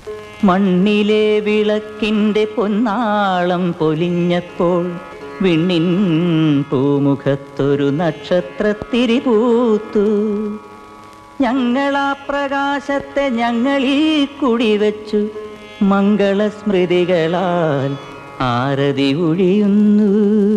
മണ്ണിലെ വിളക്കിൻ്റെ പൊന്നാളം പൊലിഞ്ഞപ്പോൾ വിണ്ണിൻ പൂമുഖത്തൊരു നക്ഷത്രത്തിരി പൂത്തു ഞങ്ങളാ പ്രകാശത്തെ ഞങ്ങളീ കുടിവെച്ചു മംഗളസ്മൃതികളാൽ ആരതി ഒഴിയുന്നു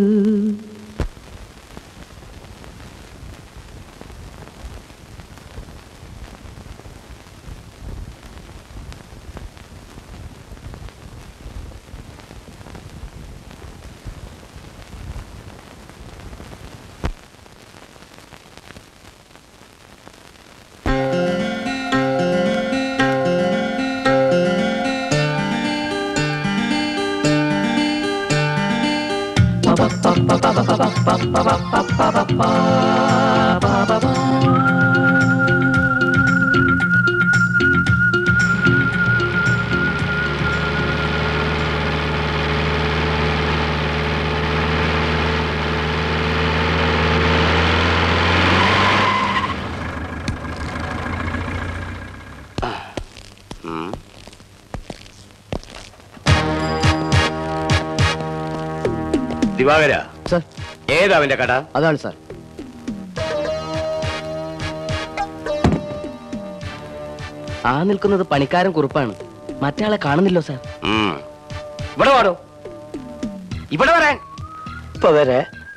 ദിവാകര സർ ഏതാ അവന്റെ കട അതാണ് സാർ ആ നിൽക്കുന്നത് പണിക്കാരൻ കുറുപ്പാണ് മറ്റേ കാണുന്നില്ലോ സാർ ഉം. ഇവിടെ വാടോ ഇവിടെ വരാൻ ഇപ്പൊ വരെ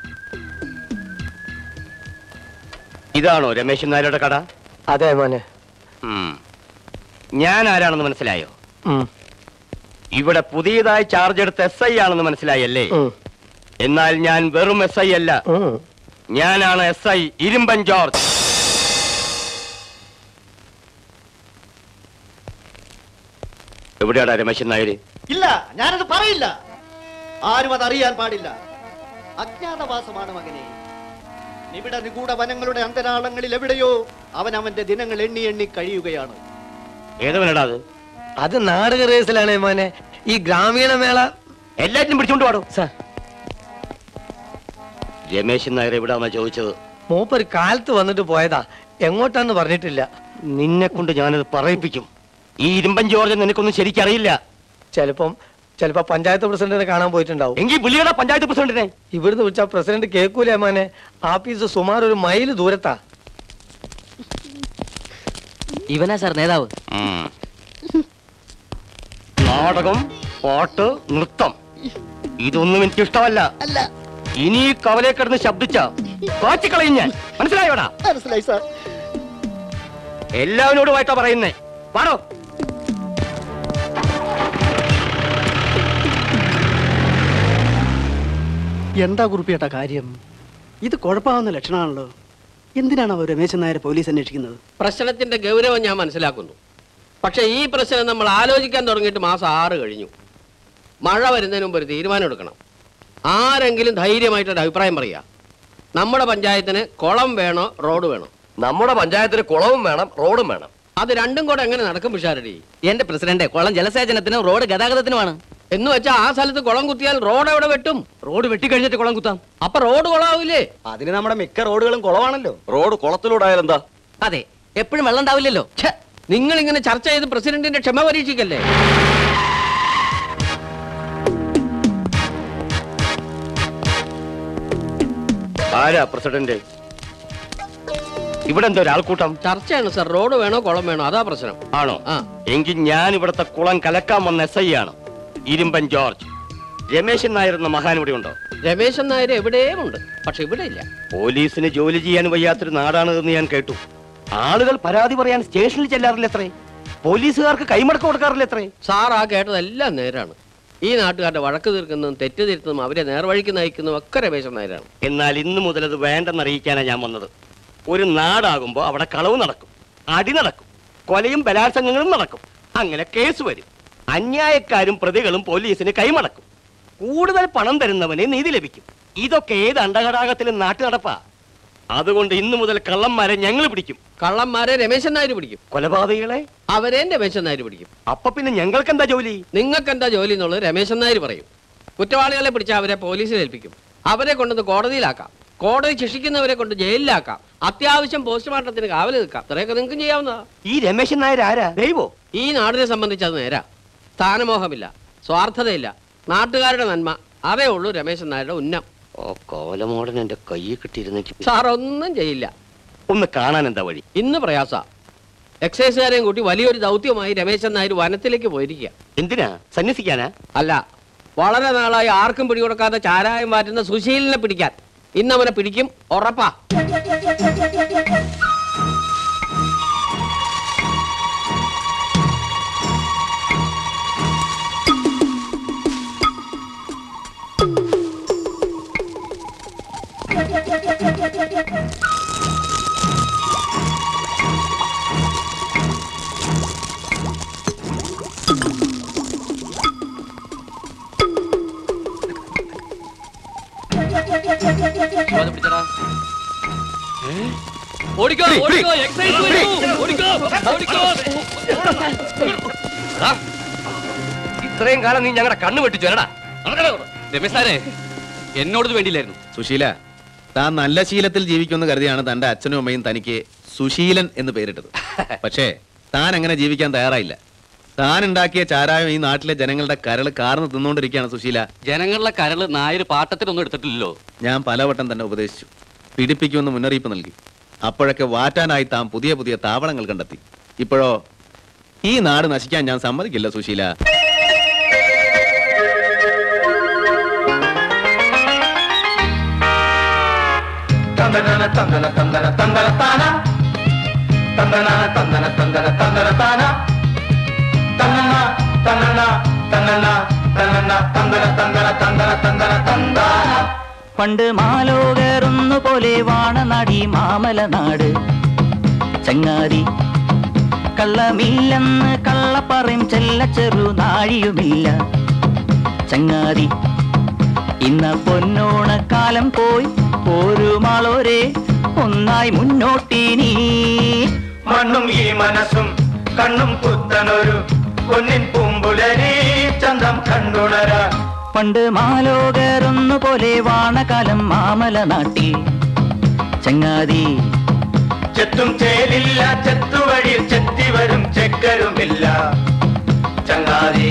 ഇതാണോ രമേശൻ നായരുടെ കട അതെ മോനെ ഉം. ഞാൻ ആരാണെന്ന് മനസ്സിലായോ ഇവിടെ പുതിയതായി ചാർജ് എടുത്ത എസ് ഐ ആണെന്ന് മനസ്സിലായല്ലേ എന്നാൽ ഞാൻ വെറും എസ് ഐ അല്ല ഞാനാണ് എസ് ഐ ഇരുമ്പൻ ജോർജ് എവിടെയാടാ രമേശൻ നായര് ഇല്ല ഞാനത് പറയില്ല ആരും അത് അറിയാൻ പാടില്ല അജ്ഞാതവാസമാണ് മകനെ നിബിഡ നിഗൂഢ വനങ്ങളുടെ അന്തരാളങ്ങളിൽ എവിടെയോ അവൻ അവന്റെ ദിനങ്ങൾ എണ്ണി എണ്ണി കഴിയുകയാണ് ഏതവനടാ അത് അത് നാടക റേസിലാണ് മോനെ ഈ ഗ്രാമീണ മേള എല്ലാറ്റിനും പിടിച്ചോണ്ട് പാടോ സാർ രമേശൻ നായർ എവിടാന്നാ ചോദിച്ചത് മൂപ്പര് കാലത്ത് വന്നിട്ട് പോയതാ എങ്ങോട്ടാന്ന് പറഞ്ഞിട്ടില്ല നിന്നെ കൊണ്ട് ഞാനത് പറയിപ്പിക്കും ഈ ഇരുമ്പൻ ജോർജ് നിനക്കൊന്നും ശരിക്കറിയില്ല ചിലപ്പം ചിലപ്പോ പഞ്ചായത്ത് പ്രസിഡന്റിനെ കാണാൻ പോയിട്ടുണ്ടാവും എങ്കിൽ വിളിയടാ പഞ്ചായത്ത് പ്രസിഡന്റിനെ ഇവിടുന്ന് വിളിച്ച പ്രസിഡന്റ് കേൾക്കൂലേ മോനെ ആഫീസ് സുമാർ ഒരു മൈൽ ദൂരത്താ ഇവനാ സാർ നേതാവ് ഉം. നാടകം പാട്ട് നൃത്തം ഇതൊന്നും എനിക്ക് ഇഷ്ടമല്ല ഇനി ഈ കവലെ കിടന്ന് ശബ്ദിച്ച കാച്ചിക്കളയും ഞാൻ മനസ്സിലായോടാ മനസ്സിലായി സാർ എല്ലാവരോടുമായിട്ടാ പറയുന്നേ പാടോ എന്താ കുറിപ്പിയേട്ട കാര്യം ഇത് കുഴപ്പമാവുന്ന ലക്ഷണമാണല്ലോ എന്തിനാണ് അവർ രമേശൻ നായരെ പോലീസ് അന്വേഷിക്കുന്നത് പ്രശ്നത്തിന്റെ ഗൗരവം ഞാൻ മനസ്സിലാക്കുന്നു പക്ഷെ ഈ പ്രശ്നം നമ്മൾ ആലോചിക്കാൻ തുടങ്ങിയിട്ട് മാസം ആറ് കഴിഞ്ഞു മഴ വരുന്നതിന് മുമ്പ് ഒരു തീരുമാനം എടുക്കണം ആരെങ്കിലും ധൈര്യമായിട്ടൊരു അഭിപ്രായം പറയുക നമ്മുടെ പഞ്ചായത്തിന് കുളം വേണോ റോഡ് വേണോ നമ്മുടെ പഞ്ചായത്തിന് കുളവും വേണം റോഡും വേണം അത് രണ്ടും കൂടെ എങ്ങനെ നടക്കും പിഷാരടി എന്റെ പ്രസിഡന്റ് കുളം ജലസേചനത്തിനും റോഡ് ഗതാഗതത്തിനുമാണ് എന്ന് വെച്ചാൽ ആ സ്ഥലത്ത് കുളം കുത്തിയാൽ റോഡ് എവിടെ വെട്ടും റോഡ് വെട്ടിക്കഴിഞ്ഞിട്ട് കുളം കുത്താം അപ്പൊ റോഡ് കുളമാവില്ലേ അതിന് നമ്മുടെ മിക്ക റോഡുകളും കുളമാണല്ലോ റോഡ് കുളത്തിലൂടെ ആയാലെന്താ അതെ എപ്പോഴും വെള്ളം ഉണ്ടാവില്ലല്ലോ നിങ്ങൾ ഇങ്ങനെ ചർച്ച ചെയ്ത് പ്രസിഡന്റിന്റെ ക്ഷമ പരീക്ഷിക്കല്ലേ ആരാ പ്രസിഡന്റ് ഇവിടെ എന്താ ഒരാൾക്കൂട്ടം ചർച്ചയാണ് സർ റോഡ് വേണോ കുളം വേണോ അതാ പ്രശ്നം ആണോ ആ എങ്കിൽ ഞാൻ ഇവിടുത്തെ കുളം കലക്കാൻ വന്ന എസ് ഐ ആണ് ഇരുമ്പൻ ജോർജ് രമേശൻ നായർ എന്ന മഹാൻ ഇവിടെ ഉണ്ടോ രമേശൻ നായർ എവിടെയും ഉണ്ട് പക്ഷെ ഇവിടെ ഇല്ല പോലീസിന് ജോലി ചെയ്യാൻ വയ്യാത്തൊരു നാടാണ് എന്ന് ഞാൻ കേട്ടു ആളുകൾ പരാതി പറയാൻ സ്റ്റേഷനിൽ ചെല്ലാറില്ല എത്രേ പോലീസുകാർക്ക് കൈമടക്കം കൊടുക്കാറില്ല എത്രേ സാർ ആ കേട്ടതെല്ലാം നേരാണ് ഈ നാട്ടുകാരുടെ വഴക്ക് തീർക്കുന്നതും തെറ്റ് തിരുത്തുന്നതും അവരെ നേർവഴിക്ക് നയിക്കുന്നതും ഒക്കെ രമേശൻ നായരാണ് എന്നാൽ ഇന്നു മുതൽ അത് വേണ്ടെന്നറിയിക്കാനാണ് ഞാൻ വന്നത് ഒരു നാടാകുമ്പോൾ അവിടെ കളവ് നടക്കും അടി നടക്കും കൊലയും ബലാത്സംഗങ്ങളും നടക്കും അങ്ങനെ കേസ് വരും അന്യായക്കാരും പ്രതികളും പോലീസിന് കൈമടക്കും കൂടുതൽ പണം തരുന്നവന് നീതി ലഭിക്കും ഇതൊക്കെ ഏത് അണ്ടഘടാകത്തിലും നാട്ടു നടപ്പാ അതുകൊണ്ട് ഇന്നു മുതൽ കള്ളന്മാരെ ഞങ്ങൾ പിടിക്കും കള്ളന്മാരെ രമേശൻ നായർ പിടിക്കും കൊലപാതകികളെ അവരെയും രമേശൻ നായർ പിടിക്കും അപ്പൊ പിന്നെ ഞങ്ങൾക്ക് എന്താ ജോലി നിങ്ങൾക്ക് എന്താ ജോലി എന്നുള്ളത് രമേശൻ നായർ പറയും കുറ്റവാളികളെ പിടിച്ച് അവരെ പോലീസിൽ ഏൽപ്പിക്കും അവരെ കൊണ്ടുവന്ന് കോടതിയിലാക്കാം കോടതി ശിക്ഷിക്കുന്നവരെ കൊണ്ട് ജയിലിലാക്കാം അത്യാവശ്യം പോസ്റ്റ്മോർട്ടത്തിന് കാവൽ നിൽക്കാം അത്രയൊക്കെ നിങ്ങൾക്കും ചെയ്യാവുന്നതാ ഈ രമേശൻ നായർ ആരാ ദൈവോ ഈ നാടിനെ സംബന്ധിച്ച് അത് നേരാ സ്ഥാനമോഹമില്ല സ്വാർത്ഥതയില്ല നാട്ടുകാരുടെ നന്മ അതേ ഉള്ളൂ രമേശൻ നായരുടെ ഉന്നം ഓ കോലമോടൻ എന്റെ കയ്യിൽ കിട്ടിയിരുന്നെങ്കിൽ സാർ ഒന്നും ചെയ്യില്ല ഒന്ന് കാണാൻ എന്താ വഴി ഇന്ന് പ്രയാസ എക്സൈസുകാരെയും കൂട്ടി വലിയൊരു ദൗത്യമായി രമേശൻ നായർ വനത്തിലേക്ക് പോയിരിക്കുക എന്തിനാ സന്യസിക്കാനാ അല്ല വളരെ നാളായി ആർക്കും പിടികൊടുക്കാതെ ചാരായം മാറ്റുന്ന സുശീലിനെ പിടിക്കാൻ ഇന്ന് അവനെ പിടിക്കും ഉറപ്പാ ഓടിക്കോ ഓടിക്കോ എക്സൈസ് വരുന്നു. ഓടിക്കോ ഓടിക്കോ ഇത്രയും കാലം നീ ഞങ്ങളുടെ കണ്ണു വെട്ടിച്ചു അല്ലടാ രമേശ് സാറേ എന്നോട് ഇത് വേണ്ടിയില്ലായിരുന്നു സുശീല താൻ നല്ല ശീലത്തിൽ ജീവിക്കുമെന്ന് കരുതിയാണ് തന്റെ അച്ഛനും അമ്മയും തനിക്ക് സുശീലൻ എന്ന് പേരിട്ടത് പക്ഷേ താൻ അങ്ങനെ ജീവിക്കാൻ തയ്യാറായില്ല താൻ ഉണ്ടാക്കിയ ചാരായം ഈ നാട്ടിലെ ജനങ്ങളുടെ കരള് കാർന്ന് തിന്നുകൊണ്ടിരിക്കുകയാണ് സുശീല ജനങ്ങളുടെ കരള് നായർ പാട്ടത്തിനൊന്നും എടുത്തിട്ടില്ലല്ലോ ഞാൻ പലവട്ടം തന്നെ ഉപദേശിച്ചു പിടിപ്പിക്കുമെന്ന് മുന്നറിയിപ്പ് നൽകി അപ്പോഴൊക്കെ വാറ്റാനായി താൻ പുതിയ പുതിയ താവളങ്ങൾ കണ്ടെത്തി ഇപ്പോഴോ ഈ നാട് നശിക്കാൻ ഞാൻ സമ്മതിക്കില്ല സുശീല പണ്ട് മാലോകറുന്നു പോലെ വാണനാടി മാമല നാട് ചങ്ങാതി കള്ളമില്ലെന്ന് കള്ളപ്പറയും ചെല്ല ചെറു നാഴിയുമില്ല ചങ്ങാതി ഇന്ന പൊന്നോണക്കാലം പോയി ഒരു മാളോരെ ഒന്നായി മുന്നോട്ടിനി മണ്ണും ഈ മനസ്സും കണ്ണും പുത്തനൊരു പൊന്നിൻ പൂമ്പുലരി ചന്തം കണ്ടുണരാ പണ്ട് മാലോകറൊന്നു പോലെ വാണകാലം മാമല നാട്ടി ചങ്ങാതി ചെത്തും ചേലില്ല ചെത്തുവഴിയിൽ ചെത്തി വരും ചെക്കരുമില്ല ചങ്ങാതി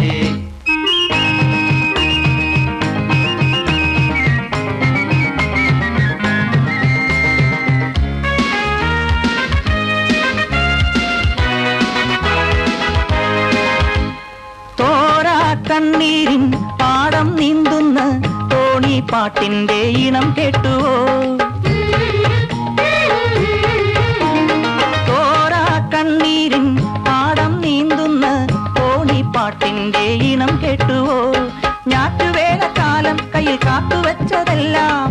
തോരാ കണ്ണീരിൻ പാടം നീന്തുന്ന തോണി പാട്ടിന്റെ ഇണം കേട്ടുവോ തോരാ കണ്ണീരിൻ പാടം നീന്തുന്ന തോണി പാട്ടിന്റെ ഇണം കേട്ടുവോ ഞാറ്റുവേലക്കാലം കയ്യിൽ കാത്തുവച്ചതെല്ലാം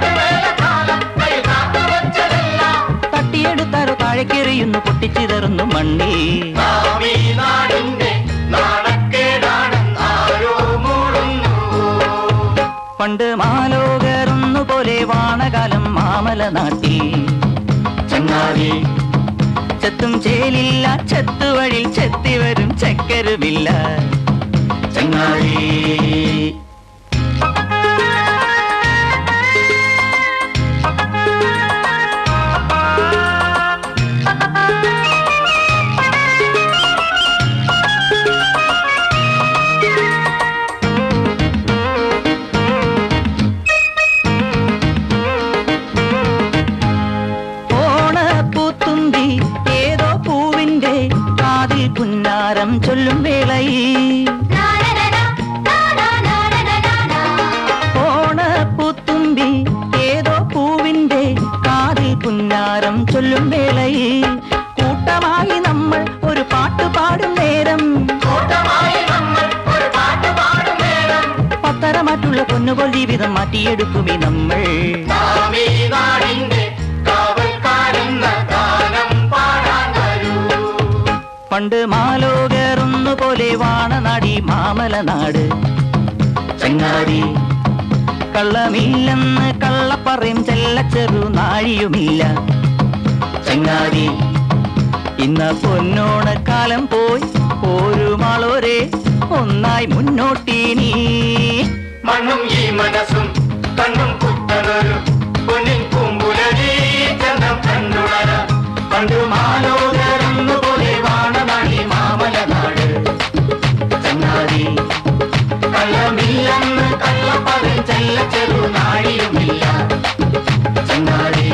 തട്ടിയെടുത്താരോ താഴേക്കെറിയുന്നു പൊട്ടിച്ചിതറുന്നു മണ്ണി നാം ഈ നാടിന്റെ നാണക്കേടാണെന്നാരോ മൂടുന്നു പണ്ട് മാലോകറുന്നു പോലെ വാണകാലം മാമല നാട്ടി ചങ്ങാതി ചെത്തും ചേലില്ല ചെത്തുവഴിൽ ചെത്തി വരും ചക്കരുമില്ല ചങ്ങാതി ഓണപ്പൂത്തുമ്പി ഏതോ പൂവിന്റെ കാതിൽ പുന്നാരം ചൊല്ലും വേളയിൽ ഓണപ്പൂത്തുമ്പി ഏതോ പൂവിന്റെ കാതിൽ പുന്നാരം ചൊല്ലും വേളയിൽ കൂട്ടമായി നമ്മൾ ഒരു പാട്ട് പാടും നേരം പത്തരമാറ്റുള്ള പൊന്നുപോൽ ജീവിതം മാറ്റിയെടുക്കുമേ നമ്മൾ നാം ഈ നാടിന്റെ കാവൽക്കാരെന്ന ഗാനം പാടാൻ വരൂ പണ്ട് മാലോകറുന്നു പോലെ വാണനാടി മാമല നാട് ചങ്ങാതി കള്ളമില്ലെന്ന് കള്ളപ്പറയും ചെല്ല ചെറു നാഴിയുമില്ല ചങ്ങാതി ഇന്ന പൊന്നോണക്കാലം പോയി ഒരു മാളോരെ ഒന്നായി മുന്നോട്ടിനി മണ്ണും ഈ മനസ്സും കണ്ണും പുത്തനൊരു പൊന്നിൻ പൂമ്പുലരി ചന്തം കണ്ടുണര പണ്ടു മാലോകരുന്നു പോലെ വാണനാടി മാമ ചെറുനാഴിയുമില്ല ചങ്ങാതി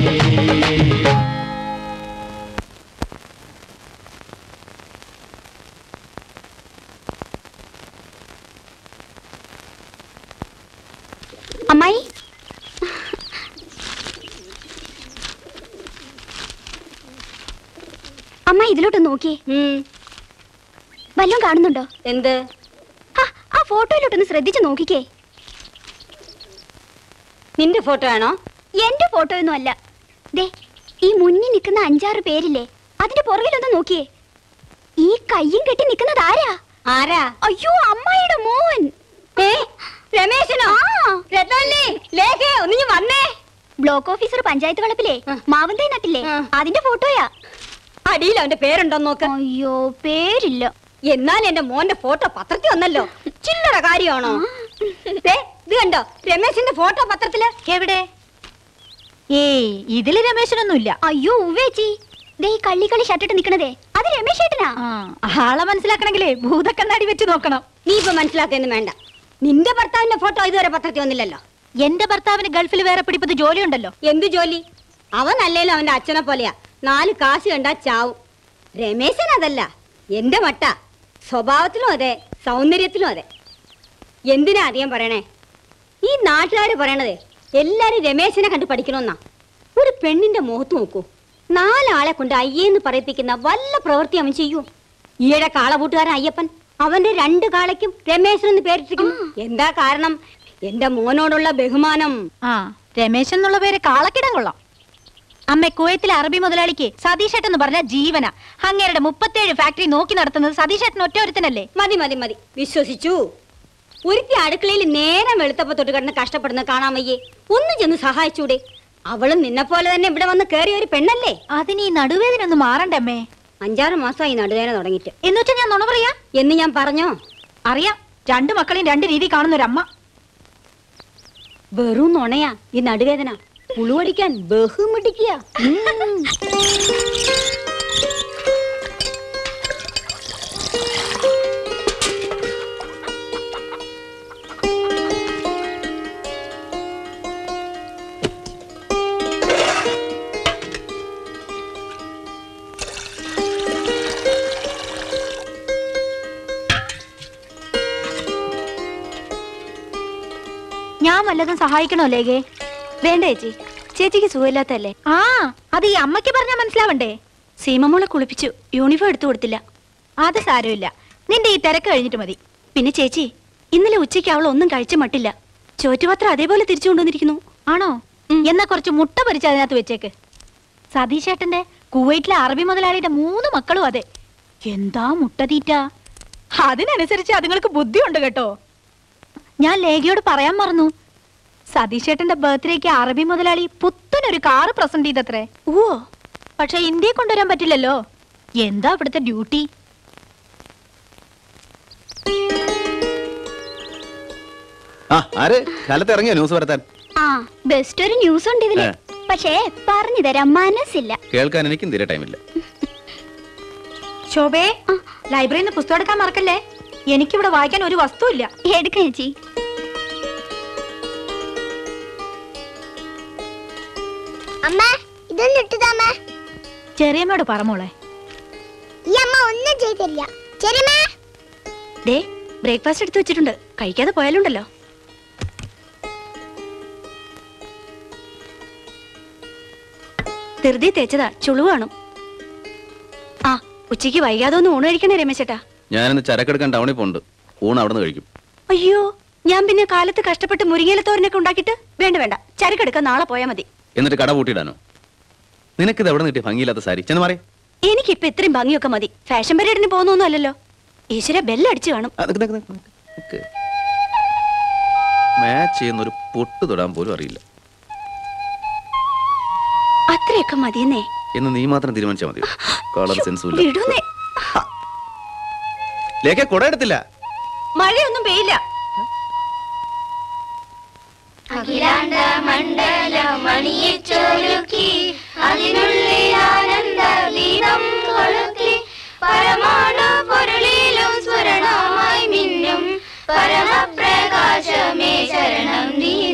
അമ്മായി അമ്മ ഇതിലോട്ട് നോക്കിയേ വല്ലതും കാണുന്നുണ്ടോ എന്ത് ആ ഫോട്ടോയിലോട്ടൊന്ന് ശ്രദ്ധിച്ചു നോക്കിക്കേ നിന്റെ ഫോട്ടോ ആണോ എന്റെ ഫോട്ടോ ഒന്നും അല്ല ദേ ഈ മുന്നിൽ നിൽക്കുന്ന അഞ്ചാറ് പേരില്ലേ അതിന്റെ പുറകിലൊന്ന് നോക്കിയേ ഈ കയ്യും കെട്ടി നിൽക്കുന്നത് ആരാ ആരാ അയ്യോ അമ്മായിയുടെ മോൻ രമേശനോ രത്നല്ലേ ലേഖ ഒന്ന് വന്നേ ബ്ലോക്ക് ഓഫീസർ പഞ്ചായത്ത് വളപ്പിലെ മാവന്തേ നട്ടില്ലേ അതിന്റെ ഫോട്ടോയാ അടിയിൽ അവന്റെ പേരുണ്ടോ നോക്ക അയ്യോ പേരില്ല എന്നാൽ എന്റെ മോന്റെ ഫോട്ടോ പത്രത്തിൽ വന്നല്ലോ ചില്ലറ കാര്യമാണോ ദേ, ഇത് കണ്ടോ രമേശിന്റെ ഫോട്ടോ പത്രത്തില് എവിടെ ഏയ് ഇതില് രമേശനൊന്നുമില്ല അയ്യോ ഉവേച്ചി ദേ ഈ കള്ളിക്കളി ഷർട്ടിട്ട് നിക്കണതേ അത് രമേശ് ഏട്ടനാ ആളെ മനസ്സിലാക്കണെങ്കിലേ ഭൂതക്കണ്ണാടി വെച്ച് നോക്കണം നീ ഇപ്പൊ മനസ്സിലാക്കുന്നു വേണ്ട നിന്റെ ഭർത്താവിന്റെ ഫോട്ടോ ഇതുവരെ പത്രത്തിൽ വന്നില്ലല്ലോ എന്റെ ഭർത്താവിന് ഗൾഫിൽ വേറെ പിടിപ്പത് ജോലി ഉണ്ടല്ലോ എന്ത് ജോലി അവൻ അല്ലേലും അവന്റെ അച്ഛനെ പോലെയാ നാല് കാശ് കണ്ടാ ചാവും രമേശൻ അതല്ല എന്റെ മട്ട സ്വഭാവത്തിലും അതെ സൗന്ദര്യത്തിലും അതെ എന്തിനാ അധികം പറയണേ ഈ നാട്ടുകാര് പറയണതേ എല്ലാരും രമേശനെ കണ്ട് പഠിക്കണമെന്നാ ഒരു പെണ്ണിന്റെ മുഖത്ത് നോക്കൂ നാലാളെ കൊണ്ട് അയ്യേന്ന് പറയിപ്പിക്കുന്ന വല്ല പ്രവൃത്തി അവൻ ചെയ്യൂ ഈയിടെ കാളപൂട്ടുകാരൻ അയ്യപ്പൻ അവന്റെ രണ്ട് കാളയ്ക്കും രമേശൻ എന്ന് പേരിട്ടിരിക്കുന്നു എന്താ കാരണം എന്റെ മോനോടുള്ള ബഹുമാനം ആ രമേശൻ എന്നുള്ള പേര് കാളക്കിടം കൊള്ളാം അമ്മ കുവൈത്തിലെ അറബി മുതലാളിക്ക് സതീഷ് എന്ന് പറഞ്ഞ ജീവന അങ്ങേരുടെ മുപ്പത്തേഴ് ഫാക്ടറി നോക്കി നടത്തുന്നത് സതീഷ് ഏട്ടൻ ഒറ്റ ഒരുത്തനല്ലേ മതി മതി മതി വിശ്വസിച്ചു ഒരുത്തി അടുക്കളയിൽ നേരം വെളുത്തപ്പോ തൊട്ട് കിടന്ന് കഷ്ടപ്പെടുന്ന കാണാൻ വയ്യേ ഒന്ന് ചെന്ന് സഹായിച്ചൂടെ അവളും നിന്നെ പോലെ തന്നെ ഇവിടെ വന്ന് കേറിയ ഒരു പെണ്ണല്ലേ അതിന് ഈ നടുവേദന ഒന്ന് മാറണ്ടമ്മേ അഞ്ചാറ് മാസമായി നടുവേദന തുടങ്ങിയിട്ട് എന്നുവെച്ചാ ഞാൻ നുണ പറയാ എന്ന് ഞാൻ പറഞ്ഞോ അറിയാം രണ്ടു മക്കളെയും രണ്ട് രീതി കാണുന്ന ഒരു അമ്മ വെറും നുണയാ ഈ നടുവേദന പുളുവടിക്കാൻ ബഹുമിടിക്കുക ഞാൻ വല്ലതും സഹായിക്കണോ ലേഖേ വേണ്ട ചേച്ചി ചേച്ചിക്ക് സുഖമില്ലാത്തല്ലേ ആ അത് ഈ അമ്മയ്ക്ക് പറഞ്ഞാ മനസ്സിലാവണ്ടേ സീമമോളെ കുളിപ്പിച്ചു യൂണിഫോം എടുത്തു കൊടുത്തില്ല അത് സാരമില്ല നിന്റെ ഈ തിരക്ക് കഴിഞ്ഞിട്ട് മതി പിന്നെ ചേച്ചി ഇന്നലെ ഉച്ചയ്ക്ക് അവൾ ഒന്നും കഴിച്ച മട്ടില്ല ചോറ്റുപാത്രം അതേപോലെ തിരിച്ചു കൊണ്ടുവന്നിരിക്കുന്നു ആണോ എന്നാ കുറച്ച് മുട്ട പൊരിച്ച് അതിനകത്ത് വെച്ചേക്ക് സതീശേട്ടന്റെ കുവൈറ്റിലെ അറബി മുതലാളിയുടെ മൂന്ന് മക്കളും അതെ എന്താ മുട്ട തീറ്റ അതിനനുസരിച്ച് അതുങ്ങൾക്ക് ബുദ്ധിയുണ്ട് കേട്ടോ ഞാൻ ലേഖയോട് പറയാൻ മറന്നു സതീശേട്ടന്റെ ബർത്ത്ഡേക്ക് അറബി മുതലാളി പുത്തനൊരു കാറ് പ്രസന്റ് ചെയ്തത്രേ ഓ പക്ഷെ ഇന്ത്യയെ കൊണ്ടുവരാൻ പറ്റില്ലല്ലോ എന്താ ഇവിടുത്തെ ഡ്യൂട്ടി ആ ആര് കാലത്ത് ഇറങ്ങിയോ ന്യൂസ് വരുത്താൻ ആ ബെസ്റ്റ് ഒരു ന്യൂസ് ഉണ്ട് ഇതില് ഏ. പക്ഷേ പറഞ്ഞു തരാൻ മനസ്സില്ല കേൾക്കാൻ എനിക്കും തീരെ ടൈമില്ല ശോഭേ ലൈബ്രറിയിൽ നിന്ന് പുസ്തകം എടുക്കാൻ മറക്കല്ലേ എനിക്കിവിടെ വായിക്കാൻ ഒരു വസ്തുവില്ല എടുക്കാം ചേച്ചി അമ്മ ഇതൊന്നും ഇട്ടതാമ്മ ചെറിയമ്മയോട് പറമോളെ ഈ അമ്മ ഒന്നും ചെയ്തില്ല ചെറിയമ്മ ദേ ബ്രേക്ക്ഫാസ്റ്റ് എടുത്തു വെച്ചിട്ടുണ്ട് കഴിക്കാതെ പോയാലുണ്ടല്ലോ ധൃതി തേച്ചതാ ചുളു കാണും ആ ഉച്ചയ്ക്ക് വൈകാതെ ഒന്ന് ഊണ് കഴിക്കണേ രമേശേട്ടാ ഞാനിന്ന് ചരക്കെടുക്കാൻ ടൗണിൽ പോകുന്നുണ്ട് ഊണ് അവിടെ നിന്ന് കഴിക്കും അയ്യോ ഞാൻ പിന്നെ കാലത്ത് കഷ്ടപ്പെട്ട് മുരിങ്ങയിലത്തോരനൊക്കെ ഉണ്ടാക്കിയിട്ട് വേണ്ട വേണ്ട ചരക്കെടുക്കാൻ നാളെ പോയാ മതി എന്നിട്ട് കട പൂട്ടിയിടാനോ നിനക്കിത് എവിടെ നിന്ന് കിട്ടിയ ഭംഗിയില്ലാത്ത സാരി ചെന്ന് മാറി എനിക്കിപ്പോ ഇത്രയും ഭംഗിയൊക്കെ മതി ഫാഷൻ പരേഡിന് പോകുന്നൊന്നും അല്ലല്ലോ ഈശ്വര ബെല്ലടിച്ചു കാണും മാച്ച് ചെയ്യുന്ന ഒരു പൊട്ട് തൊടാൻ പോലും അറിയില്ല അത്രയൊക്കെ മതിയെന്നേ എന്ന് നീ മാത്രം തീരുമാനിച്ചാൽ മതി കളർ സെൻസും ഇല്ല വിടുന്നേ ലേഖ കുട എടുത്തില്ല മഴയൊന്നും പെയ്യില്ല അഖിലാണ്ട മണ്ഡല മണിയെ ചൊരുക്കി അതിനുള്ളിൽ ആനന്ദ ദീപം കൊളുത്തി പരമാണു പൊരുളിലും സ്ഫുരണമായി മിന്നും പരമപ്രകാശമേ ശരണം നീ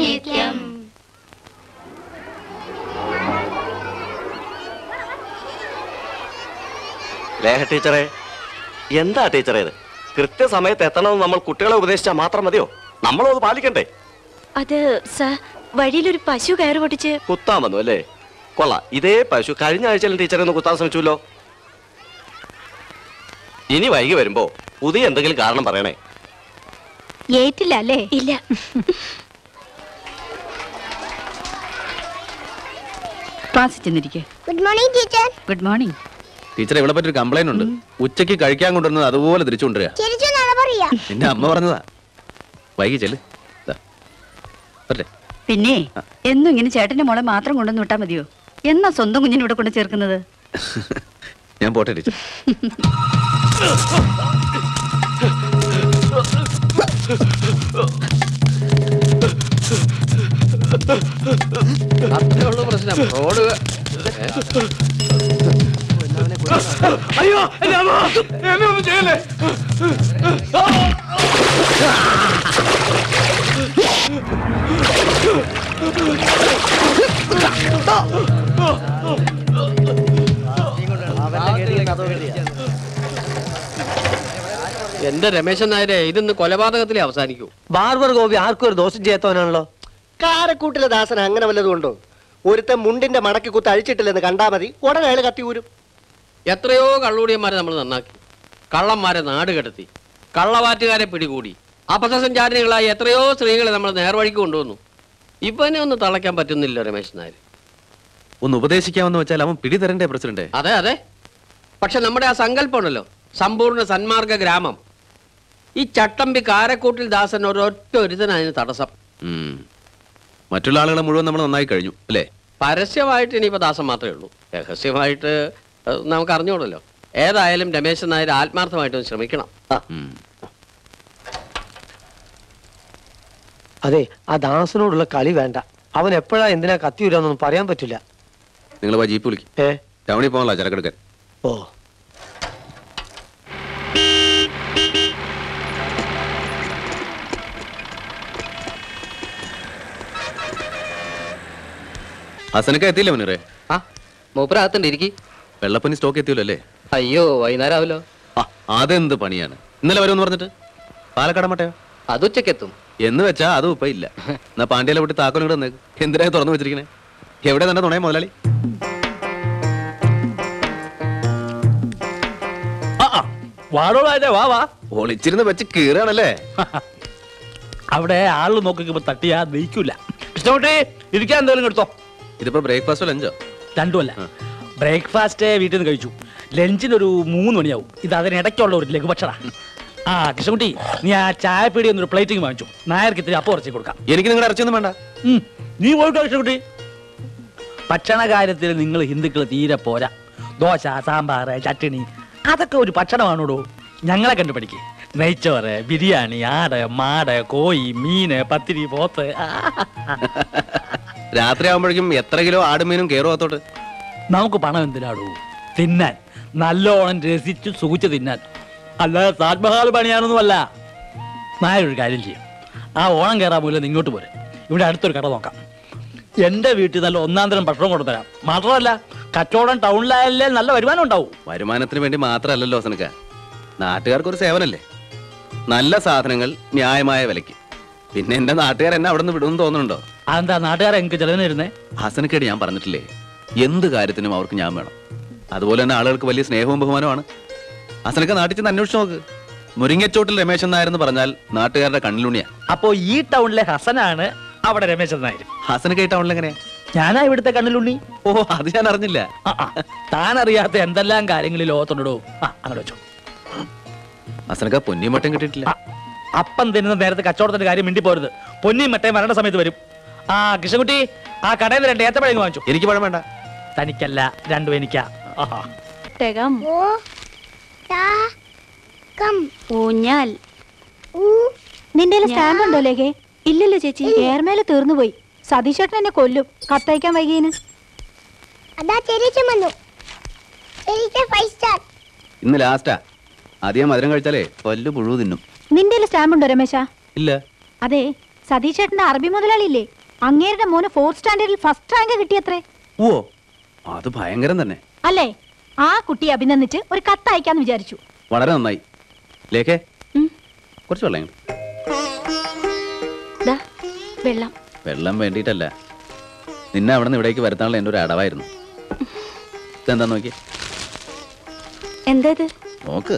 ലേഖ ടീച്ചറെ എന്താ ടീച്ചറെ ഇത് കൃത്യസമയത്ത് എത്തണമെന്ന് നമ്മൾ കുട്ടികളെ ഉപദേശിച്ചാൽ മാത്രം മതിയോ നമ്മളും അത് പാലിക്കണ്ടേ അത് സാർ വഴിയിലൊരു പശു കയറ് പൊട്ടിച്ച് കുത്താൻ വന്നു അല്ലേ കൊള്ളാം ഇതേ പശു കഴിഞ്ഞ ആഴ്ചയിലും ടീച്ചറെ ഒന്ന് കുത്താൻ ശ്രമിച്ചുല്ലോ ഇനി വൈകി വരുമ്പോ പുതിയ എന്തെങ്കിലും കാരണം പറയണേ ഏറ്റില്ല അല്ലേ ഇല്ല ക്ലാസ്സിൽ ചെന്നിരിക്കെ good morning teacher good morning ടീച്ചറെ ഇവിടെ പറ്റൊരു കംപ്ലൈന്റ് ഉണ്ട് ഉച്ചയ്ക്ക് കഴിക്കാൻ കൊണ്ടുവന്നത് അതുപോലെ തിരിച്ചു കൊണ്ടുവരിക ചിരിച്ചു നട പറയാ എന്റെ അമ്മ പറഞ്ഞതാ വൈകി ചെല്ല് ദാ. വരട്ടെ പിന്നെ എന്നും ഇങ്ങനെ ചേട്ടന്റെ മോളെ മാത്രം കൊണ്ടുവന്ന് വിട്ടാ മതിയോ എന്നാ സ്വന്തം കുഞ്ഞിനെ ഇവിടെ കൊണ്ട് ചേർക്കുന്നത് ഞാൻ പോട്ടെ ടീച്ചർ അത്രേ ഉള്ളൂ പ്രശ്നം റോഡ് ഏ? അയ്യോ എന്റെ അമ്മ എന്നെ ഒന്നും ചെയ്യല്ലേ എന്റെ രമേശൻ നായരെ ഇതൊന്ന് കൊലപാതകത്തിലേ അവസാനിക്കൂ ബാർബർ ഗോപി ആർക്കും ഒരു ദോഷം ചെയ്യാത്തവനാണല്ലോ കാരക്കൂട്ടിലെ ദാസൻ അങ്ങനെ വല്ലതും ഉണ്ടോ ഒരുത്തൻ മുണ്ടിന്റെ മടക്കി കുത്ത് അഴിച്ചിട്ടില്ലെന്ന് കണ്ടാ മതി ഉടനെ അയാൾ കത്തി ഊരും എത്രയോ കള്ളൂടിയന്മാരെ നമ്മൾ നന്നാക്കി കള്ളന്മാരെ നാട് കടത്തി കള്ളവാറ്റുകാരെ പിടികൂടി അപഥസഞ്ചാരികളായ എത്രയോ സ്ത്രീകളെ നമ്മൾ നേർവഴിക്ക് കൊണ്ടുവന്നു ഇവനെ ഒന്ന് തളയ്ക്കാൻ പറ്റുന്നില്ല രമേശൻ നായർ ഒന്ന് ഉപദേശിക്കാമെന്ന് വെച്ചാൽ അവൻ പിടി തരണ്ടേ പ്രസിഡന്റ് അതെ അതെ പക്ഷെ നമ്മുടെ ആ സങ്കല്പം ഉണ്ടല്ലോ സമ്പൂർണ്ണ സന്മാർഗ ഗ്രാമം ഈ ചട്ടമ്പി കാരക്കൂട്ടിൽ ദാസൻ ഒരൊറ്റ ഒരുത്തനതിന് തടസ്സം ഉം. മറ്റുള്ള ആളുകളെ മുഴുവൻ നമ്മൾ നന്നായി കഴിഞ്ഞു അല്ലേ പരസ്യമായിട്ട് ഇനിയിപ്പോൾ ദാസൻ മാത്രമേ ഉള്ളൂ രഹസ്യമായിട്ട് ഏഹ്, നമുക്ക് അറിഞ്ഞോളല്ലോ ഏതായാലും രമേശൻ നായർ ആത്മാർത്ഥമായിട്ടൊന്ന് ശ്രമിക്കണം അതെ ആ ദാസനോടുള്ള കളി വേണ്ട അവൻ എപ്പോഴാ എന്തിനാ കത്തി വരാന്നൊന്നും പറയാൻ പറ്റില്ല നിങ്ങൾ പോയി ജീപ്പ് വിളിക്കും ഏ ടൗണിൽ പോകാനുള്ള ചരക്കെടുക്കാൻ ഓ ഹസനക്ക എത്തിയില്ല മുനിറേ ആ മൂപ്പരകത്തുണ്ട് ഇരിക്കി വെള്ളപ്പനി സ്റ്റോക്ക് എത്തിയല്ലോ അല്ലേ അയ്യോ വൈകുന്നേരം ആവല്ലോ ആ അതെന്ത് പണിയാണ് ഇന്നലെ വരുമെന്ന് പറഞ്ഞിട്ട് പാലക്കാട് മട്ടയോ അത് ഉച്ചക്കെത്തും എന്ന് വെച്ചാ അതും ഇപ്പൊ ഇല്ല എന്നാ പാണ്ഡ്യയിലെ വിട്ട് താക്കോൽ ഇവിടെ വന്നേക്ക് എന്തിനാ തുറന്നു വെച്ചിരിക്കണേ എവിടെ തന്നെ തുണയ മുതലാളി വാടോ രാജാ വാ വാ ഒളിച്ചിരുന്ന് വെച്ച് കീറാണല്ലേ അവിടെ ആള് നോക്കിക്കുമ്പോ തട്ടിയാ ദഹിക്കൂല കൃഷ്ണകുട്ടി ഇരിക്കാൻ എന്തെങ്കിലും എടുത്തോ ഇതിപ്പോ ബ്രേക്ക്ഫാസ്റ്റോ ലഞ്ചോ രണ്ടുമല്ല ബ്രേക്ക്ഫാസ്റ്റ് വീട്ടിൽ നിന്ന് കഴിച്ചു ലഞ്ചിന് ഒരു മൂന്ന് മണിയാവും ഇത് അതിനിടയ്ക്കുള്ള ഒരു ലഘുഭക്ഷണ ആ കൃഷ്ണകുട്ടി നീ ആ ചായപ്പീടി ഒന്നൊരു പ്ലേറ്റിംഗ് വാങ്ങിച്ചു നായർക്ക് ഇത്തിരി അപ്പം ഉറച്ചു കൊടുക്കാം എനിക്ക് നിങ്ങളുടെ ഇറച്ചിയൊന്നും വേണ്ട ഉം, നീ പോയിട്ടോ കൃഷ്ണകുട്ടി ഭക്ഷണ കാര്യത്തിൽ നിങ്ങൾ ഹിന്ദുക്കൾ തീരെ പോരാ ദോശ സാമ്പാർ ചട്ടിണി അതൊക്കെ ഒരു ഭക്ഷണമാണോടോ ഞങ്ങളെ കണ്ടു പഠിക്കേ നെയ്ച്ചോറ് ബിരിയാണി ആട് മാട് കോഴി മീന് പത്തിരി പോത്ത് ആ. രാത്രി ആകുമ്പോഴേക്കും എത്ര കിലോ ആടുമീനും കയറുവാത്തോട്ട് നമുക്ക് പണം എന്തിനാടൂ തിന്നാൻ നല്ലോണം രസിച്ച് സുഖിച്ച് തിന്നാൻ അല്ലാതെ താജ്മഹാൽ പണിയാനൊന്നുമല്ല നായർ ഒരു കാര്യം ചെയ്യും ആ ഓണം കയറാൻ മൂലം ഇങ്ങോട്ട് പോരെ ഇവിടെ അടുത്തൊരു കട നോക്കാം എന്റെ വീട്ടിൽ നല്ല ഒന്നാം തരം ഭക്ഷണം കൊണ്ടുതരാം മാത്രമല്ല കച്ചവടം ടൗണിലായാലേ നല്ല വരുമാനം ഉണ്ടാവും വരുമാനത്തിന് വേണ്ടി മാത്രമല്ലല്ലോ ഹസനക്ക നാട്ടുകാർക്ക് ഒരു സേവനല്ലേ നല്ല സാധനങ്ങൾ ന്യായമായ വിലയ്ക്ക് പിന്നെ എന്റെ നാട്ടുകാർ എന്നെ അവിടെ നിന്ന് വിടുമെന്ന് തോന്നുന്നുണ്ടോ അതെന്താ നാട്ടുകാരെ എനിക്ക് ചെലവിന് വരുന്നേ ഹസനക്കേട് ഞാൻ പറഞ്ഞിട്ടില്ലേ എന്ത് കാര്യത്തിനും അവർക്ക് ഞാൻ വേണം അതുപോലെ തന്നെ ആളുകൾക്ക് വലിയ സ്നേഹവും ബഹുമാനമാണ് ഹസനക്ക നാട്ടിൽ ചെന്ന് അന്വേഷിച്ച് നോക്ക് മുരിങ്ങച്ചോട്ടിൽ രമേശൻ നായർ പറഞ്ഞാൽ നാട്ടുകാരുടെ കണ്ണിലുണിയാ അപ്പോ ഈ ടൗണിലെ ഹസനാണ് അവിടെ രമേശൻ നായർ ഹസനക്ക ഈ ടൗണിൽ എങ്ങനെയാ ഞാനാ ഇവിടുത്തെ കണ്ണിലുണ്ണി ഓ അത് ഞാൻ അറിഞ്ഞില്ല താൻ അറിയാത്ത എന്തെല്ലാം കാര്യങ്ങളിൽ ലോകത്തുണ്ടോ ആ അങ്ങനെ വെച്ചോ ഹസനക്ക പൊന്നിയും മട്ടം കിട്ടിയിട്ടില്ല അപ്പം തിന്നുന്ന നേരത്തെ കച്ചവടത്തിന്റെ കാര്യം മിണ്ടി പോരുത് പൊന്നിയും മറ്റേ മരണ സമയത്ത് വരും ആ കൃഷ്ണകുട്ടി ആ കടയിൽ നിന്ന് രണ്ട് ഏത്തപ്പഴം വാങ്ങിച്ചു എനിക്ക് പഴം വേണ്ട തനിക്കല്ല രണ്ടും എനിക്കാ ആഹാ. ടെകം ഓ താ കം ഊഞ്ഞാൽ ഊ നിന്റെ സ്റ്റാമ്പ് ഉണ്ടോ ലേഖേ ഇല്ലല്ലോ ചേച്ചി ഏർമേല് തീർന്നു പോയി സതീശേട്ടൻ എന്നെ കൊല്ലും കത്തയക്കാൻ വൈകിയതിന് അതാ ചെറിയ വന്നു ചെറിയ ഫൈവ് സ്റ്റാർ ഇന്ന് ലാസ്റ്റാ അധികം മധുരം കഴിച്ചാലേ പല്ലു പുഴു തിന്നും നിന്റെ സ്റ്റാമ്പ് ഉണ്ടോ രമേശ ഇല്ല അതെ സതീശേട്ടന്റെ അറബി മുതലാളിയില്ലേ അങ്ങേരുടെ മോന് ഫോർത്ത് സ്റ്റാൻഡേർഡിൽ ഫസ്റ്റ് റാങ്ക് കിട്ടിയത്രേ ഓ അത് ഭയങ്കരം തന്നെ അല്ലേ ആ കുട്ടിയെ അഭിനന്ദിച്ച് ഒരു കത്ത് അയക്കാന്ന് വിചാരിച്ചു വളരെ നന്നായി ലേഖേ കുറച്ച് വെള്ളം ഇങ്ങട്. ദാ വെള്ളം വെള്ളം വേണ്ടിയിട്ടല്ല നിന്നെ അവിടെ നിന്ന് ഇവിടേക്ക് വരുത്താനുള്ള എൻ്റെ ഒരു അടവായിരുന്നു ഇതെന്താ നോക്കി എന്താ ഇത് നോക്ക്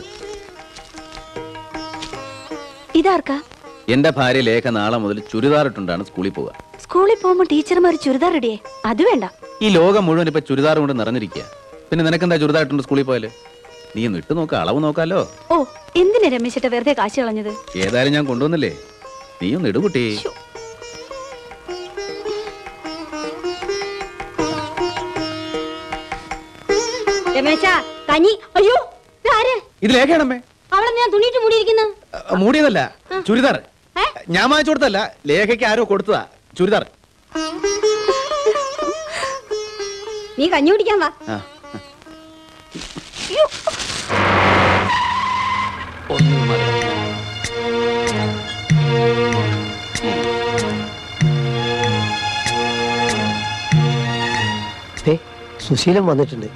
ഇതാർക്കാ എന്റെ ഭാര്യ ലേഖ നാളെ മുതൽ ചുരിദാറിട്ടുണ്ടാണ് സ്കൂളിൽ പോവുക സ്കൂളിൽ പോകുമ്പോ ടീച്ചർമാർ ചുരിദാർ ഇടിയേ അത് വേണ്ട ഈ ലോകം മുഴുവൻ ഇപ്പൊ ചുരിദാർ കൊണ്ട് നിറഞ്ഞിരിക്കുക പിന്നെ നിനക്കെന്താ ചുരിദാർ ഇട്ടുണ്ട് സ്കൂളിൽ പോയാല് നീ ഒന്ന് ഇട്ട് നോക്ക അളവ് നോക്കാലോ ഓ എന്തിനാ രമേശേട്ട വെറുതെ കാശ് കളഞ്ഞത് ഏതായാലും ഞാൻ കൊണ്ടുവന്നില്ലേ നീ ഒന്ന് ഇടു കുട്ടി രമേശ കഞ്ഞി അയ്യോ ഇതാര് ഇത് ലേഖയാണമ്മേ അവളെ ഞാൻ തുണിയിട്ട് മൂടിയിരിക്കുന്നു അഹ് മൂടിയതല്ല ചുരിദാർ ഞാൻ വാങ്ങിച്ചു കൊടുത്തല്ല ലേഖയ്ക്ക് ആരോ കൊടുത്തതാ ചുരിദാർ നീ കഞ്ഞി കുടിക്കാൻ വാ ആ. ദേ, സുശീലൻ വന്നിട്ടുണ്ട്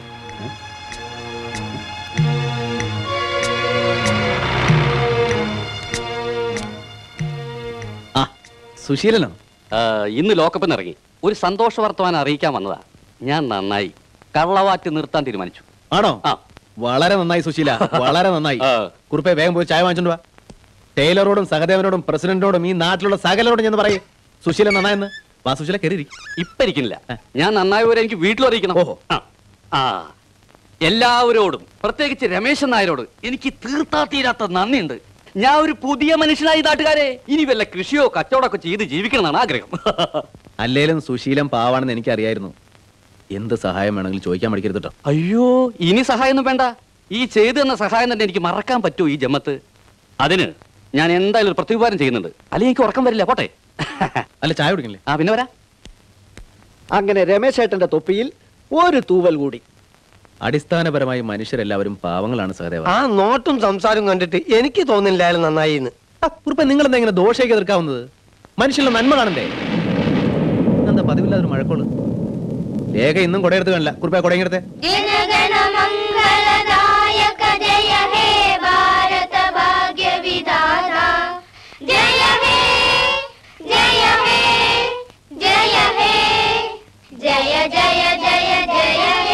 ആ സുശീലനോ ഇന്ന് ലോക്കപ്പിൽ ഇറങ്ങി ഒരു സന്തോഷ വർത്തമാനം അറിയിക്കാൻ വന്നതാ ഞാൻ നന്നായി കള്ളവാറ്റ് നിർത്താൻ തീരുമാനിച്ചു ആണോ വളരെ നന്നായി സുശീല വളരെ നന്നായി കുറുപ്പെ വേഗം പോയി ചായ വാങ്ങിച്ചോണ്ട് വാ ടൈലറോടും സഹദേവനോടും പ്രസിഡന്റിനോടും ഈ നാട്ടിലുള്ള സകലരോടും ചെന്ന് പറയേ സുശീല നന്നായെന്ന് വാ സുശീല കയറി ഇപ്പൊ ഇരിക്കുന്നില്ല ഞാൻ നന്നായവരെ എനിക്ക് വീട്ടിലും അറിയിക്കണം ആ. ആ എല്ലാവരോടും പ്രത്യേകിച്ച് രമേശൻ നായരോട് എനിക്ക് തീർത്താ തീരാത്ത നന്ദിയുണ്ട് ഞാൻ ഒരു പുതിയ മനുഷ്യനായി നാട്ടുകാരെ ഇനി വല്ല കൃഷിയോ കച്ചവടമൊക്കെ ചെയ്ത് ജീവിക്കണം എന്നാണ് ആഗ്രഹം അല്ലേലും സുശീലം പാവാണെന്ന് എനിക്കറിയായിരുന്നു എന്ത് സഹായം വേണമെങ്കിലും ചോദിക്കാൻ മടിക്കരുത് കേട്ടോ അയ്യോ ഇനി സഹായമൊന്നും വേണ്ട ഈ ചെയ്തു തന്ന സഹായം തന്നെ എനിക്ക് മറക്കാൻ പറ്റുമോ ഈ ജമ്മത്ത് അതിന് ഞാൻ എന്തായാലും ഒരു പ്രത്യുപകാരം ചെയ്യുന്നുണ്ട് അല്ലെങ്കിൽ എനിക്ക് ഉറക്കം വരില്ല പോട്ടെ അല്ല ചായ കുടിക്കണില്ലേ ആ പിന്നെ വരാ അങ്ങനെ രമേശേട്ടന്റെ തൊപ്പിയിൽ ഒരു തൂവൽ കൂടി അടിസ്ഥാനപരമായി മനുഷ്യരെല്ലാവരും പാവങ്ങളാണ് സഹദേവ ആ നോട്ടും സംസാരവും കണ്ടിട്ട് എനിക്ക് തോന്നില്ല അയാൾ നന്നായി എന്ന് കുറുപ്പ നിങ്ങൾ എന്താ ഇങ്ങനെ ദോഷയൊക്കെ എതിർക്കാവുന്നത് മനുഷ്യരുടെ നന്മ കാണണ്ടേ എന്താ പതിവില്ലാതൊരു മഴക്കോള് ലേഖ ഇന്നും കൊടയെടുത്ത് കാണില്ല കുറുപ്പ കൊടയെടുത്തേ जनगणमङ्गलदायक जय हे भारत भाग्य विधाता जय हे जय हे जय हे जय जय जय जय हे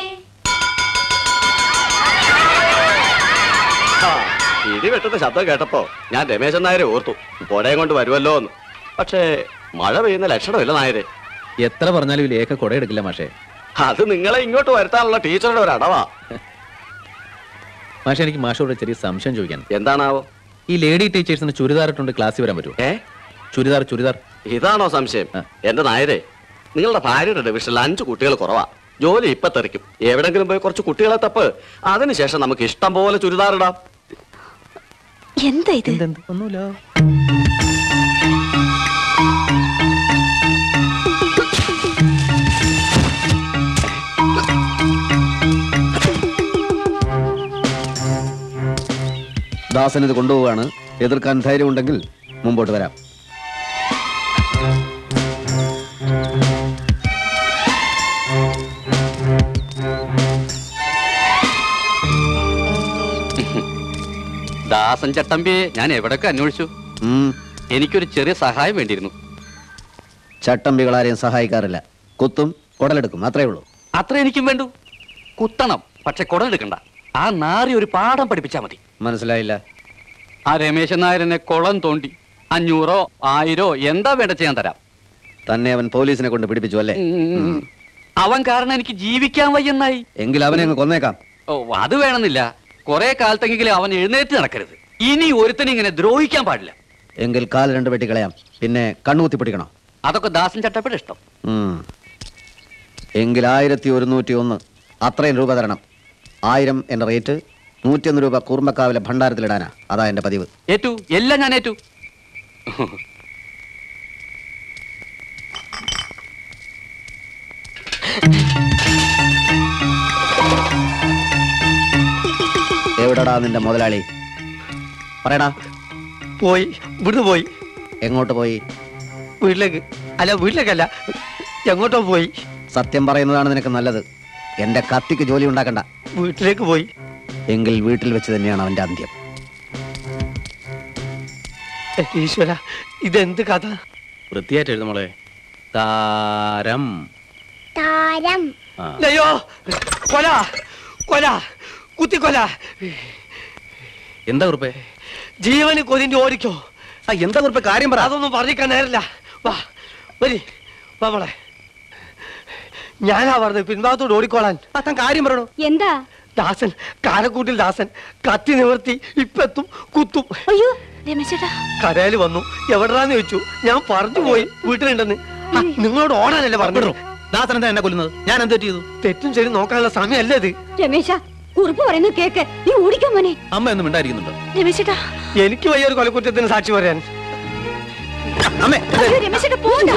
ആ, ഇടി വെട്ടുന്ന ശബ്ദം കേട്ടപ്പോ ഞാൻ രമേശൻ നായരെ ഓർത്തു കൊടയും കൊണ്ട് വരുമല്ലോ എന്ന് പക്ഷേ മഴ പെയ്യുന്ന ലക്ഷണമില്ല നായരെ എത്ര പറഞ്ഞാലും ഈ ലേഖ കൊടയെടുക്കില്ല മാഷേ അത് നിങ്ങളെ ഇങ്ങോട്ട് വരുത്താനുള്ള ടീച്ചറുടെ ഒരു അടവാ മാഷെ എനിക്ക് മാഷോട് ചെറിയ സംശയം ചോദിക്കാൻ എന്താണാവോ ഈ ലേഡി ടീച്ചേഴ്സിന് ചുരിദാർ ഇട്ടുകൊണ്ട് ക്ലാസ്സിൽ വരാൻ പറ്റുമോ ഏ ചുരിദാർ ചുരിദാർ ഇതാണോ സംശയം എന്റെ നായരെ നിങ്ങളുടെ ഭാര്യയുടെ ഡിവിഷനിൽ അഞ്ചു കുട്ടികൾ കുറവാ ജോലി ഇപ്പൊ തെറിക്കും എവിടെങ്കിലും പോയി കുറച്ച് കുട്ടികളെ തപ്പ് അതിനുശേഷം നമുക്ക് ഇഷ്ടം പോലെ ചുരിദാർ ഇടാം എന്താ ഇത് ഒന്നുമില്ല ദാസൻ ഇത് കൊണ്ടുപോവാണ് എതിർക്കാൻ ധൈര്യമുണ്ടെങ്കിൽ മുമ്പോട്ട് വരാം ദാസൻ ചട്ടമ്പിയെ ഞാൻ എവിടൊക്കെ അന്വേഷിച്ചു എനിക്കൊരു ചെറിയ സഹായം വേണ്ടിയിരുന്നു ചട്ടമ്പികളാരെയും സഹായിക്കാറില്ല കുത്തും കുടലെടുക്കും അത്രേ ഉള്ളൂ അത്ര എനിക്കും വേണ്ടു കുത്തണം പക്ഷെ കുടലെടുക്കണ്ട ആ നാറി ഒരു പാഠം പഠിപ്പിച്ചാ മതി മനസ്സിലായില്ല ആ രമേശൻ നായരനെ കുളം തോണ്ടി അഞ്ഞൂറോ ആയിരോ എന്താ വേണ്ട ചെയ്യാൻ തരാം തന്നെ അവൻ പോലീസിനെ കൊണ്ട് പിടിപ്പിച്ചു അല്ലേ ഉം. അവൻ കാരണം എനിക്ക് ജീവിക്കാൻ വയ്യെന്നായി എങ്കിൽ അവനെ അങ്ങ് കൊന്നേക്കാം ഓ അത് വേണമെന്നില്ല കുറെ കാലത്തെങ്കിലും അവൻ എഴുന്നേറ്റ് നടക്കരുത് ഇനി ഒരുത്തനും ഇങ്ങനെ ദ്രോഹിക്കാൻ പാടില്ല എങ്കിൽ കാൽ രണ്ട് വെട്ടിക്കളയാം പിന്നെ കണ്ണുകുത്തി പിടിക്കണം അതൊക്കെ ദാസൻ ചട്ടപ്പയുടെ ഇഷ്ടം ഉം. എങ്കിൽ ആയിരത്തി ഒരുന്നൂറ്റി ഒന്ന് അത്രയും രൂപ തരണം ആയിരം എന്റെ റേറ്റ് നൂറ്റിയൊന്ന് രൂപ കൂർമ്മക്കാവിലെ ഭണ്ഡാരത്തിലിടാനാ അതാ എന്റെ പതിവ് ഏറ്റു എല്ലാം ഞാൻ ഏറ്റു എവിടെടാ നിന്റെ മുതലാളി പറയടാ പോയി ഇവിടുന്ന് പോയി എങ്ങോട്ട് പോയി വീട്ടിലേക്ക് അല്ല വീട്ടിലേക്കല്ല എങ്ങോട്ടോ പോയി സത്യം പറയുന്നതാണ് നിനക്ക് നല്ലത് എന്റെ കത്തിക്ക് ജോലി ഉണ്ടാക്കണ്ട വീട്ടിലേക്ക് പോയി എങ്കിൽ വീട്ടിൽ വെച്ച് തന്നെയാണ് അവന്റെ അന്ത്യം എന്റെ ഈശ്വര ഇതെന്ത് കഥ വൃത്തിയായിട്ട് എഴുതും മോളെ താരം താരം ആ. അയ്യോ കൊല കൊല കുത്തിക്കൊല എന്താ കുറിപ്പേ ജീവന് കൊതിന്റെ ഓടിക്കോ ആ എന്താ കുറിപ്പ് കാര്യം പറ അതൊന്നും പറഞ്ഞിക്കാൻ നേരില്ല വാ വരി വാ മോളെ ഞാനാ പറഞ്ഞത് പിൻഭാഗത്തോട് ഓടിക്കോളാൻ താൻ കാര്യം പറയണോ എന്താ ദാസൻ കാരക്കൂട്ടിൽ ദാസൻ കത്തി നിവർത്തി ഇപ്പെത്തും കുത്തും അയ്യോ രമേശേട്ടാ കരയില് വന്നു എവിടാന്ന് ചോദിച്ചു ഞാൻ പറഞ്ഞു പോയി വീട്ടിലുണ്ടെന്ന് ആ, നിങ്ങളോട് ഓടാനല്ലേ പറഞ്ഞു ദാസൻ എന്താ എന്നെ കൊല്ലുന്നത് ഞാൻ എന്ത് ചെയ്തു തെറ്റും ശരി നോക്കാനുള്ള സമയമല്ലേ ഇത് രമേശ കുറിപ്പ് പറയുന്നത് കേക്ക് നീ ഓടിക്കാൻ മോനെ അമ്മ ഒന്നും മിണ്ടായിരിക്കുന്നുണ്ടോ രമേശേട്ടാ എനിക്ക് വയ്യ ഒരു കൊലക്കുറ്റത്തിന് സാക്ഷി പറയാൻ അമ്മേ അയ്യോ രമേശേട്ടാ പോണ്ട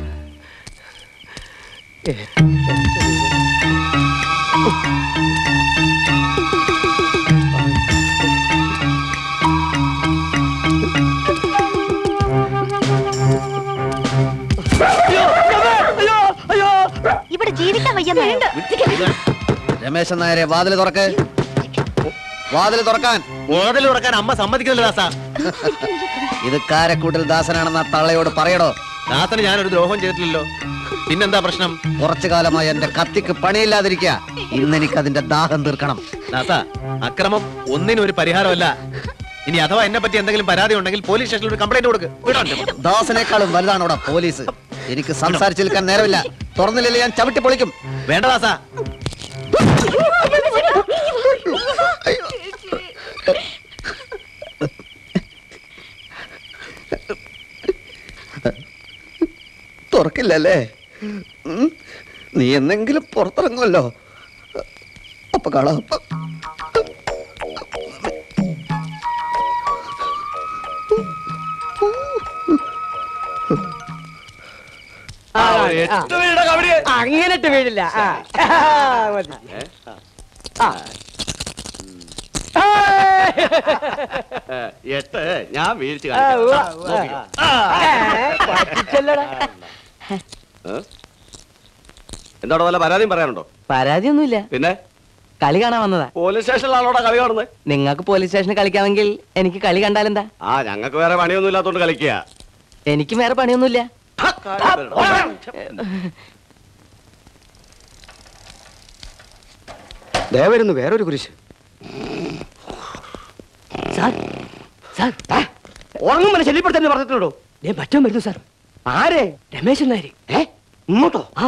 ഇവിടെ ജീവിക്കാൻ വയ്യ വേണ്ട രമേശൻ നായരെ വാതിൽ തുറക്ക് വാതിൽ തുറക്കാൻ വാതിൽ തുറക്കാൻ അമ്മ സമ്മതിക്കുന്നില്ല ദാസ ഇത് കാരക്കൂട്ടിൽ ദാസനാണെന്ന തള്ളയോട് പറയടോ ദാസന് ഞാനൊരു ദ്രോഹം ചെയ്തിട്ടില്ലല്ലോ പിന്നെന്താ പ്രശ്നം കുറച്ചു കാലമായി എന്റെ കത്തിക്ക് പണിയില്ലാതിരിക്കുക ഇന്ന് എനിക്ക് അതിന്റെ ദാഹം തീർക്കണം ദാസ അക്രമം ഒന്നിനും ഒരു പരിഹാരമല്ല ഇനി അഥവാ എന്നെ പറ്റി എന്തെങ്കിലും പരാതി ഉണ്ടെങ്കിൽ പോലീസ് സ്റ്റേഷനിൽ ഒരു കംപ്ലൈന്റ് കൊടുക്ക് വിടോ എന്റെ മോനെ. ദാസനേക്കാളും വലുതാണ് അവിടെ പോലീസ് എനിക്ക് സംസാരിച്ചു നിൽക്കാൻ നേരമില്ല തുറന്നില്ലെങ്കിൽ ഞാൻ ചവിട്ടി പൊളിക്കും വേണ്ട ദാസ തുറക്കില്ലല്ലേ ഉം? നീ എന്തെങ്കിലും പുറത്തിറങ്ങുമല്ലോ അപ്പൊ കാണാം അങ്ങനെട്ട് വീഴില്ല ആ. മതി. ആ. എട്ട് ഞാൻ വീഴ്ച ആ, ഉവ്വ, കാണിക്കാം. ഉവ്വ. നോക്കിക്കോ. ഏ, പറ്റിച്ചല്ലോടാ. ഏ? എന്താണ് വല്ല പരാതിയും പറയാനുണ്ടോ പരാതിയൊന്നുമില്ല പിന്നെ കളി കാണാൻ വന്നതാ പോലീസ് സ്റ്റേഷനിലാണോടാ കളി കാണുന്നത് നിങ്ങൾക്ക് പോലീസ് സ്റ്റേഷനിൽ കളിക്കാമെങ്കിൽ എനിക്ക് കളി കണ്ടാലെന്താ ആ ഞങ്ങൾക്ക് വേറെ പണിയൊന്നും ഇല്ലാത്തോണ്ട് കളിക്കുക എനിക്ക് വേറെ പണിയൊന്നുമില്ല ദയവരുന്നു വേറൊരു കുരിശ് സാർ സാർ ഉറങ്ങും ശല്യപ്പെടുത്തന്നെ പറഞ്ഞിട്ടുണ്ടോ ദേ മറ്റോ വരുന്നു സാർ ആരെ രമേശൻ നായര് ഏ ഇങ്ങോട്ടോ ആ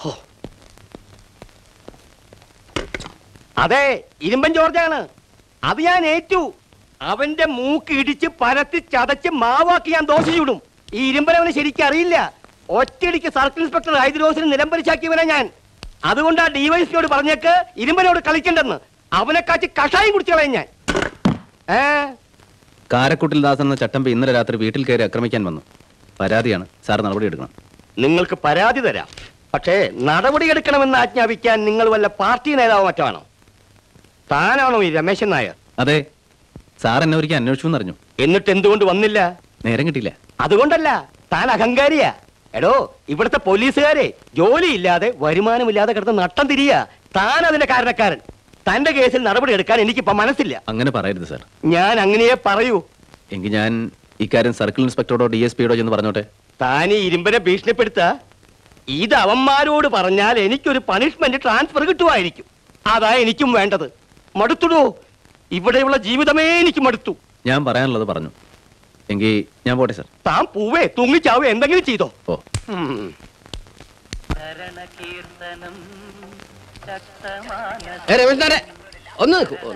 അതെ ഇരുമ്പൻ ജോർജാണ് അത് ഞാൻ ഏറ്റു അവന്റെ മൂക്ക് ഇടിച്ച് പരത്തി ചതച്ച് മാവാക്കി ഞാൻ ദോശ ചൂടും ഈ ഇരുമ്പനവന് ശരിക്കും അറിയില്ല ഒറ്റയടിക്ക് സർക്കിൾ ഇൻസ്പെക്ടർ ഹൈദ്രോസിന് നിലംപരിച്ചാക്കിയവനെ ഞാൻ അതുകൊണ്ട് ആ ഡിവൈസിനോട് പറഞ്ഞേക്ക് ഇരുമ്പനോട് കളിക്കണ്ടെന്ന് അവനെ കാച്ചി കഷായം കുടിച്ചു കളയും ഞാൻ ഏ കാരക്കുട്ടിൽ ദാസൻ എന്ന ചട്ടമ്പി ഇന്നലെ രാത്രി വീട്ടിൽ കയറി ആക്രമിക്കാൻ വന്നു പരാതിയാണ് സാർ നടപടി എടുക്കണം നിങ്ങൾക്ക് പരാതി തരാം പക്ഷേ നടപടിയെടുക്കണമെന്ന് ആജ്ഞാപിക്കാൻ നിങ്ങൾ വല്ല പാർട്ടി നേതാവോ മറ്റോ ആണോ താനാണോ ഈ രമേശൻ നായർ അതെ സാർ എന്നെ ഒരിക്കൽ അന്വേഷിച്ചു എന്നറിഞ്ഞു എന്നിട്ട് എന്തുകൊണ്ട് വന്നില്ല നേരം കിട്ടിയില്ല അതുകൊണ്ടല്ല താൻ അഹങ്കാരിയാ എടോ ഇവിടുത്തെ പോലീസുകാരെ ജോലിയില്ലാതെ വരുമാനമില്ലാതെ കിടന്ന് നട്ടം തിരിയ താൻ അതിന്റെ കാരണക്കാരൻ തന്റെ കേസിൽ നടപടി എടുക്കാൻ എനിക്കിപ്പോ മനസ്സില്ല അങ്ങനെ പറയരുത് സാർ ഞാൻ അങ്ങനെയേ പറയൂ എങ്കിൽ ഞാൻ ഇക്കാര്യം സർക്കിൾ ഇൻസ്പെക്ടറോടോ ഡി എസ് പിയോടോ ചെന്ന് പറഞ്ഞോട്ടെ താൻ ഈ ഇരുമ്പനെ ഭീഷണിപ്പെടുത്ത ഇത് അവന്മാരോട് പറഞ്ഞാൽ എനിക്കൊരു പണിഷ്മെന്റ് ട്രാൻസ്ഫർ കിട്ടുമായിരിക്കും അതാ എനിക്കും വേണ്ടത് മടുത്തുടോ ഇവിടെയുള്ള ജീവിതമേ എനിക്ക് മടുത്തു ഞാൻ പറയാനുള്ളത് പറഞ്ഞു എങ്കിൽ ഞാൻ പോട്ടെ സാർ താൻ പൂവേ തൂങ്ങിച്ചാവേ എന്തെങ്കിലും ചെയ്തോ ഓ ഉം. ഏ, രമേശ് സാറേ, ഒന്ന് നിൽക്കൂ ഒന്ന്.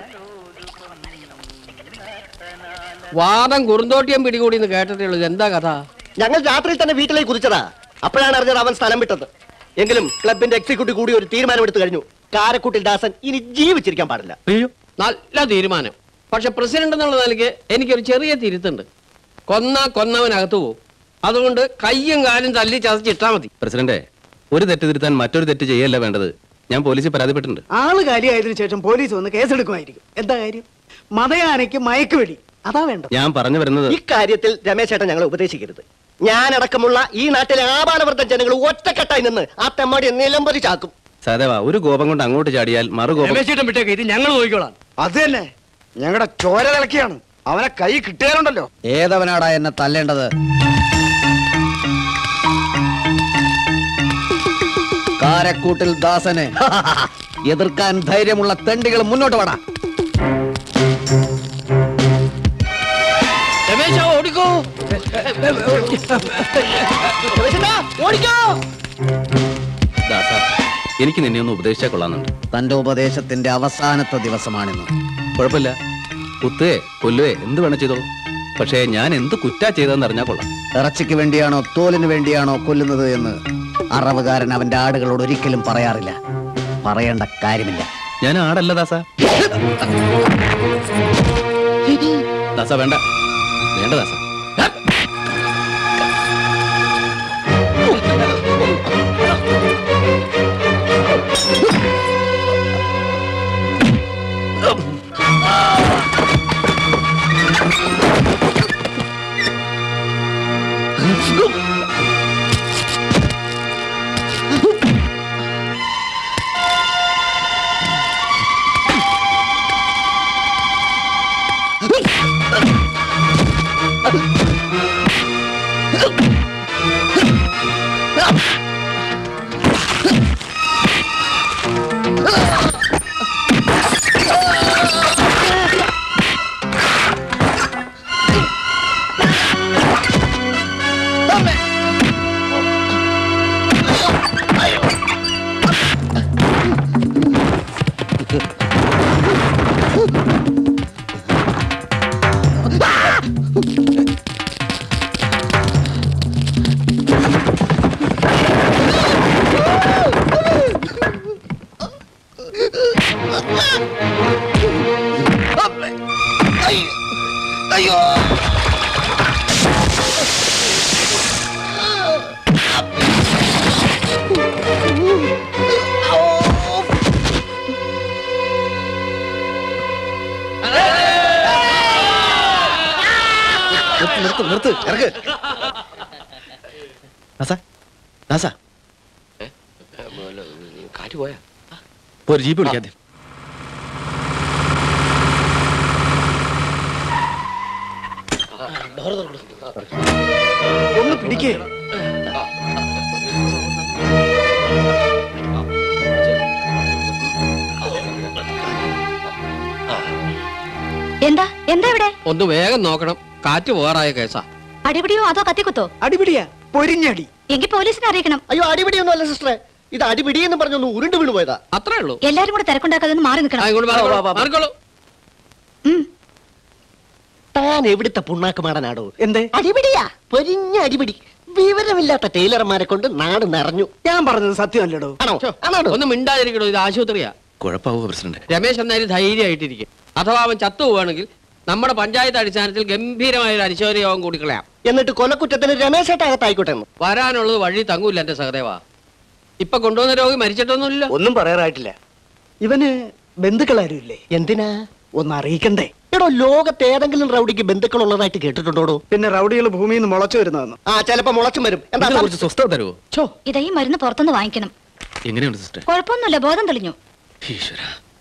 വാദം കുറുന്തോട്ടിയം പിടികൂടി എന്ന് കേട്ടിട്ടേ ഉള്ളൂ എന്താ കഥ ഞങ്ങൾ രാത്രിയിൽ തന്നെ വീട്ടിലേക്ക് കുതിച്ചതാ അപ്പോഴാണ് അറിഞ്ഞത് അവൻ സ്ഥലം വിട്ടത് എങ്കിലും ക്ലബിന്റെ എക്സിക്യൂട്ടീവ് കൂടി ഒരു തീരുമാനമെടുത്തു കഴിഞ്ഞു കാരക്കുട്ടിൽ ദാസൻ ഇനി ജീവിച്ചിരിക്കാൻ പാടില്ല അയ്യോ നല്ല തീരുമാനം പക്ഷെ പ്രസിഡന്റ് എന്നുള്ള നിലയ്ക്ക് എനിക്കൊരു ചെറിയ തിരുത്തുണ്ട് കൊന്ന കൊന്നവനകത്തു പോകും അതുകൊണ്ട് കയ്യും കാലും തല്ലി ചതച്ചിട്ടാ മതി പ്രസിഡന്റെ ഒരു തെറ്റ് തിരുത്താൻ മറ്റൊരു തെറ്റ് ചെയ്യല്ല വേണ്ടത് ഞാൻ പോലീസിൽ പരാതിപ്പെട്ടിട്ടുണ്ട് ആള് കാലിയായതിനു ശേഷം പോലീസ് വന്ന് കേസെടുക്കുമായിരിക്കും എന്താ കാര്യം മതയാനയ്ക്ക് മയക്കുവെടി അതാ വേണ്ടത് ഞാൻ പറഞ്ഞു വരുന്നത് ഇക്കാര്യത്തിൽ രമേശ് ചേട്ടൻ ഞങ്ങളെ ഉപദേശിക്കരുത് ഞാനടക്കമുള്ള ഈ നാട്ടിലെ ആപാലവൃദ്ധ ജനങ്ങൾ ഒറ്റക്കെട്ടായി നിന്ന് ആ തെമ്മാടി നിലംപതി ചാക്കും സഹദേവ ഒരു കോപം കൊണ്ട് അങ്ങോട്ട് ചാടിയാൽ മറുകോപം രമേശേട്ടൻ വിട്ടേക്ക് ഇത് ഞങ്ങൾ നോക്കിക്കോളാം അത് തന്നെ ഞങ്ങളുടെ ചോര തിളക്കിയാണ് അവനെ കൈ കിട്ടിയാലുണ്ടല്ലോ ഏതവനാടാ എന്നെ തല്ലേണ്ടത് കാരക്കൂട്ടിൽ ദാസനെ എതിർക്കാൻ ധൈര്യമുള്ള തെണ്ടികൾ മുന്നോട്ട് വാടാ രമേശ ഓടിക്കോ ഓടിക്കോ ദാസ എനിക്ക് നിന്നെ ഒന്ന് ഉപദേശിച്ചാൽ കൊള്ളാന്നുണ്ട് തന്റെ ഉപദേശത്തിന്റെ അവസാനത്തെ ദിവസമാണിന്ന് കുഴപ്പമില്ല കുത്തുകയെ കൊല്ലുകയെ എന്ത് വേണം ചെയ്തോളൂ പക്ഷേ ഞാൻ എന്ത് കുറ്റാ ചെയ്തതെന്ന് അറിഞ്ഞാൽ കൊള്ളാം ഇറച്ചിക്ക് വേണ്ടിയാണോ തോലിന് വേണ്ടിയാണോ കൊല്ലുന്നത് എന്ന് അറവുകാരൻ അവന്റെ ആടുകളോട് ഒരിക്കലും പറയാറില്ല പറയേണ്ട കാര്യമില്ല ഞാൻ ആടല്ല ദാസ ദാസ വേണ്ട വേണ്ട ദാസ അയ്യോ നിർത്ത് നിർത്ത് നിർത്ത് ഇറക്ക് ദാസ ദാസ കാറ്റ് പോയാ ഇപ്പൊ ഒരു ജീപ്പ് വിളിക്കാതെ ഒന്ന് പിടിക്കേ എന്താ എന്താ ഇവിടെ ഒന്ന് വേഗം നോക്കണം കാറ്റ് പോകാറായ കേസാ അടിപിടിയോ അതോ കത്തിക്കുത്തോ അടിപിടിയാ പൊരിഞ്ഞടി എങ്കിൽ പോലീസിനെ അറിയിക്കണം അയ്യോ അടിപിടിയൊന്നും അല്ല സിസ്റ്ററെ ഇത് അടിപിടി എന്ന് പറഞ്ഞൊന്ന് ഉരുണ്ട് വീണ് പോയതാ അത്രേ ഉള്ളൂ എല്ലാരും കൂടെ തിരക്കുണ്ടാക്കാതെ ഒന്ന് മാറി നിൽക്കണം മാറിക്കോളൂ താൻ എവിടുത്തെ പുണ്ണാക്കുമാടനാടോ എന്തേ അടിപിടിയാ പൊരിഞ്ഞ അടിപിടി വിവരമില്ലാത്ത ടൈലർമാരെ കൊണ്ട് നാട് നിറഞ്ഞു ഞാൻ പറഞ്ഞത് സത്യമല്ലടോ ആണോ ആണോ ഒന്ന് മിണ്ടാതിരിക്കണോ ഇത് ആശുപത്രിയാ കുഴപ്പമാവോ പ്രസിഡന്റ് രമേശ് എന്നാലും ധൈര്യമായിട്ടിരിക്കും അഥവാ അവൻ ചത്തു പോവുകയാണെങ്കിൽ നമ്മുടെ പഞ്ചായത്ത് അടിസ്ഥാനത്തിൽ ഗംഭീരമായ ഒരു അനുശോചന യോഗം കൂടിക്കളയാം എന്നിട്ട് കൊലക്കുറ്റത്തിന് രമേശേട്ട അകത്തായിക്കോട്ടെ എന്ന് വരാനുള്ളത് വഴി തങ്ങൂല്ല എന്റെ സഹദേവ ഇപ്പൊ കൊണ്ടുവന്ന രോഗി മരിച്ചിട്ടൊന്നുമില്ല ഒന്നും പറയാറായിട്ടില്ല ഇവന് ബന്ധുക്കളാരും ഇല്ലേ എന്തിനാ ഒന്ന് അറിയിക്കണ്ടേ എടോ ലോകത്ത് ഏതെങ്കിലും റൗഡിക്ക് ബന്ധുക്കളുള്ളതായിട്ട് കേട്ടിട്ടുണ്ടോടോ പിന്നെ റൗഡികൾ ഭൂമിയിൽ നിന്ന് മുളച്ചു വരുന്നതെന്ന് ആ ചിലപ്പോ മുളച്ചും വരും എന്താ ഇതിനെ കുറിച്ച് സ്വസ്ഥത തരുമോ ചോ ഇതാ ഈ മരുന്ന് പുറത്തുനിന്ന് വാങ്ങിക്കണം എങ്ങനെയുണ്ട് സിസ്റ്റർ കുഴപ്പമൊന്നുമില്ല ബോധം തെളിഞ്ഞു ഈശ്വര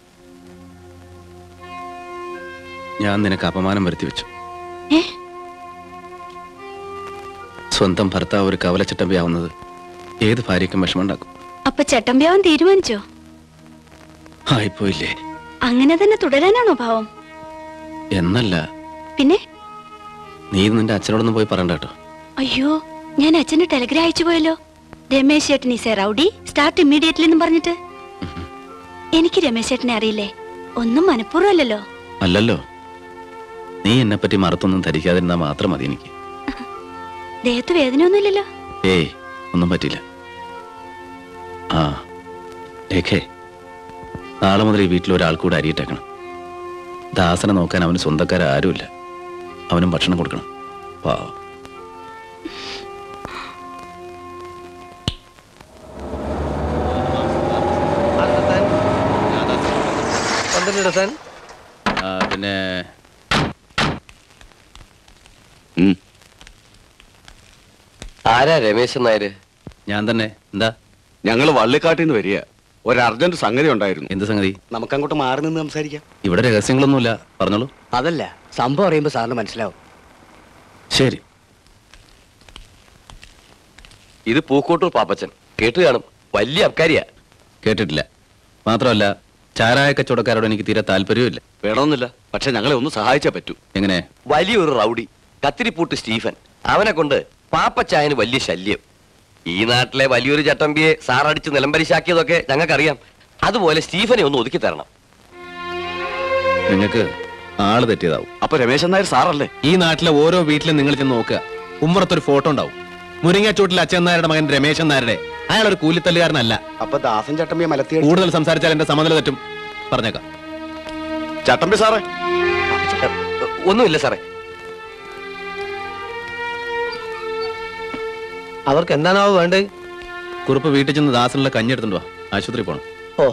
ഞാൻ നിനക്ക് അപമാനം വരുത്തി വെച്ചു ഏ? സ്വന്തം ഭർത്താവ് ഒരു കവലച്ചട്ടമ്പിയാവുന്നത് ഏത് ഭാര്യയ്ക്കും വിഷമമുണ്ടാക്കും അപ്പൊ ചട്ടമ്പ്യാവൻ തീരുമാനിച്ചോ ആയിപ്പോയില്ലേ അങ്ങനെ തന്നെ തുടരാനാണോ ഭാവം എന്നല്ല പിന്നെ നീ ഇത് നിന്റെ അച്ഛനോടൊന്നും പോയി പറയണ്ട കേട്ടോ അയ്യോ ഞാൻ അച്ഛന് ടെലഗ്രാം അയച്ചു പോയല്ലോ രമേശ് ചേട്ടൻ is a rowdy start immediately എന്നും പറഞ്ഞിട്ട് എനിക്ക് രമേശ് ചേട്ടനെ അറിയില്ലേ ഒന്നും മനഃപൂർവ്വം അല്ലല്ലോ അല്ലല്ലോ നീ എന്നെ പറ്റി മറത്തൊന്നും ധരിക്കാതിരുന്നാ മാത്രം മതി എനിക്ക് ദേഹത്ത് വേദനയൊന്നുമില്ലല്ലോ ഏയ് ഒന്നും പറ്റില്ല ആ രേഖേ നാളെ മുതൽ ഈ വീട്ടിൽ ഒരാൾ കൂടെ അരിയിട്ടേക്കണം ദാസനെ നോക്കാൻ അവന് സ്വന്തക്കാരാരുമില്ല അവനും ഭക്ഷണം കൊടുക്കണം പാവം പന്ത്രണ്ട് താൻ ആ, പിന്നെ ആരാ രമേശൻ നായര് ഞാൻ തന്നെ എന്താ ഞങ്ങൾ വള്ളിക്കാട്ടിൽ നിന്ന് വരിക ഒരു അർജന്റ് സംഗതി ഉണ്ടായിരുന്നു എന്ത് സംഗതി നമുക്ക് അങ്ങോട്ട് മാറി നിന്ന് സംസാരിക്കാം ഇവിടെ രഹസ്യങ്ങളൊന്നുമില്ല പറഞ്ഞോളൂ അതല്ല സംഭവം അറിയുമ്പോ സാറിന് മനസ്സിലാവും ശരി ഇത് പൂക്കോട്ടൂർ പാപ്പച്ചൻ കേട്ട് കാണും വലിയ അബ്കാരിയാ കേട്ടിട്ടില്ല മാത്രമല്ല ചാരായ കച്ചവടക്കാരോട് എനിക്ക് തീരെ താല്പര്യമില്ല വേണമെന്നില്ല പക്ഷെ ഞങ്ങളെ ഒന്ന് സഹായിച്ചേ പറ്റൂ എങ്ങനെ വലിയൊരു റൗഡി കത്തിരിപ്പൂട്ട് സ്റ്റീഫൻ അവനെ കൊണ്ട് പാപ്പച്ചായന് വലിയ ശല്യം ഈ നാട്ടിലെ വലിയൊരു ചട്ടമ്പിയെ സാറടിച്ച് നിലംപരിശാക്കിയതൊക്കെ ഞങ്ങൾക്കറിയാം അതുപോലെ സ്റ്റീഫനെ ഒന്ന് ഒതുക്കി തരണം നിങ്ങൾക്ക് ആള് തെറ്റിയതാവും അപ്പൊ രമേശൻ നായർ സാറല്ലേ ഈ നാട്ടിലെ ഓരോ വീട്ടിലും നിങ്ങൾ ചെന്ന് നോക്കുക ഉമ്മറത്തൊരു ഫോട്ടോ ഉണ്ടാവും മുരിങ്ങാച്ചൂട്ടിൽ അച്ഛൻ നായരുടെ മകൻ രമേശൻ നായരുടെ അയാൾ ഒരു കൂലിത്തല്ലുകാരനല്ല അപ്പൊ ദാസൻ ചട്ടമ്പിയെ മലത്തി കൂടുതൽ സംസാരിച്ചാൽ എന്റെ സമനില തെറ്റും പറഞ്ഞേക്കാം ചട്ടമ്പി സാറേ ഒന്നുമില്ല സാറേ അവർക്ക് എന്താണാവോ വേണ്ടത് കുറുപ്പ് വീട്ടിൽ ചെന്ന് ദാസനുള്ള കഞ്ഞി എടുത്തുണ്ടോ ആശുപത്രി പോണം ഓ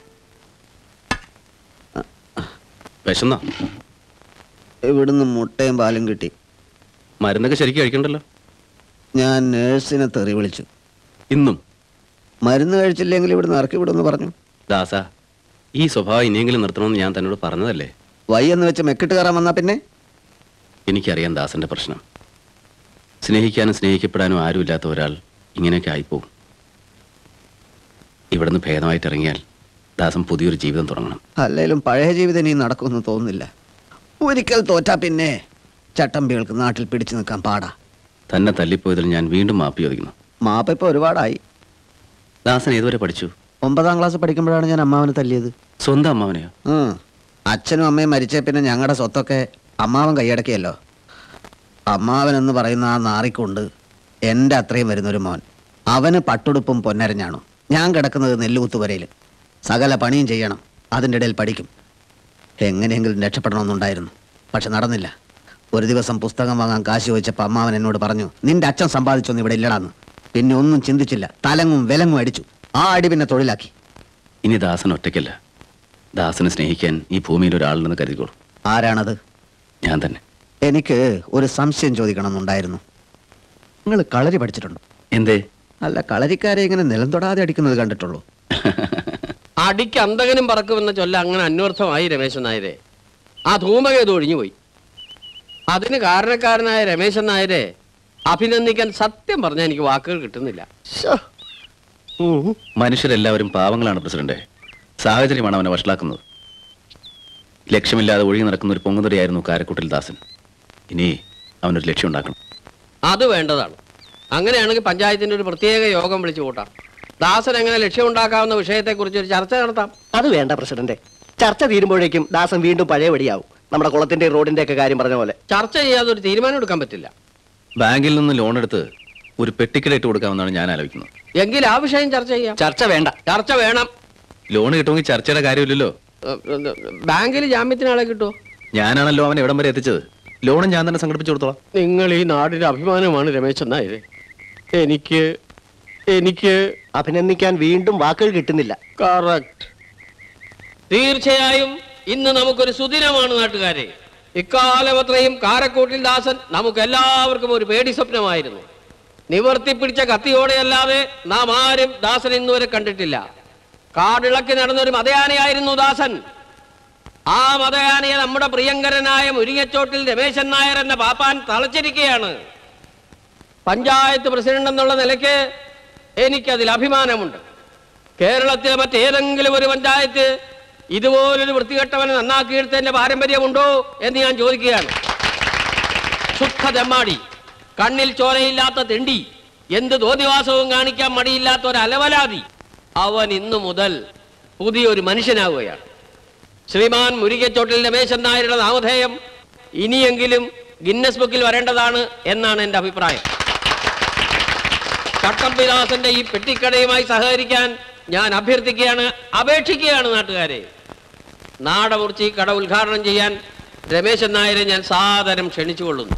വിശന്നോ ഇവിടുന്ന് മുട്ടയും പാലും കിട്ടി മരുന്നൊക്കെ ശരിക്കും കഴിക്കണ്ടല്ലോ ഞാൻ നേഴ്സിനെ തെറി വിളിച്ചു ഇന്നും മരുന്ന് കഴിച്ചില്ലെങ്കിൽ ഇവിടുന്ന് ഇറക്കി വിടുമെന്ന് പറഞ്ഞു ദാസ ഈ സ്വഭാവം ഇനിയെങ്കിലും നിർത്തണമെന്ന് ഞാൻ തന്നോട് പറഞ്ഞതല്ലേ വയ്യെന്ന് വെച്ച് മെക്കിട്ട് കയറാൻ വന്നാ പിന്നെ എനിക്കറിയാം ദാസന്റെ പ്രശ്നം സ്നേഹിക്കാനും സ്നേഹിക്കപ്പെടാനും ആരുമില്ലാത്ത ഒരാൾ ഇങ്ങനെയൊക്കെ ആയിപ്പോവും ഇവിടുന്ന് ഭേദമായിട്ട് ഇറങ്ങിയാൽ ദാസൻ പുതിയൊരു ജീവിതം തുടങ്ങണം അല്ലേലും പഴയ ജീവിതം ഇനി നടക്കുമെന്ന് തോന്നുന്നില്ല ഒരിക്കൽ തോറ്റാ പിന്നെ ചട്ടമ്പികൾക്ക് നാട്ടിൽ പിടിച്ചു നിൽക്കാൻ പാടാ തന്നെ തല്ലിപ്പോയതിൽ ഞാൻ വീണ്ടും മാപ്പി ചോദിക്കുന്നു മാപ്പ ഇപ്പൊ ഒരുപാടായി ദാസൻ ഏതുവരെ പഠിച്ചു ഒമ്പതാം ക്ലാസ് പഠിക്കുമ്പോഴാണ് ഞാൻ അമ്മാവനെ തല്ലിയത് സ്വന്തം അമ്മാവനെയോ ഉം. അച്ഛനും അമ്മയും മരിച്ച പിന്നെ ഞങ്ങളുടെ സ്വത്തൊക്കെ അമ്മാവൻ കൈയടക്കിയല്ലോ അമ്മാവൻ എന്ന് പറയുന്ന ആ നാറിക്കൊണ്ട് എൻ്റെ അത്രയും വരുന്നൊരു മോൻ അവന് പട്ടുടുപ്പും പൊന്നരഞ്ഞാണു ഞാൻ കിടക്കുന്നത് നെല്ലുകുത്തുവരയിൽ സകല പണിയും ചെയ്യണം അതിൻ്റെ ഇടയിൽ പഠിക്കും എങ്ങനെയെങ്കിലും രക്ഷപ്പെടണമെന്നുണ്ടായിരുന്നു പക്ഷെ നടന്നില്ല ഒരു ദിവസം പുസ്തകം വാങ്ങാൻ കാശ് ചോദിച്ചപ്പോൾ അമ്മാവൻ എന്നോട് പറഞ്ഞു നിന്റെ അച്ഛൻ സമ്പാദിച്ചൊന്നും ഇവിടെ ഇല്ലടാന്ന് പിന്നെ ഒന്നും ചിന്തിച്ചില്ല തലങ്ങും വിലങ്ങും അടിച്ചു ആ അടി പിന്നെ തൊഴിലാക്കി ഇനി ദാസൻ ഒറ്റയ്ക്കല്ല ദാസനെ സ്നേഹിക്കാൻ ഈ ഭൂമിയിൽ ഒരാളുണ്ടെന്ന് കരുതിക്കോളൂ ആരാണത് ഞാൻ തന്നെ എനിക്ക് ഒരു സംശയം ചോദിക്കണമെന്നുണ്ടായിരുന്നു നിങ്ങൾ കളരി പഠിച്ചിട്ടുണ്ടോ എന്തേ അല്ല കളരിക്കാരെ ഇങ്ങനെ നിലം തൊടാതെ അടിക്കുന്നത് കണ്ടിട്ടുള്ളൂ അടിക്ക് അന്തകനും പറക്കുമെന്ന ചൊല്ല അങ്ങനെ അന്വർത്ഥമായി രമേശൻ നായരെ ആ ധൂമകേതു ഒഴിഞ്ഞുപോയി അതിന് കാരണക്കാരനായ രമേശൻ നായരെ അഭിനന്ദിക്കാൻ സത്യം പറഞ്ഞാൽ എനിക്ക് വാക്കുകൾ കിട്ടുന്നില്ല മനുഷ്യരെല്ലാവരും പാവങ്ങളാണ് പ്രസിഡന്റ് സാഹചര്യമാണ് അവനെ വഷളാക്കുന്നത് ലക്ഷ്യമില്ലാതെ ഒഴുകി നടക്കുന്ന ഒരു പൊങ്ങുതടിയായിരുന്നു കാരക്കുട്ടിൽ ദാസൻ ഇനി അവനൊരു ലക്ഷ്യം ഉണ്ടാക്കണം അത് വേണ്ടതാണ് അങ്ങനെയാണെങ്കിൽ പഞ്ചായത്തിന്റെ ഒരു പ്രത്യേക യോഗം വിളിച്ചു കൂട്ടാം ദാസൻ എങ്ങനെ ലക്ഷ്യമുണ്ടാക്കാവുന്ന വിഷയത്തെക്കുറിച്ച് ഒരു ചർച്ച നടത്താം അത് വേണ്ട പ്രസിഡന്റ് ചർച്ച തീരുമ്പോഴേക്കും ദാസൻ വീണ്ടും പഴയപടിയാവും നമ്മുടെ കുളത്തിന്റെ റോഡിന്റെ ഒക്കെ കാര്യം പറഞ്ഞ പോലെ ചർച്ച ചെയ്യാതെ ഒരു തീരുമാനം എടുക്കാൻ പറ്റില്ല ബാങ്കിൽ നിന്ന് ലോൺ എടുത്ത് ഒരു പെട്ടിക്കട ഇട്ട് കൊടുക്കാമെന്നാണ് ഞാൻ ആലോചിക്കുന്നത് എങ്കിൽ ആ വിഷയം ചർച്ച ചെയ്യാം ചർച്ച വേണ്ട ചർച്ച വേണം ലോൺ കിട്ടുമെങ്കിൽ ചർച്ചയുടെ കാര്യമില്ലല്ലോ ബാങ്കിൽ ജാമ്യത്തിന് ആളെ കിട്ടുമോ ഞാനാണല്ലോ അവൻ എവിടം വരെ എത്തിച്ചത് ലോണും ഞാൻ തന്നെ സംഘടിപ്പിച്ചു കൊടുത്തോളാം നിങ്ങൾ ഈ നാടിന്റെ അഭിമാനമാണ് രമേശൻ നായർ എനിക്ക് എനിക്ക് അഭിനന്ദിക്കാൻ വീണ്ടും വാക്കുകൾ കിട്ടുന്നില്ല കറക്റ്റ് തീർച്ചയായും ഇന്ന് നമുക്കൊരു സുദിനമാണ് നാട്ടുകാരെ ഇക്കാലമത്രയും കാരക്കോട്ടിൽ ദാസൻ നമുക്ക് എല്ലാവർക്കും ഒരു പേടി സ്വപ്നമായിരുന്നു നിവർത്തിപ്പിടിച്ച കത്തിയോടെയല്ലാതെ നാം ആരും ദാസൻ ഇന്നുവരെ കണ്ടിട്ടില്ല കാടിളക്കി നടന്നൊരു മതയാനയായിരുന്നു ദാസൻ ആ മതയാനയെ നമ്മുടെ പ്രിയങ്കരനായ മുരിങ്ങച്ചോട്ടിൽ രമേശൻ നായർ എന്ന പാപ്പാൻ തളച്ചിരിക്കുകയാണ് പഞ്ചായത്ത് പ്രസിഡന്റ് എന്നുള്ള നിലയ്ക്ക് എനിക്കതിൽ അഭിമാനമുണ്ട് കേരളത്തിലെ മറ്റേതെങ്കിലും ഒരു പഞ്ചായത്ത് ഇതുപോലൊരു വൃത്തികെട്ടവനെ നന്നാക്കിയെടുത്തതിന്റെ പാരമ്പര്യമുണ്ടോ എന്ന് ഞാൻ ചോദിക്കുകയാണ് ശുദ്ധ തെമ്മാടി കണ്ണിൽ ചോരയില്ലാത്ത തിണ്ടി എന്ത് തോന്നിവാസവും കാണിക്കാൻ മടിയില്ലാത്ത ഒരു അലവലാതി അവൻ ഇന്നു മുതൽ പുതിയൊരു മനുഷ്യനാവുകയാണ് ശ്രീമാൻ മുരികച്ചോട്ടിൽ രമേശൻ നായരുടെ നാമധേയം ഇനിയെങ്കിലും ഗിന്നസ് ബുക്കിൽ വരേണ്ടതാണ് എന്നാണ് എൻ്റെ അഭിപ്രായം ചട്ടമ്പിദാസന്റെ ഈ പെട്ടിക്കടയുമായി സഹകരിക്കാൻ ഞാൻ അഭ്യർത്ഥിക്കുകയാണ് അപേക്ഷിക്കുകയാണ് നാട്ടുകാരെ നാടമുറിച്ച് ഈ കട ഉദ്ഘാടനം ചെയ്യാൻ രമേശൻ നായരെ ഞാൻ സാദരം ക്ഷണിച്ചുകൊള്ളുന്നു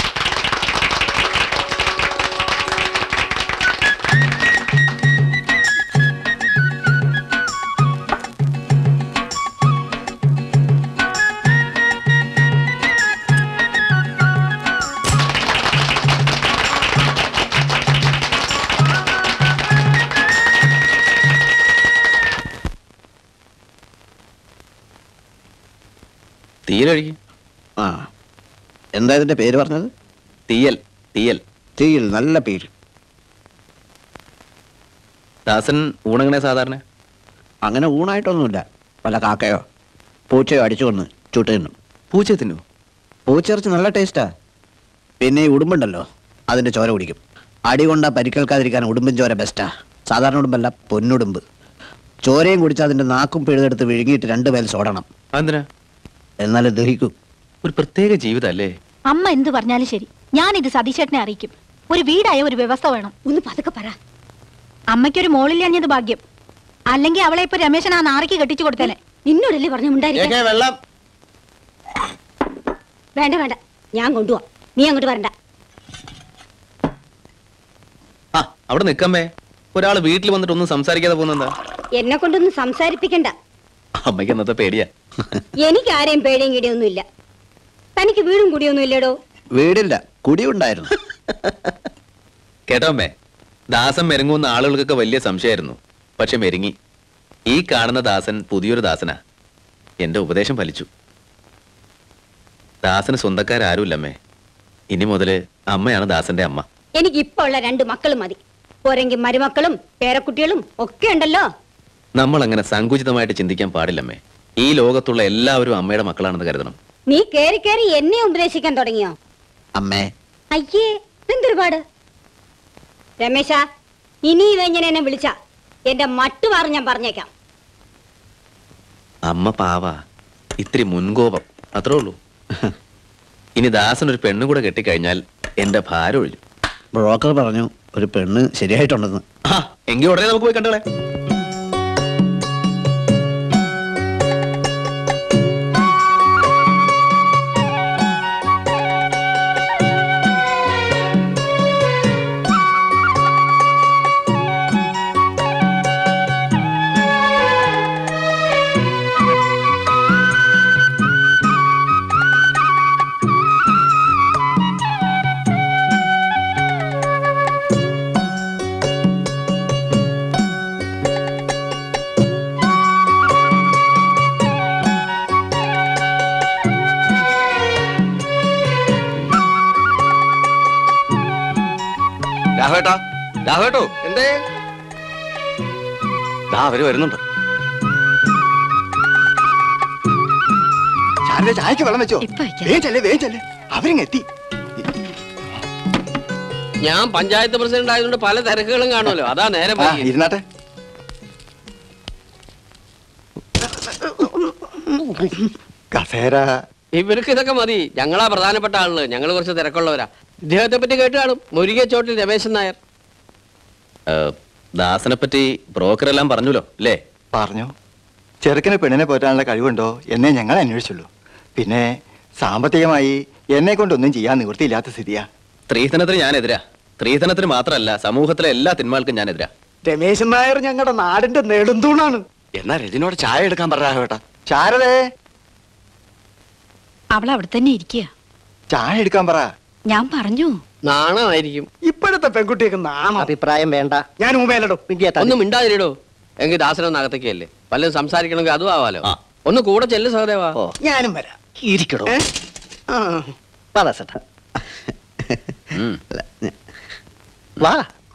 തീയൽ കഴിക്കും ആ എന്താ ഇതിന്റെ പേര് പറഞ്ഞത് തീയൽ തീയൽ തീയൽ നല്ല പേര് ദാസൻ ഊണങ്ങനെ സാധാരണ അങ്ങനെ ഊണായിട്ടൊന്നുമില്ല വല്ല കാക്കയോ പൂച്ചയോ അടിച്ചു കൊന്ന് ചുട്ട് തിന്നും പൂച്ച തിന്നു പൂച്ചിറച്ചി നല്ല ടേസ്റ്റാ പിന്നെ ഈ ഉടുമ്പുണ്ടല്ലോ അതിന്റെ ചോര കുടിക്കും അടി കൊണ്ടാ പരിക്കേൽക്കാതിരിക്കാൻ ഉടുമ്പൻ ചോര ബെസ്റ്റാ സാധാരണ ഉടുമ്പല്ല പൊന്നുടുമ്പ് ചോരയും കുടിച്ച് അതിന്റെ നാക്കും പിഴുതെടുത്ത് വിഴുങ്ങിയിട്ട് രണ്ട് പേൽ സോടണം എന്തിനാ എന്നാലേ ദഹിക്കൂ ഒരു പ്രത്യേക ജീവിതല്ലേ അമ്മ എന്ത് പറഞ്ഞാലും ശരി ഞാൻ ഇത് സതീശേട്ടനെ അറിയിക്കും ഒരു വീടായ ഒരു വ്യവസ്ഥ വേണം ഒന്ന് പതുക്കെ പറ അമ്മയ്ക്കൊരു മോളില്ലഞ്ഞത് ഭാഗ്യം അല്ലെങ്കിൽ അവളെ ഇപ്പൊ രമേശൻ ആ നാറിക്ക് കെട്ടിച്ചു കൊടുത്തേനെ നിന്നോടല്ലേ പറഞ്ഞു ഉണ്ടായിരിക്കാം വെള്ളം വേണ്ട വേണ്ട ഞാൻ കൊണ്ടുപോവാം നീ അങ്ങോട്ട് വരണ്ട ആ അവിടെ നിക്കമ്മേ ഒരാൾ വീട്ടിൽ വന്നിട്ട് ഒന്നും സംസാരിക്കാതെ പോകുന്നെന്താ എന്നെ കൊണ്ടൊന്നും സംസാരിപ്പിക്കണ്ട അമ്മയ്ക്ക് എന്നത്തെ പേടിയാ എനിക്ക് ആരെയും പേടിയും കിടിയൊന്നും ഇല്ല തനിക്ക് വീടും കുടിയൊന്നും ഇല്ലടോ വീടില്ല കുടിയുണ്ടായിരുന്നു കേട്ടോ അമ്മേ ദാസൻ മെരുങ്ങുന്ന ആളുകൾക്കൊക്കെ വലിയ സംശയമായിരുന്നു പക്ഷെ മെരുങ്ങി ഈ കാണുന്ന ദാസൻ പുതിയൊരു ദാസനാ എന്റെ ഉപദേശം ഫലിച്ചു ദാസന് സ്വന്തക്കാരാരുമില്ലമ്മേ ഇനി മുതല് അമ്മയാണ് ദാസന്റെ അമ്മ എനിക്ക് ഇപ്പൊ ഉള്ള രണ്ട് മക്കളും മതി പോരെങ്കിൽ മരുമക്കളും പേരക്കുട്ടികളും ഒക്കെ ഉണ്ടല്ലോ നമ്മൾ അങ്ങനെ സങ്കുചിതമായിട്ട് ചിന്തിക്കാൻ പാടില്ലമ്മേ ഈ ലോകത്തുള്ള എല്ലാവരും അമ്മയുടെ മക്കളാണെന്ന് കരുതണം നീ കേറി കേറി എന്നെ ഉപദേശിക്കാൻ തുടങ്ങിയോ അമ്മേ അയ്യേ എന്തൊരുപാട് രമേശ ഇനി ഇതെങ്ങനെ എന്നെ വിളിച്ച എന്റെ മട്ടുമാറ് ഞാൻ പറഞ്ഞേക്കാം അമ്മ പാവ ഇത്തിരി മുൻകോപം അത്രേ ഉള്ളൂ ഇനി ദാസൻ ഒരു പെണ്ണും കൂടെ കെട്ടിക്കഴിഞ്ഞാൽ എന്റെ ഭാരം ഒഴിഞ്ഞു ബ്രോക്കർ പറഞ്ഞു ഒരു പെണ്ണ് ശരിയായിട്ടുണ്ടെന്ന് ആ എങ്കിൽ ഉടനെ നമുക്ക് പോയി കണ്ടോളെ രാഘവേട്ടാ രാഘവേട്ടോ എന്തേ ദാ അവര് വരുന്നുണ്ട് ശാരദ ചായക്ക് വെള്ളം വെച്ചോ വേഗല്ലേ വേഗല്ലേ അവരിങ്ങെത്തി ഞാൻ പഞ്ചായത്ത് പ്രസിഡന്റ് ആയതുകൊണ്ട് പല തിരക്കുകളും കാണുമല്ലോ അതാ നേരെ ആ, ഇരുന്നാട്ടെ കസേര ഇവർക്ക് ഇതൊക്കെ മതി ഞങ്ങളാ പ്രധാനപ്പെട്ട ആള് ഞങ്ങൾ കുറച്ച് തിരക്കുള്ളവരാ ഇദ്ദേഹത്തെ പറ്റി കേട്ട് കാണും മുരുകച്ചോട്ടിൽ രമേശൻ നായർ ദാസനെ പറ്റി ബ്രോക്കർ എല്ലാം പറഞ്ഞല്ലോ അല്ലേ പറഞ്ഞു ചെറുക്കന് പെണ്ണിനെ പോറ്റാനുള്ള കഴിവുണ്ടോ എന്നേ ഞങ്ങൾ അന്വേഷിച്ചുള്ളൂ പിന്നെ സാമ്പത്തികമായി എന്നെ കൊണ്ടൊന്നും ചെയ്യാൻ നിവൃത്തിയില്ലാത്ത സ്ഥിതിയാ സ്ത്രീധനത്തിന് ഞാനെതിരാ സ്ത്രീധനത്തിന് മാത്രമല്ല സമൂഹത്തിലെ എല്ലാ തിന്മാൾക്കും ഞാനെതിരാ രമേശൻ നായർ ഞങ്ങളുടെ നാടിന്റെ നെടുന്തൂണാണ് എന്നാ രജനോട് ചായ എടുക്കാൻ പറ രാഘവേട്ടാ ശാരദേ അവൾ അവിടെ തന്നെ ഇരിക്കുക ചായ എടുക്കാൻ പറ ഞാൻ പറഞ്ഞു നാണമായിരിക്കും ഇപ്പോഴത്തെ പെൺകുട്ടിയൊക്കെ നാണം അഭിപ്രായം വേണ്ട ഞാൻ ഊമേലടോ ഒന്നും മിണ്ടാതിരിടോ എങ്കിൽ ദാസനൊന്ന് അകത്തേക്കല്ലേ പലരും സംസാരിക്കണമെങ്കിൽ അതും ആവാലോ ഒന്ന് കൂടെ ചെല്ലു സഹദേവാ ഞാനും വരാം ഇരിക്കടോ ആ പറ സേട്ടാ വാ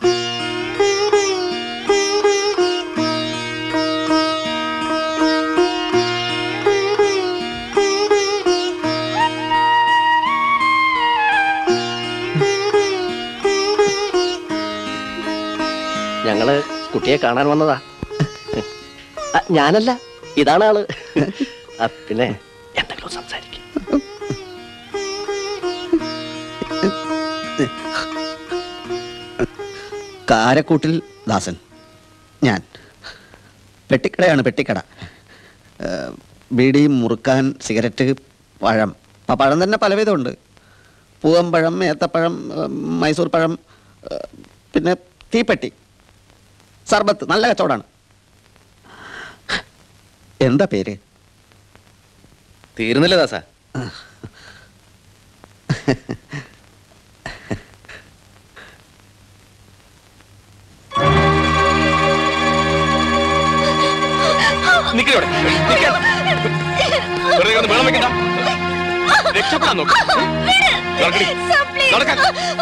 ഞങ്ങള് കുട്ടിയെ കാണാൻ വന്നതാ ആ, ഞാനല്ല ഇതാണ് ആള് ആ, പിന്നെ എന്തെങ്കിലും സംസാരിക്കും കാരക്കൂട്ടിൽ ദാസൻ ഞാൻ പെട്ടിക്കടയാണ് പെട്ടിക്കട ഏഹ്, ബീഡി മുറുക്കാൻ സിഗരറ്റ് പഴം ആ പഴം തന്നെ പലവിധമുണ്ട് പൂവമ്പഴം ഏത്തപ്പഴം ഏഹ്, മൈസൂർ പഴം ഏഹ്, പിന്നെ തീപ്പെട്ടി സർബത്ത് നല്ല കച്ചവടമാണ് എന്താ പേര് തീർന്നില്ല ദാസ നിക്കവിടെ വെറുതെ ഒന്ന് വെള്ളം വെക്കണ്ട രക്ഷപ്പെടാൻ നോക്ക് നടക്കടി. നടക്കാൻ.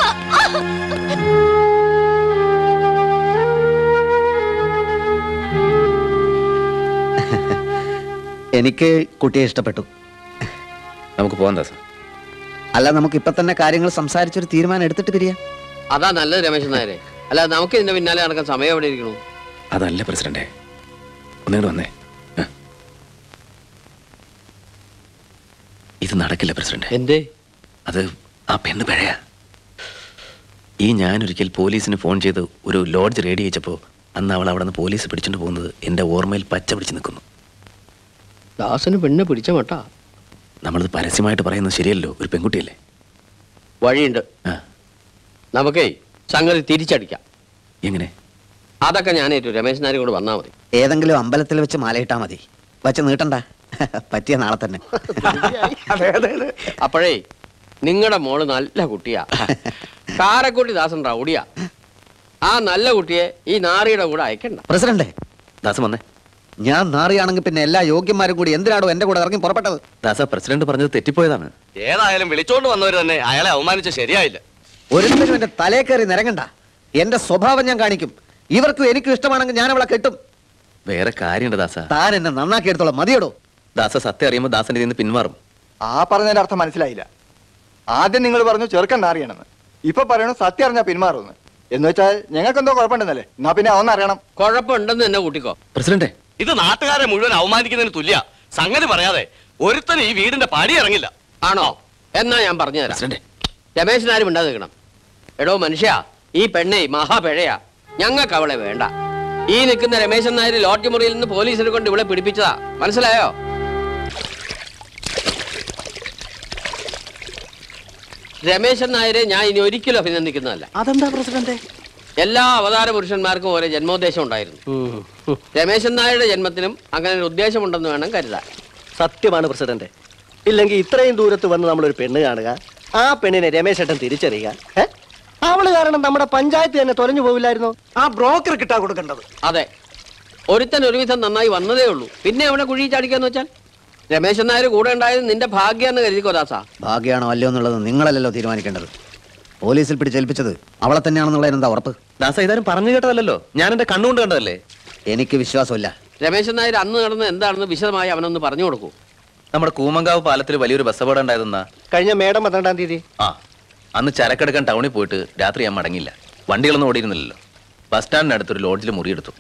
എനിക്ക് കുട്ടിയെ ഇഷ്ടപ്പെട്ടു നമുക്ക് പോകാൻ ദാസ അല്ല നമുക്ക് ഇപ്പൊ തന്നെ കാര്യങ്ങൾ സംസാരിച്ചൊരു തീരുമാനം എടുത്തിട്ട് പിരിയാം അതാ നല്ലത് രമേശൻ നായരെ അല്ല നമുക്ക് ഇതിന്റെ പിന്നാലെ നടക്കാൻ സമയം എവിടെ ഇരിക്കണു അതല്ല പ്രസിഡന്റെ ഒന്നുകൂടെ വന്നേ ആ. ഇത് നടക്കില്ല പ്രസിഡന്റ് എന്തേ അത് ആ പെണ്ണ് പിഴയ ഈ ഞാനൊരിക്കൽ പോലീസിന് ഫോൺ ചെയ്ത് ഒരു ലോഡ്ജ് റെഡി അയച്ചപ്പോൾ അന്ന് അവൾ അവിടെ നിന്ന് പോലീസ് പിടിച്ചോണ്ട് പോകുന്നത് എൻ്റെ ഓർമ്മയിൽ പച്ച പിടിച്ച് നിൽക്കുന്നു ദാസന് പെണ്ണ് പിടിച്ച മട്ടാ നമ്മളിത് പരസ്യമായിട്ട് പറയുന്നത് ശരിയല്ലോ ഒരു പെൺകുട്ടിയല്ലേ വഴിയുണ്ട് നമുക്കേ സംഗതി തിരിച്ചടിക്കാം എങ്ങനെ അതൊക്കെ ഞാനേറ്റു രമേശൻ നായർ കൂടെ വന്നാ മതി ഏതെങ്കിലും അമ്പലത്തിൽ വെച്ച് മാലയിട്ടാ മതി വച്ച് നീട്ടണ്ട പറ്റിയ നാളെ തന്നെ അപ്പോഴേ നിങ്ങളുടെ മോള് നല്ല കുട്ടിയാ കാരക്കുട്ടി ദാസൻ റൗഡിയാ ആ നല്ല കുട്ടിയെ ഈ നാറിയുടെ കൂടെ അയക്കണ്ട പ്രസിഡന്റ് ദാസ വന്നേ ഞാൻ നാറിയാണെങ്കിൽ പിന്നെ എല്ലാ യോഗ്യന്മാരും കൂടി എന്തിനാണോ എന്റെ കൂടെ ഇറങ്ങി പുറപ്പെട്ടത് ദാസ പ്രസിഡന്റ് പറഞ്ഞത് തെറ്റിപ്പോയതാണ് ഏതായാലും വിളിച്ചോണ്ട് വന്നവര് തന്നെ അയാളെ അവമാനിച്ച ശരിയായില്ല ഒരുത്തരും എന്റെ തലേ കയറി നിരങ്ങണ്ട എന്റെ സ്വഭാവം ഞാൻ കാണിക്കും ഇവർക്കും എനിക്കും ഇഷ്ടമാണെങ്കിൽ ഞാൻ അവളെ കെട്ടും വേറെ കാര്യമുണ്ട് ദാസ താൻ എന്നെ നന്നാക്കി എടുത്തോളാം മതിയടോ ദാസ സത്യം അറിയുമ്പോൾ ദാസന്റെ നിന്ന് പിന്മാറും ആ പറഞ്ഞതിന്റെ അർത്ഥം മനസ്സിലായില്ല ആദ്യം നിങ്ങൾ പറഞ്ഞു ചെറുക്കൻ നാറിയണമെന്ന് ഇപ്പൊ പറയണു സത്യം അറിഞ്ഞാ പിന്മാറുമെന്ന് എന്ന് വെച്ചാൽ ഞങ്ങൾക്ക് എന്തോ കുഴപ്പമുണ്ടെന്നല്ലേ എന്നാ പിന്നെ അവന്ന് അറിയണം കുഴപ്പമുണ്ടെന്ന് തന്നെ കൂട്ടിക്കോ പ്രസിഡന്റ് ഇത് നാട്ടുകാരെ മുഴുവൻ അവമാനിക്കുന്നതിന് തുല്യ സംഗതി പറയാതെ ഒരുത്തൻ ഈ വീടിന്റെ പടി ഇറങ്ങില്ല ആണോ എന്നാ ഞാൻ പറഞ്ഞുതരാം രമേശൻ ആരും ഉണ്ടാ നിൽക്കണം എടോ മനുഷ്യ ഈ പെണ്ണേ മഹാപിഴയാ ഞങ്ങൾക്ക് അവളെ വേണ്ട ഈ നിൽക്കുന്ന രമേശൻ നായർ ലോഡ്ജ് മുറിയിൽ നിന്ന് പോലീസിനെ കൊണ്ട് ഇവിടെ പിടിപ്പിച്ചതാ മനസ്സിലായോ രമേശൻ നായരെ ഞാൻ ഇനി ഒരിക്കലും അഭിനന്ദിക്കുന്നതല്ല അതെന്താ പ്രസിഡന്റ് എല്ലാ അവതാര പുരുഷന്മാർക്കും ഓരോ ജന്മോദ്ദേശം ഉണ്ടായിരുന്നു രമേശൻ നായരുടെ ജന്മത്തിനും അങ്ങനെ ഒരു ഉദ്ദേശമുണ്ടെന്ന് വേണം കരുതാൻ സത്യമാണ് പ്രസിഡന്റ് ഇല്ലെങ്കിൽ ഇത്രയും ദൂരത്ത് വന്ന് നമ്മളൊരു പെണ്ണ് കാണുക ആ പെണ്ണിനെ രമേശ് ഏട്ടൻ തിരിച്ചറിയുക ഏ? അവള് കാരണം നമ്മുടെ പഞ്ചായത്ത് തന്നെ തൊലഞ്ഞു പോവില്ലായിരുന്നോ ആ ബ്രോക്കർ കിട്ടാ കൊടുക്കേണ്ടത് അതെ ഒരുത്തൻ ഒരുവിധം നന്നായി വന്നതേ ഉള്ളൂ പിന്നെ അവിടെ കുഴി ചാടിക്കാന്ന് വെച്ചാൽ രമേശൻ നായർ കൂടെ ഉണ്ടായത് നിന്റെ ഭാഗ്യാന്ന് കരുതിക്കോ ദാസാ ഭാഗ്യമാണോ അല്ലയോ എന്നുള്ളത് നിങ്ങളല്ലല്ലോ തീരുമാനിക്കേണ്ടത് പോലീസിൽ പിടിച്ചേൽപ്പിച്ചത് അവളെ തന്നെയാണെന്നുള്ളതിന് എന്താ ഉറപ്പ് ദാസ ഇതാരും പറഞ്ഞു കേട്ടതല്ലോ ഞാൻ എന്റെ കണ്ണുകൊണ്ട് കണ്ടതല്ലേ എനിക്ക് വിശ്വാസമില്ല രമേശൻ നായർ അന്ന് നടന്നത് എന്താണെന്ന് വിശദമായി അവനൊന്ന് പറഞ്ഞു കൊടുക്കൂ നമ്മുടെ കൂമങ്കാവ് പാലത്തിൽ വലിയൊരു ബസ് അപകടം ഉണ്ടായതെന്നാ കഴിഞ്ഞ മേഡം പന്ത്രണ്ടാം തീയതി ആ അന്ന് ചരക്കെടുക്കാൻ ടൗണിൽ പോയിട്ട് രാത്രി ഞാൻ മടങ്ങില്ല വണ്ടികളൊന്നും ഓടിയിരുന്നില്ലല്ലോ ബസ് സ്റ്റാൻഡിനടുത്തൊരു ലോഡ്ജിൽ മുറിയെടുത്തു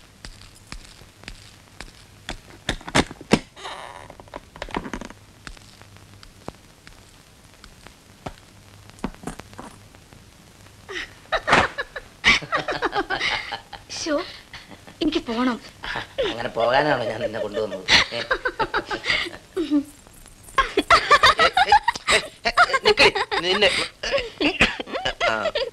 ഷോ എനിക്ക് പോണം അങ്ങനെ പോകാനാണോ ഞാൻ നിന്നെ കൊണ്ടുവന്നത് ഏ? നിക്കടി, നിന്നെ ആ.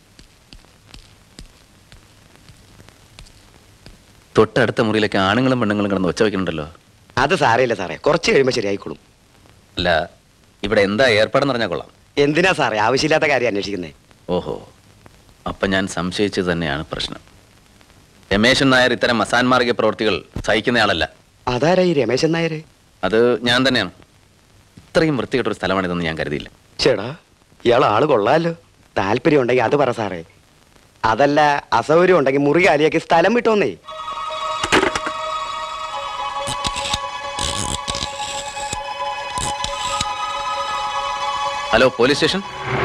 തൊട്ടടുത്ത മുറിയിലൊക്കെ ആണുങ്ങളും പെണ്ണുങ്ങളും കിടന്ന് ഒച്ച വയ്ക്കുന്നുണ്ടല്ലോ അത് സാരയില്ല സാറേ കുറച്ച് കഴിയുമ്പോൾ ശരിയായിക്കോളും അല്ല ഇവിടെ എന്താ ഏർപ്പാടെന്ന് പറഞ്ഞാൽ കൊള്ളാം എന്തിനാ സാറേ ആവശ്യമില്ലാത്ത കാര്യം അന്വേഷിക്കുന്നേ ഓഹോ അപ്പൊ ഞാൻ സംശയിച്ചത് തന്നെയാണ് പ്രശ്നം രമേശൻ നായർ ഇത്തരം അസാൻമാർഗിക പ്രവൃത്തികൾ സഹിക്കുന്നയാളല്ല അതാരാ ഈ രമേശൻ നായർ അത് ഞാൻ തന്നെയാണ് ഇത്രയും വൃത്തികെട്ടൊരു സ്ഥലമാണിതെന്ന് ഞാൻ കരുതിയില്ല ചേടാ ഇയാൾ ആള് കൊള്ളാലോ താല്പര്യം ഉണ്ടെങ്കിൽ അത് പറ സാറേ അതല്ല അസൗകര്യം ഉണ്ടെങ്കിൽ മുറി കാലിയാക്കി സ്ഥലം വിട്ടോന്നേ ഹലോ പോലീസ് സ്റ്റേഷൻ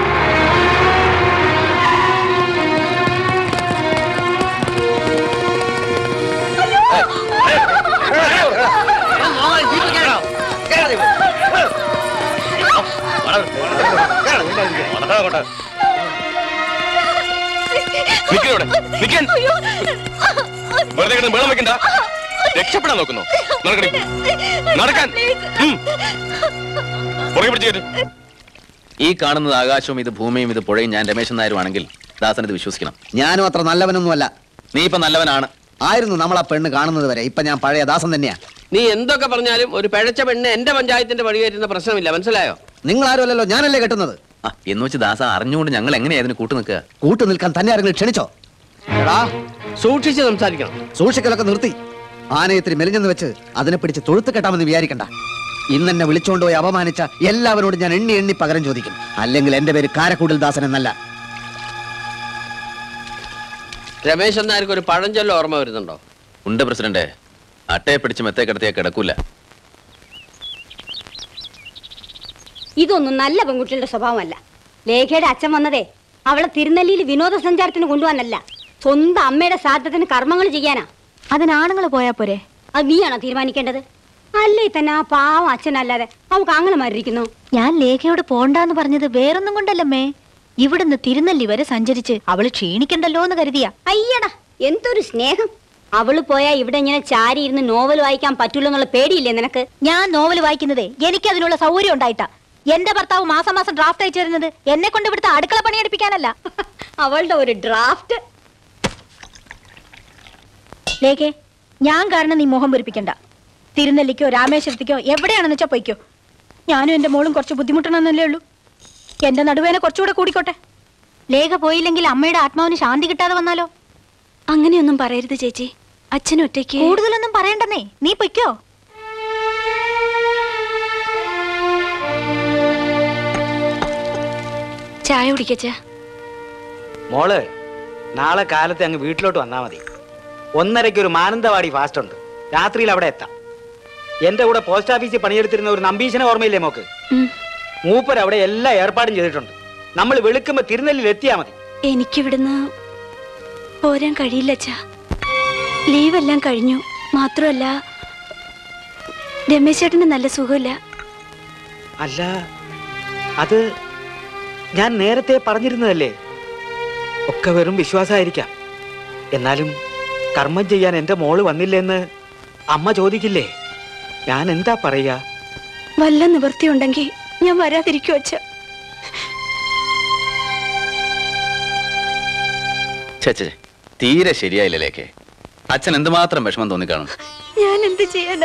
നിക്കവിടെ നിക്കാൻ വെറുതെ കിടന്ന് വെള്ളം വെക്കണ്ട രക്ഷപ്പെടാൻ നോക്കുന്നു നടക്കടി നടക്കാൻ ഉം. പുറകെ പിടിച്ച് കയറ്റ്. ഈ കാണുന്നത് ആകാശവും ഇത് ഭൂമിയും ഇത് പുഴയും ഞാൻ രമേശൻ നായരുമാണെങ്കിൽ ദാസൻ ഇത് വിശ്വസിക്കണം ഞാനും അത്ര നല്ലവനൊന്നുമല്ല നീ ഇപ്പൊ നല്ലവനാണ് ആയിരുന്നു നമ്മൾ ആ പെണ്ണ് കാണുന്നത് വരെ ഇപ്പൊ ഞാൻ പഴയ ദാസൻ തന്നെയാ നീ എന്തൊക്കെ പറഞ്ഞാലും ഒരു പിഴച്ച പെണ്ണ് എന്റെ പഞ്ചായത്തിന്റെ വഴി കയറ്റുന്ന പ്രശ്നമില്ല മനസ്സിലായോ നിങ്ങൾ ആരുമല്ലല്ലോ ഞാനല്ലേ കെട്ടുന്നത് ആ എന്ന് വെച്ച് ദാസ അറിഞ്ഞുകൊണ്ട് ഞങ്ങൾ എങ്ങനെയാ അതിന് കൂട്ടു നിൽക്കുക കൂട്ടു നിൽക്കാൻ തന്നെ ആരെങ്കിലും ക്ഷണിച്ചോ എടാ സൂക്ഷിച്ച് സംസാരിക്കണം സൂക്ഷിക്കലൊക്കെ നിർത്തി ആനയെ ഇത്തിരി മെലിഞ്ഞെന്ന് വെച്ച് അതിനെ പിടിച്ച് തൊഴുത്ത് കെട്ടാമെന്ന് വിചാരിക്കണ്ട ഇന്ന് എന്നെ വിളിച്ചോണ്ട് പോയി അപമാനിച്ച എല്ലാവരോടും ഞാൻ എണ്ണി എണ്ണി പകരം ചോദിക്കും അല്ലെങ്കിൽ എന്റെ പേര് കാരക്കൂടൽ ദാസൻ എന്നല്ല രമേശ് എന്നായിരിക്കും ഒരു പഴഞ്ചൊല്ല ഓർമ്മ വരുന്നുണ്ടോ ഉണ്ട് പ്രസിഡന്റ് അട്ടയെ പിടിച്ച് മെത്തേ കിടത്തിയാ കിടക്കൂല ഇതൊന്നും നല്ല പെൺകുട്ടികളുടെ സ്വഭാവമല്ല ലേഖയുടെ അച്ഛൻ വന്നതേ അവളെ തിരുനെല്ലിയിൽ വിനോദസഞ്ചാരത്തിന് കൊണ്ടുപോകാനല്ല സ്വന്തം അമ്മയുടെ ശ്രാദ്ധത്തിന് കർമ്മങ്ങൾ ചെയ്യാനാ അതിനാണുങ്ങൾ പോയാ പോരെ അത് നീയാണോ തീരുമാനിക്കേണ്ടത് അല്ലേ തന്നെ ആ പാവം അച്ഛനല്ലാതെ അവൾക്ക് ആങ്ങളമാരിക്കുന്നു ഞാൻ ലേഖയോട് പോണ്ടാന്ന് പറഞ്ഞത് വേറൊന്നും കൊണ്ടല്ലമ്മേ ഇവിടുന്ന് തിരുനെല്ലി വരെ സഞ്ചരിച്ച് അവള് ക്ഷീണിക്കണ്ടല്ലോ എന്ന് കരുതിയാ അയ്യടാ എന്തൊരു സ്നേഹം അവള് പോയാ ഇവിടെ ഇങ്ങനെ ചാരി ഇരുന്ന് നോവൽ വായിക്കാൻ പറ്റുള്ളൂ എന്നുള്ള പേടിയില്ലേ നിനക്ക് ഞാൻ നോവൽ വായിക്കുന്നതേ എനിക്ക് അതിനുള്ള സൗകര്യം ഉണ്ടായിട്ടാ എന്റെ ഭർത്താവ് മാസം മാസം ഡ്രാഫ്റ്റ് അയച്ചു തരുന്നത് എന്നെ കൊണ്ട് ഇവിടുത്തെ അടുക്കള പണിയെടുപ്പിക്കാനല്ല അവളുടെ ഒരു ഡ്രാഫ്റ്റ് ലേഖേ ഞാൻ കാരണം നീ മോഹം പൊരിപ്പിക്കണ്ട തിരുനെല്ലിക്കോ രാമേശ്വരത്തേക്കോ എവിടെയാണെന്ന് വെച്ചാ പൊയ്ക്കോ ഞാനും എന്റെ മോളും കുറച്ച് ബുദ്ധിമുട്ടണമെന്നല്ലേ ഉള്ളൂ എന്റെ നടുവേനെ കുറച്ചുകൂടെ കൂടിക്കോട്ടെ ലേഖ പോയില്ലെങ്കിൽ അമ്മയുടെ ആത്മാവിന് ശാന്തി കിട്ടാതെ വന്നാലോ അങ്ങനെയൊന്നും പറയരുത് ചേച്ചി അച്ഛൻ ഒറ്റയ്ക്ക് കൂടുതലൊന്നും പറയണ്ടെന്നേ നീ പൊയ്ക്കോ ചായ കുടിക്കച്ചാ മോള് നാളെ കാലത്തെ അങ്ങ് വീട്ടിലോട്ട് വന്നാൽ മതി ഒന്നരയ്ക്ക് ഒരു മാനന്തവാടി ഫാസ്റ്റ് ഉണ്ട് രാത്രിയിൽ അവിടെ എത്താം എന്റെ കൂടെ പോസ്റ്റ് ഓഫീസിൽ പണിയെടുത്തിരുന്ന ഒരു നമ്പീശനെ ഓർമ്മയില്ലേ മോക്ക് മൂപ്പർ അവിടെ എല്ലാ ഏർപ്പാടും ചെയ്തിട്ടുണ്ട് നമ്മൾ വെളുക്കുമ്പോ തിരുനെല്ലിൽ എത്തിയാ മതി എനിക്കിവിടുന്ന് പോരാൻ കഴിയില്ല അച്ഛാ ലീവ് എല്ലാം കഴിഞ്ഞു മാത്രമല്ല രമേശ് ചേട്ടന് നല്ല സുഖമില്ല അല്ല അത് ഞാൻ നേരത്തെ പറഞ്ഞിരുന്നതല്ലേ ഒക്കെ വെറും വിശ്വാസമായിരിക്കാം എന്നാലും കർമ്മം ചെയ്യാൻ എന്റെ മോള് വന്നില്ലെന്ന് അമ്മ ചോദിക്കില്ലേ ഞാൻ എന്താ പറയാ വല്ല നിവൃത്തിയുണ്ടെങ്കിൽ ഞാൻ വരാതിരിക്കും അച്ഛ ഛേ ഛേ, തീരെ ശരിയായില്ല ലേഖേ അച്ഛൻ എന്തുമാത്രം വിഷമം തോന്നിക്കാണും ഞാൻ എന്ത് ചെയ്യാനാ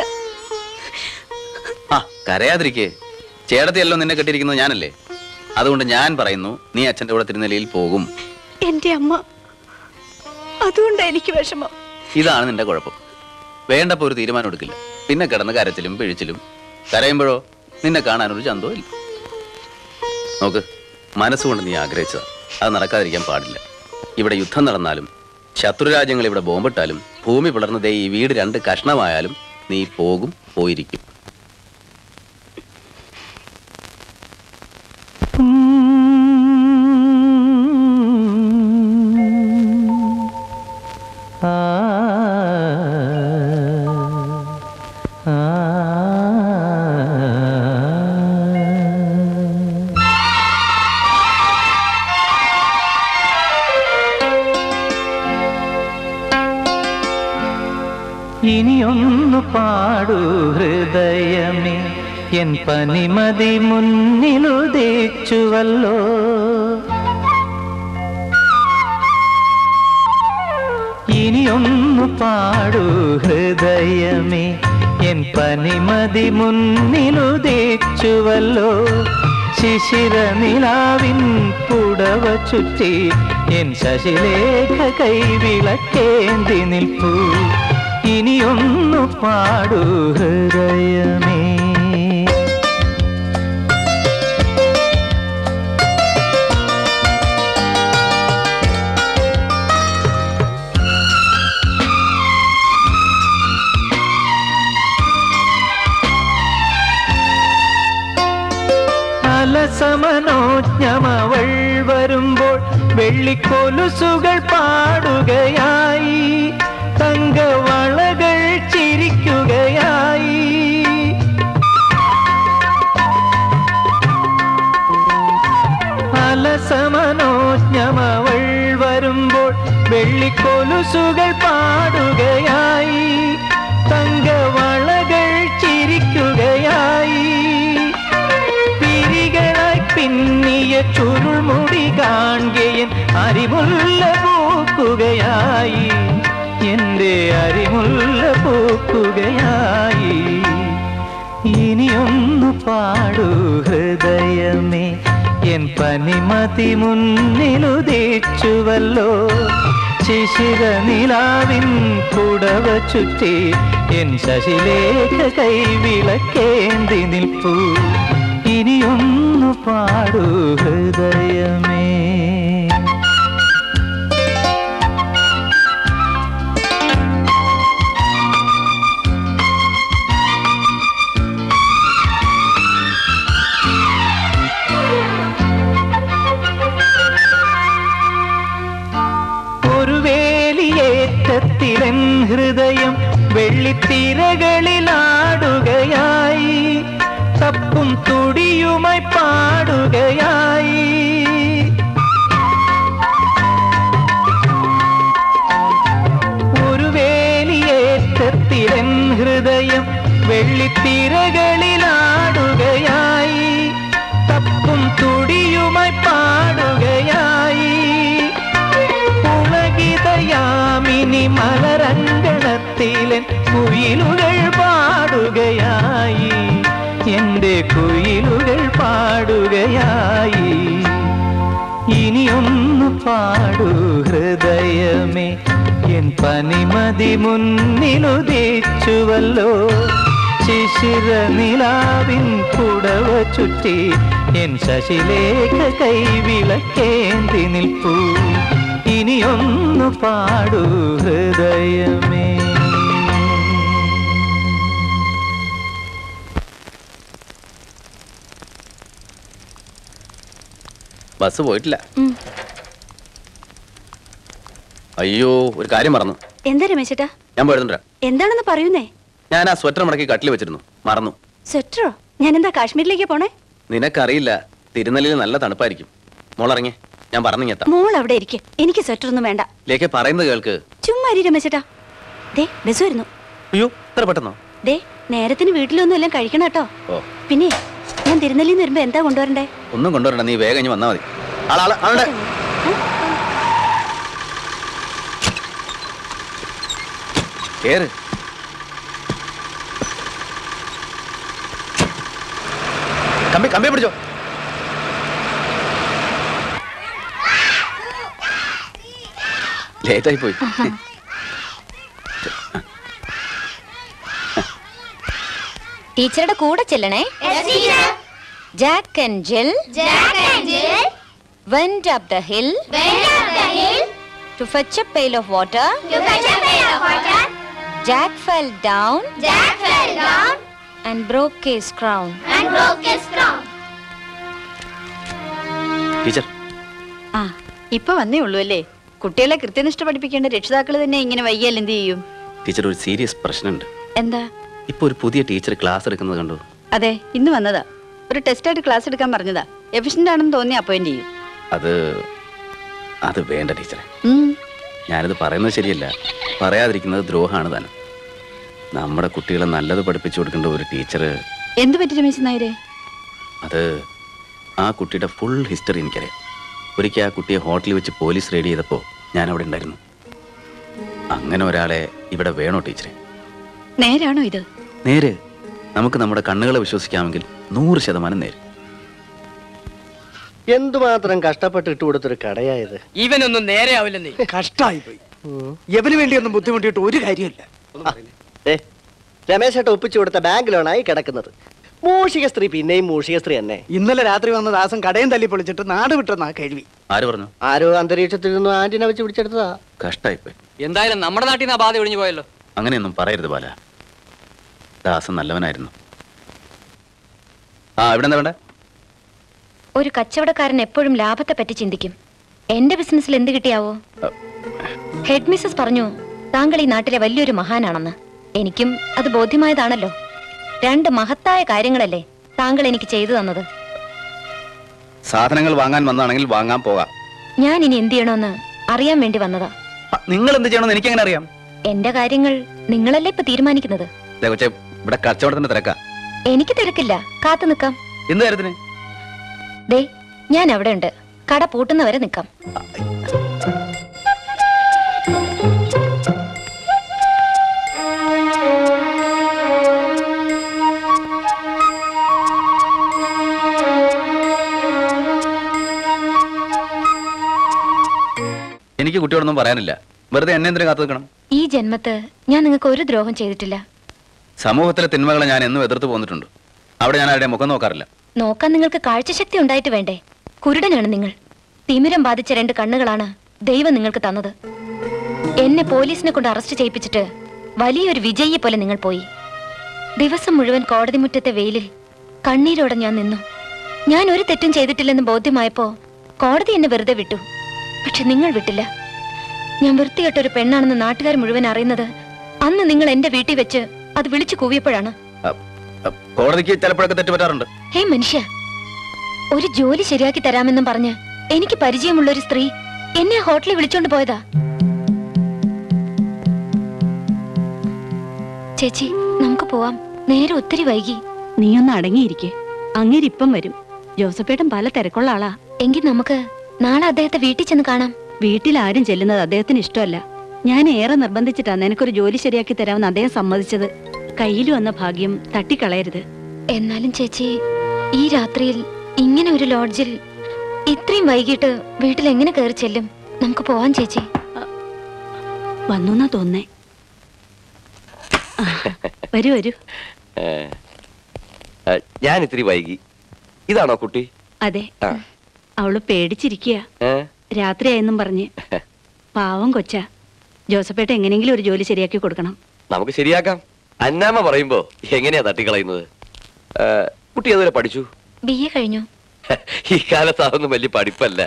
ആ കരയാതിരിക്കേ ചേട്ടത്തിയല്ലോ നിന്നെ കെട്ടിയിരിക്കുന്നത് ഞാനല്ലേ അതുകൊണ്ട് ഞാൻ പറയുന്നു നീ അച്ഛന്റെ കൂടെ തിരുനെല്ലിയിൽ പോകും എന്റെ അമ്മ അതുകൊണ്ടാ എനിക്ക് വിഷമം ഇതാണ് നിന്റെ കുഴപ്പം വേണ്ടപ്പോ ഒരു തീരുമാനം എടുക്കില്ല പിന്നെ കിടന്ന് കരച്ചിലും പിഴിച്ചിലും കരയുമ്പോഴോ നിന്നെ കാണാനൊരു ചന്തവും ഇല്ല നോക്ക് മനസ്സുകൊണ്ട് നീ ആഗ്രഹിച്ചതാ അത് നടക്കാതിരിക്കാൻ പാടില്ല ഇവിടെ യുദ്ധം നടന്നാലും ശത്രുരാജ്യങ്ങൾ ഇവിടെ ബോംബിട്ടാലും ഭൂമി പിളർന്ന് ദേ ഈ വീട് രണ്ട് കഷ്ണമായാലും നീ പോകും പോയിരിക്കും ഇനിയൊന്നു പാടൂ ഹൃദയമേ എൻ പനിമതി മുന്നിലുദിച്ചുവല്ലോ ഇനിയൊന്നു പാടൂ ഹൃദയമേ എൻ പനിമതി മുന്നിലുദിച്ചുവല്ലോ ശിശിര നിലാവിൻ പുടവ ചുറ്റി എൻ ശശിലേഖ കൈവിളക്കേന്തി നിൽപ്പൂ ഇനിയൊന്നു പാടൂ ഹൃദയമേ അലസമനോജ്ഞമവൾ വരുമ്പോൾ വെള്ളിക്കൊലുസുകൾ പാടുകയായി തങ്കവളകൾ ചിരിക്കുകയായി അലസമനോജ്ഞമവൾ വരുമ്പോൾ വെള്ളിക്കൊലുസുകൾ പാടുകയായി തങ്കവളകൾ ചിരിക്കുകയായി പിരികളായി പിന്നിയ ചുരുൾമുടി കാണുകയും അരിമുല്ല പൂക്കുകയായി എന്റെ അരിമുല്ല പൂക്കുകയായി ഇനിയൊന്നു പാടൂ ഹൃദയമേ എൻ പനിമതി മുന്നിലുദിച്ചുവല്ലോ ശിശിര നിലാവിൻ പുടവ ചുറ്റി എൻ ശശിലേഖ കൈവിളക്കേന്തി നിൽപ്പൂ ഇനിയൊന്നു പാടൂ ഹൃദയമേ ഒരു വേലിയേറ്റത്തിലൻ ഹൃദയം വെള്ളിത്തിരകളിലാടുകയായി തപ്പും തുടിയുമായി പാടുകയായി ഒരു വേലിയേറ്റത്തിലൻ ഹൃദയം വെള്ളിത്തിരകളിലാടുകയായി തപ്പും തുടിയുമായി പാടുകയായി പുളകിതയാമിനി മലരങ്കണത്തിലൻ കുയിലുകൾ പാടുകയായി എന്റെ കുയിലുകൾ പാടുകയായി ഇനിയൊന്നു പാടൂ ഹൃദയമേ എൻ പനിമതി മുന്നിലുദിച്ചുവല്ലോ ശിശിര നിലാവിൻ പുടവ ചുറ്റി എൻ ശശിലേഖ കൈവിളക്കേന്തി നിൽപ്പൂ ഇനിയൊന്നു പാടൂ ഹൃദയമേ ബസ് പോയിട്ടില്ല അയ്യോ ഒരു കാര്യം മറന്നു എന്താ രമേശേട്ടാ ഞാൻ പോയിരുന്നുണ്ടാ എന്താണെന്ന് പറയൂന്നേ ഞാൻ ആ സ്വെറ്റർ മടക്കി കട്ടിൽ വെച്ചിരുന്നു മറന്നു സ്വെറ്ററോ ഞാൻ എന്താ കാശ്മീരിലേക്ക് പോണേ നിനക്കറിയില്ല തിരുനെല്ലിൽ നല്ല തണുപ്പായിരിക്കും മോളിറങ്ങി ഞാൻ പറഞ്ഞിങ്ങെത്താം മോൾ അവിടെ ഇരിക്കെ എനിക്ക് സ്വെറ്റർ ഒന്നും വേണ്ട ലേക്ക് പറയുന്നത് കേൾക്ക് ചുമ്മാ ഇരി രമേശേട്ടാ ദേ ബസ് വരുന്നു അയ്യോ ഇത്ര പെട്ടെന്നോ ദേ നേരത്തിന് വീട്ടിലൊന്നും എല്ലാം കഴിക്കണം കേട്ടോ ഓ പിന്നെ ഞാൻ തിരുനെല്ലിന്ന് വരുമ്പോ എന്താ കൊണ്ടുവരണ്ടേ ഒന്നും കൊണ്ടുവരണ്ട നീ വേഗം ഇങ്ങ് വന്നാ മതി ആളാള് ആളുടെ കേറ് കമ്പി കമ്പി പിടിച്ചോ ലേറ്റായി പോയി ടീച്ചറുടെ കൂടെ ചെല്ലണേ Jack and Jill went up the hill to fetch a pail of water. Jack fell down and broke his crown. Teacher ആ ഇപ്പൊ വന്നേ ഉള്ളൂ അല്ലേ കുട്ടികളെ കൃത്യനിഷ്ഠ പഠിപ്പിക്കേണ്ട രക്ഷിതാക്കൾ തന്നെ ഇങ്ങനെ വൈകിയാൽ എന്ത് ചെയ്യും ടീച്ചർ ഒരു സീരിയസ് പ്രശ്നമുണ്ട് എന്താ ഇപ്പൊ ഒരു പുതിയ ടീച്ചർ ക്ലാസ് എടുക്കുന്നത് കണ്ടു അതെ ഇന്ന് വന്നതാ ഒരു ടെസ്റ്റായിട്ട് ക്ലാസ് എടുക്കാൻ പറഞ്ഞതാ എഫിഷ്യന്റ് ആണെന്ന് തോന്നി അപ്പോയിന്റ് ചെയ്യും അത് അത് വേണ്ട ടീച്ചറെ ഉം. ഞാനിത് പറയുന്നത് ശരിയല്ല പറയാതിരിക്കുന്നത് ദ്രോഹമാണ് താനും നമ്മുടെ കുട്ടികളെ നല്ലത് പഠിപ്പിച്ചു കൊടുക്കേണ്ട ഒരു ടീച്ചർ എന്ത് പറ്റി രമേശ് നായരെ അത് ആ കുട്ടിയുടെ ഫുൾ ഹിസ്റ്ററി എനിക്കറിയാം ഒരിക്കൽ ആ കുട്ടിയെ ഹോട്ടലിൽ വെച്ച് പോലീസ് റെയ്ഡ് ചെയ്തപ്പോൾ ഞാൻ അവിടെ ഉണ്ടായിരുന്നു അങ്ങനെ ഒരാളെ ഇവിടെ വേണോ ടീച്ചറെ നേരാണോ ഇത് നേര് നമുക്ക് നമ്മുടെ കണ്ണുകളെ വിശ്വസിക്കാമെങ്കിൽ നൂറ് ശതമാനം നേര് എന്തുമാത്രം കഷ്ടപ്പെട്ട് ഇട്ട് കൊടുത്തൊരു കടയായത് ഇവനൊന്നും നേരെ ആവില്ലെന്നേ കഷ്ടായി പോയി എവന് വേണ്ടിയൊന്നും ബുദ്ധിമുട്ടിയിട്ട് ഒരു കാര്യമില്ല ഏ രമേശേട്ട ഒപ്പിച്ചു കൊടുത്ത ബാങ്ക് ലോണായി കിടക്കുന്നത് മൂഷിക സ്ത്രീ പിന്നെയും മൂഷിക സ്ത്രീ തന്നെ ഇന്നലെ രാത്രി വന്ന ദാസം കടയും തല്ലി പൊളിച്ചിട്ട് നാട് വിട്ടെന്നാ കഴിവി ആര് പറഞ്ഞു ആരോ അന്തരീക്ഷത്തിൽ നിന്നും ആന്റിനെ വെച്ച് പിടിച്ചെടുത്തതാ കഷ്ടായിപ്പോയി എന്തായാലും നമ്മുടെ നാട്ടിൽ നിന്ന് ആ ബാധ ഒഴിഞ്ഞു പോയല്ലോ അങ്ങനെയൊന്നും പറയരുത് ബാല ദാസൻ നല്ലവനായിരുന്നു ആ ഇവിടെ എന്താ വേണ്ടേ ഒരു കച്ചവടക്കാരൻ എപ്പോഴും ലാഭത്തെ പറ്റി ചിന്തിക്കും എന്റെ ബിസിനസ്സിൽ എന്ത് കിട്ടിയാവോ ഹെഡ് മിസ്സസ് പറഞ്ഞു താങ്കൾ ഈ നാട്ടിലെ വലിയൊരു മഹാനാണെന്ന് എനിക്കും അത് ബോധ്യമായതാണല്ലോ രണ്ട് മഹത്തായ കാര്യങ്ങളല്ലേ താങ്കൾ എനിക്ക് ചെയ്തു തന്നത് സാധനങ്ങൾ വാങ്ങാൻ വന്നാണെങ്കിൽ വാങ്ങാൻ പോകാം ഞാൻ ഇനി എന്ത് ചെയ്യണമെന്ന് അറിയാൻ വേണ്ടി വന്നതാ നിങ്ങൾ എന്ത് ചെയ്യണമെന്ന് എനിക്ക് എങ്ങനെ അറിയാം എന്റെ കാര്യങ്ങൾ നിങ്ങളല്ലേ ഇപ്പൊ തീരുമാനിക്കുന്നത് ദേ കൊച്ചേ ഇവിടെ കച്ചവടത്തിന്റെ തിരക്കാ എനിക്ക് തിരക്കില്ല കാത്തു നിൽക്കാം എന്ത് കാര്യത്തിന് ദേ ഞാൻ അവിടെ ഉണ്ട് കട പൂട്ടുന്നവരെ നിൽക്കാം എനിക്ക് കുട്ടിയോടൊന്നും പറയാനില്ല വെറുതെ എന്നെ എന്തിനു കാത്തു നിൽക്കണം ഈ ജന്മത്ത് ഞാൻ നിങ്ങൾക്ക് ഒരു ദ്രോഹം ചെയ്തിട്ടില്ല സമൂഹത്തിലെ തിന്മകളെ ഞാൻ എന്നും എതിർത്ത് പോന്നിട്ടുണ്ട് അവിടെ ഞാൻ ആരുടെ മുഖം നോക്കാറില്ല നോക്കാൻ നിങ്ങൾക്ക് കാഴ്ചശക്തി ഉണ്ടായിട്ട് വേണ്ടേ കുരുടനാണ് നിങ്ങൾ തിമിരം ബാധിച്ച രണ്ട് കണ്ണുകളാണ് ദൈവം നിങ്ങൾക്ക് തന്നത് എന്നെ പോലീസിനെ കൊണ്ട് അറസ്റ്റ് ചെയ്യിപ്പിച്ചിട്ട് വലിയൊരു വിജയിയെ പോലെ നിങ്ങൾ പോയി ദിവസം മുഴുവൻ കോടതി മുറ്റത്തെ വെയിലിൽ കണ്ണീരോടെ ഞാൻ നിന്നു ഞാൻ ഒരു തെറ്റും ചെയ്തിട്ടില്ലെന്ന് ബോധ്യമായപ്പോ കോടതി എന്നെ വെറുതെ വിട്ടു പക്ഷെ നിങ്ങൾ വിട്ടില്ല ഞാൻ വൃത്തികെട്ട ഒരു പെണ്ണാണെന്ന് നാട്ടുകാർ മുഴുവൻ അറിയുന്നത് അന്ന് നിങ്ങൾ എന്റെ വീട്ടിൽ വെച്ച് അത് വിളിച്ചു കൂവിയപ്പോഴാണ് കോടതിക്ക് ചിലപ്പോഴൊക്കെ തെറ്റുപറ്റാറുണ്ട് ഹേ മനുഷ്യ ഒരു ജോലി ശരിയാക്കി തരാമെന്നും പറഞ്ഞ് എനിക്ക് പരിചയമുള്ള ഒരു സ്ത്രീ എന്നെ ഹോട്ടലിൽ വിളിച്ചോണ്ട് പോയതാ ചേച്ചി നമുക്ക് പോവാം നേരെ ഒത്തിരി വൈകി നീ ഒന്ന് അടങ്ങിയിരിക്കെ അങ്ങേരിപ്പം വരും ജോസഫേട്ടൻ പല തിരക്കുള്ള ആളാ എങ്കിൽ നമുക്ക് നാളെ അദ്ദേഹത്തെ വീട്ടിൽ ചെന്ന് കാണാം വീട്ടിൽ ആരും ചെല്ലുന്നത് അദ്ദേഹത്തിന് ഇഷ്ടമല്ല ഞാൻ ഏറെ നിർബന്ധിച്ചിട്ടാ നിനക്കൊരു ജോലി ശരിയാക്കി തരാമെന്ന് അദ്ദേഹം സമ്മതിച്ചത് കയ്യിൽ വന്ന ഭാഗ്യം തട്ടിക്കളയരുത് എന്നാലും ചേച്ചി ഈ രാത്രിയിൽ ഇങ്ങനെ ഒരു ലോഡ്ജിൽ ഇത്രയും വൈകിട്ട് വീട്ടിൽ എങ്ങനെ കയറി ചെല്ലും നമുക്ക് പോവാൻ ചേച്ചി വന്നു എന്നാ തോന്നേ വരൂ വരൂ ഏ, ഏ, ഞാൻ ഇത്തിരി വൈകി ഇതാണോ കുട്ടി അതെ ആ അവള് പേടിച്ചിരിക്കുക ഏ രാത്രിയായെന്നും പറഞ്ഞ് പാവം കൊച്ചാ ജോസഫേട്ട എങ്ങനെയെങ്കിലും ഒരു ജോലി ശരിയാക്കി കൊടുക്കണം നമുക്ക് ശരിയാക്കാം അന്നാമ്മ പറയുമ്പോ എങ്ങനെയാ തട്ടിക്കളയുന്നത് ഏ, കുട്ടി അതുവരെ പഠിച്ചു ബി എ കഴിഞ്ഞു ഈ കാലത്ത് അതൊന്നും വലിയ പഠിപ്പല്ല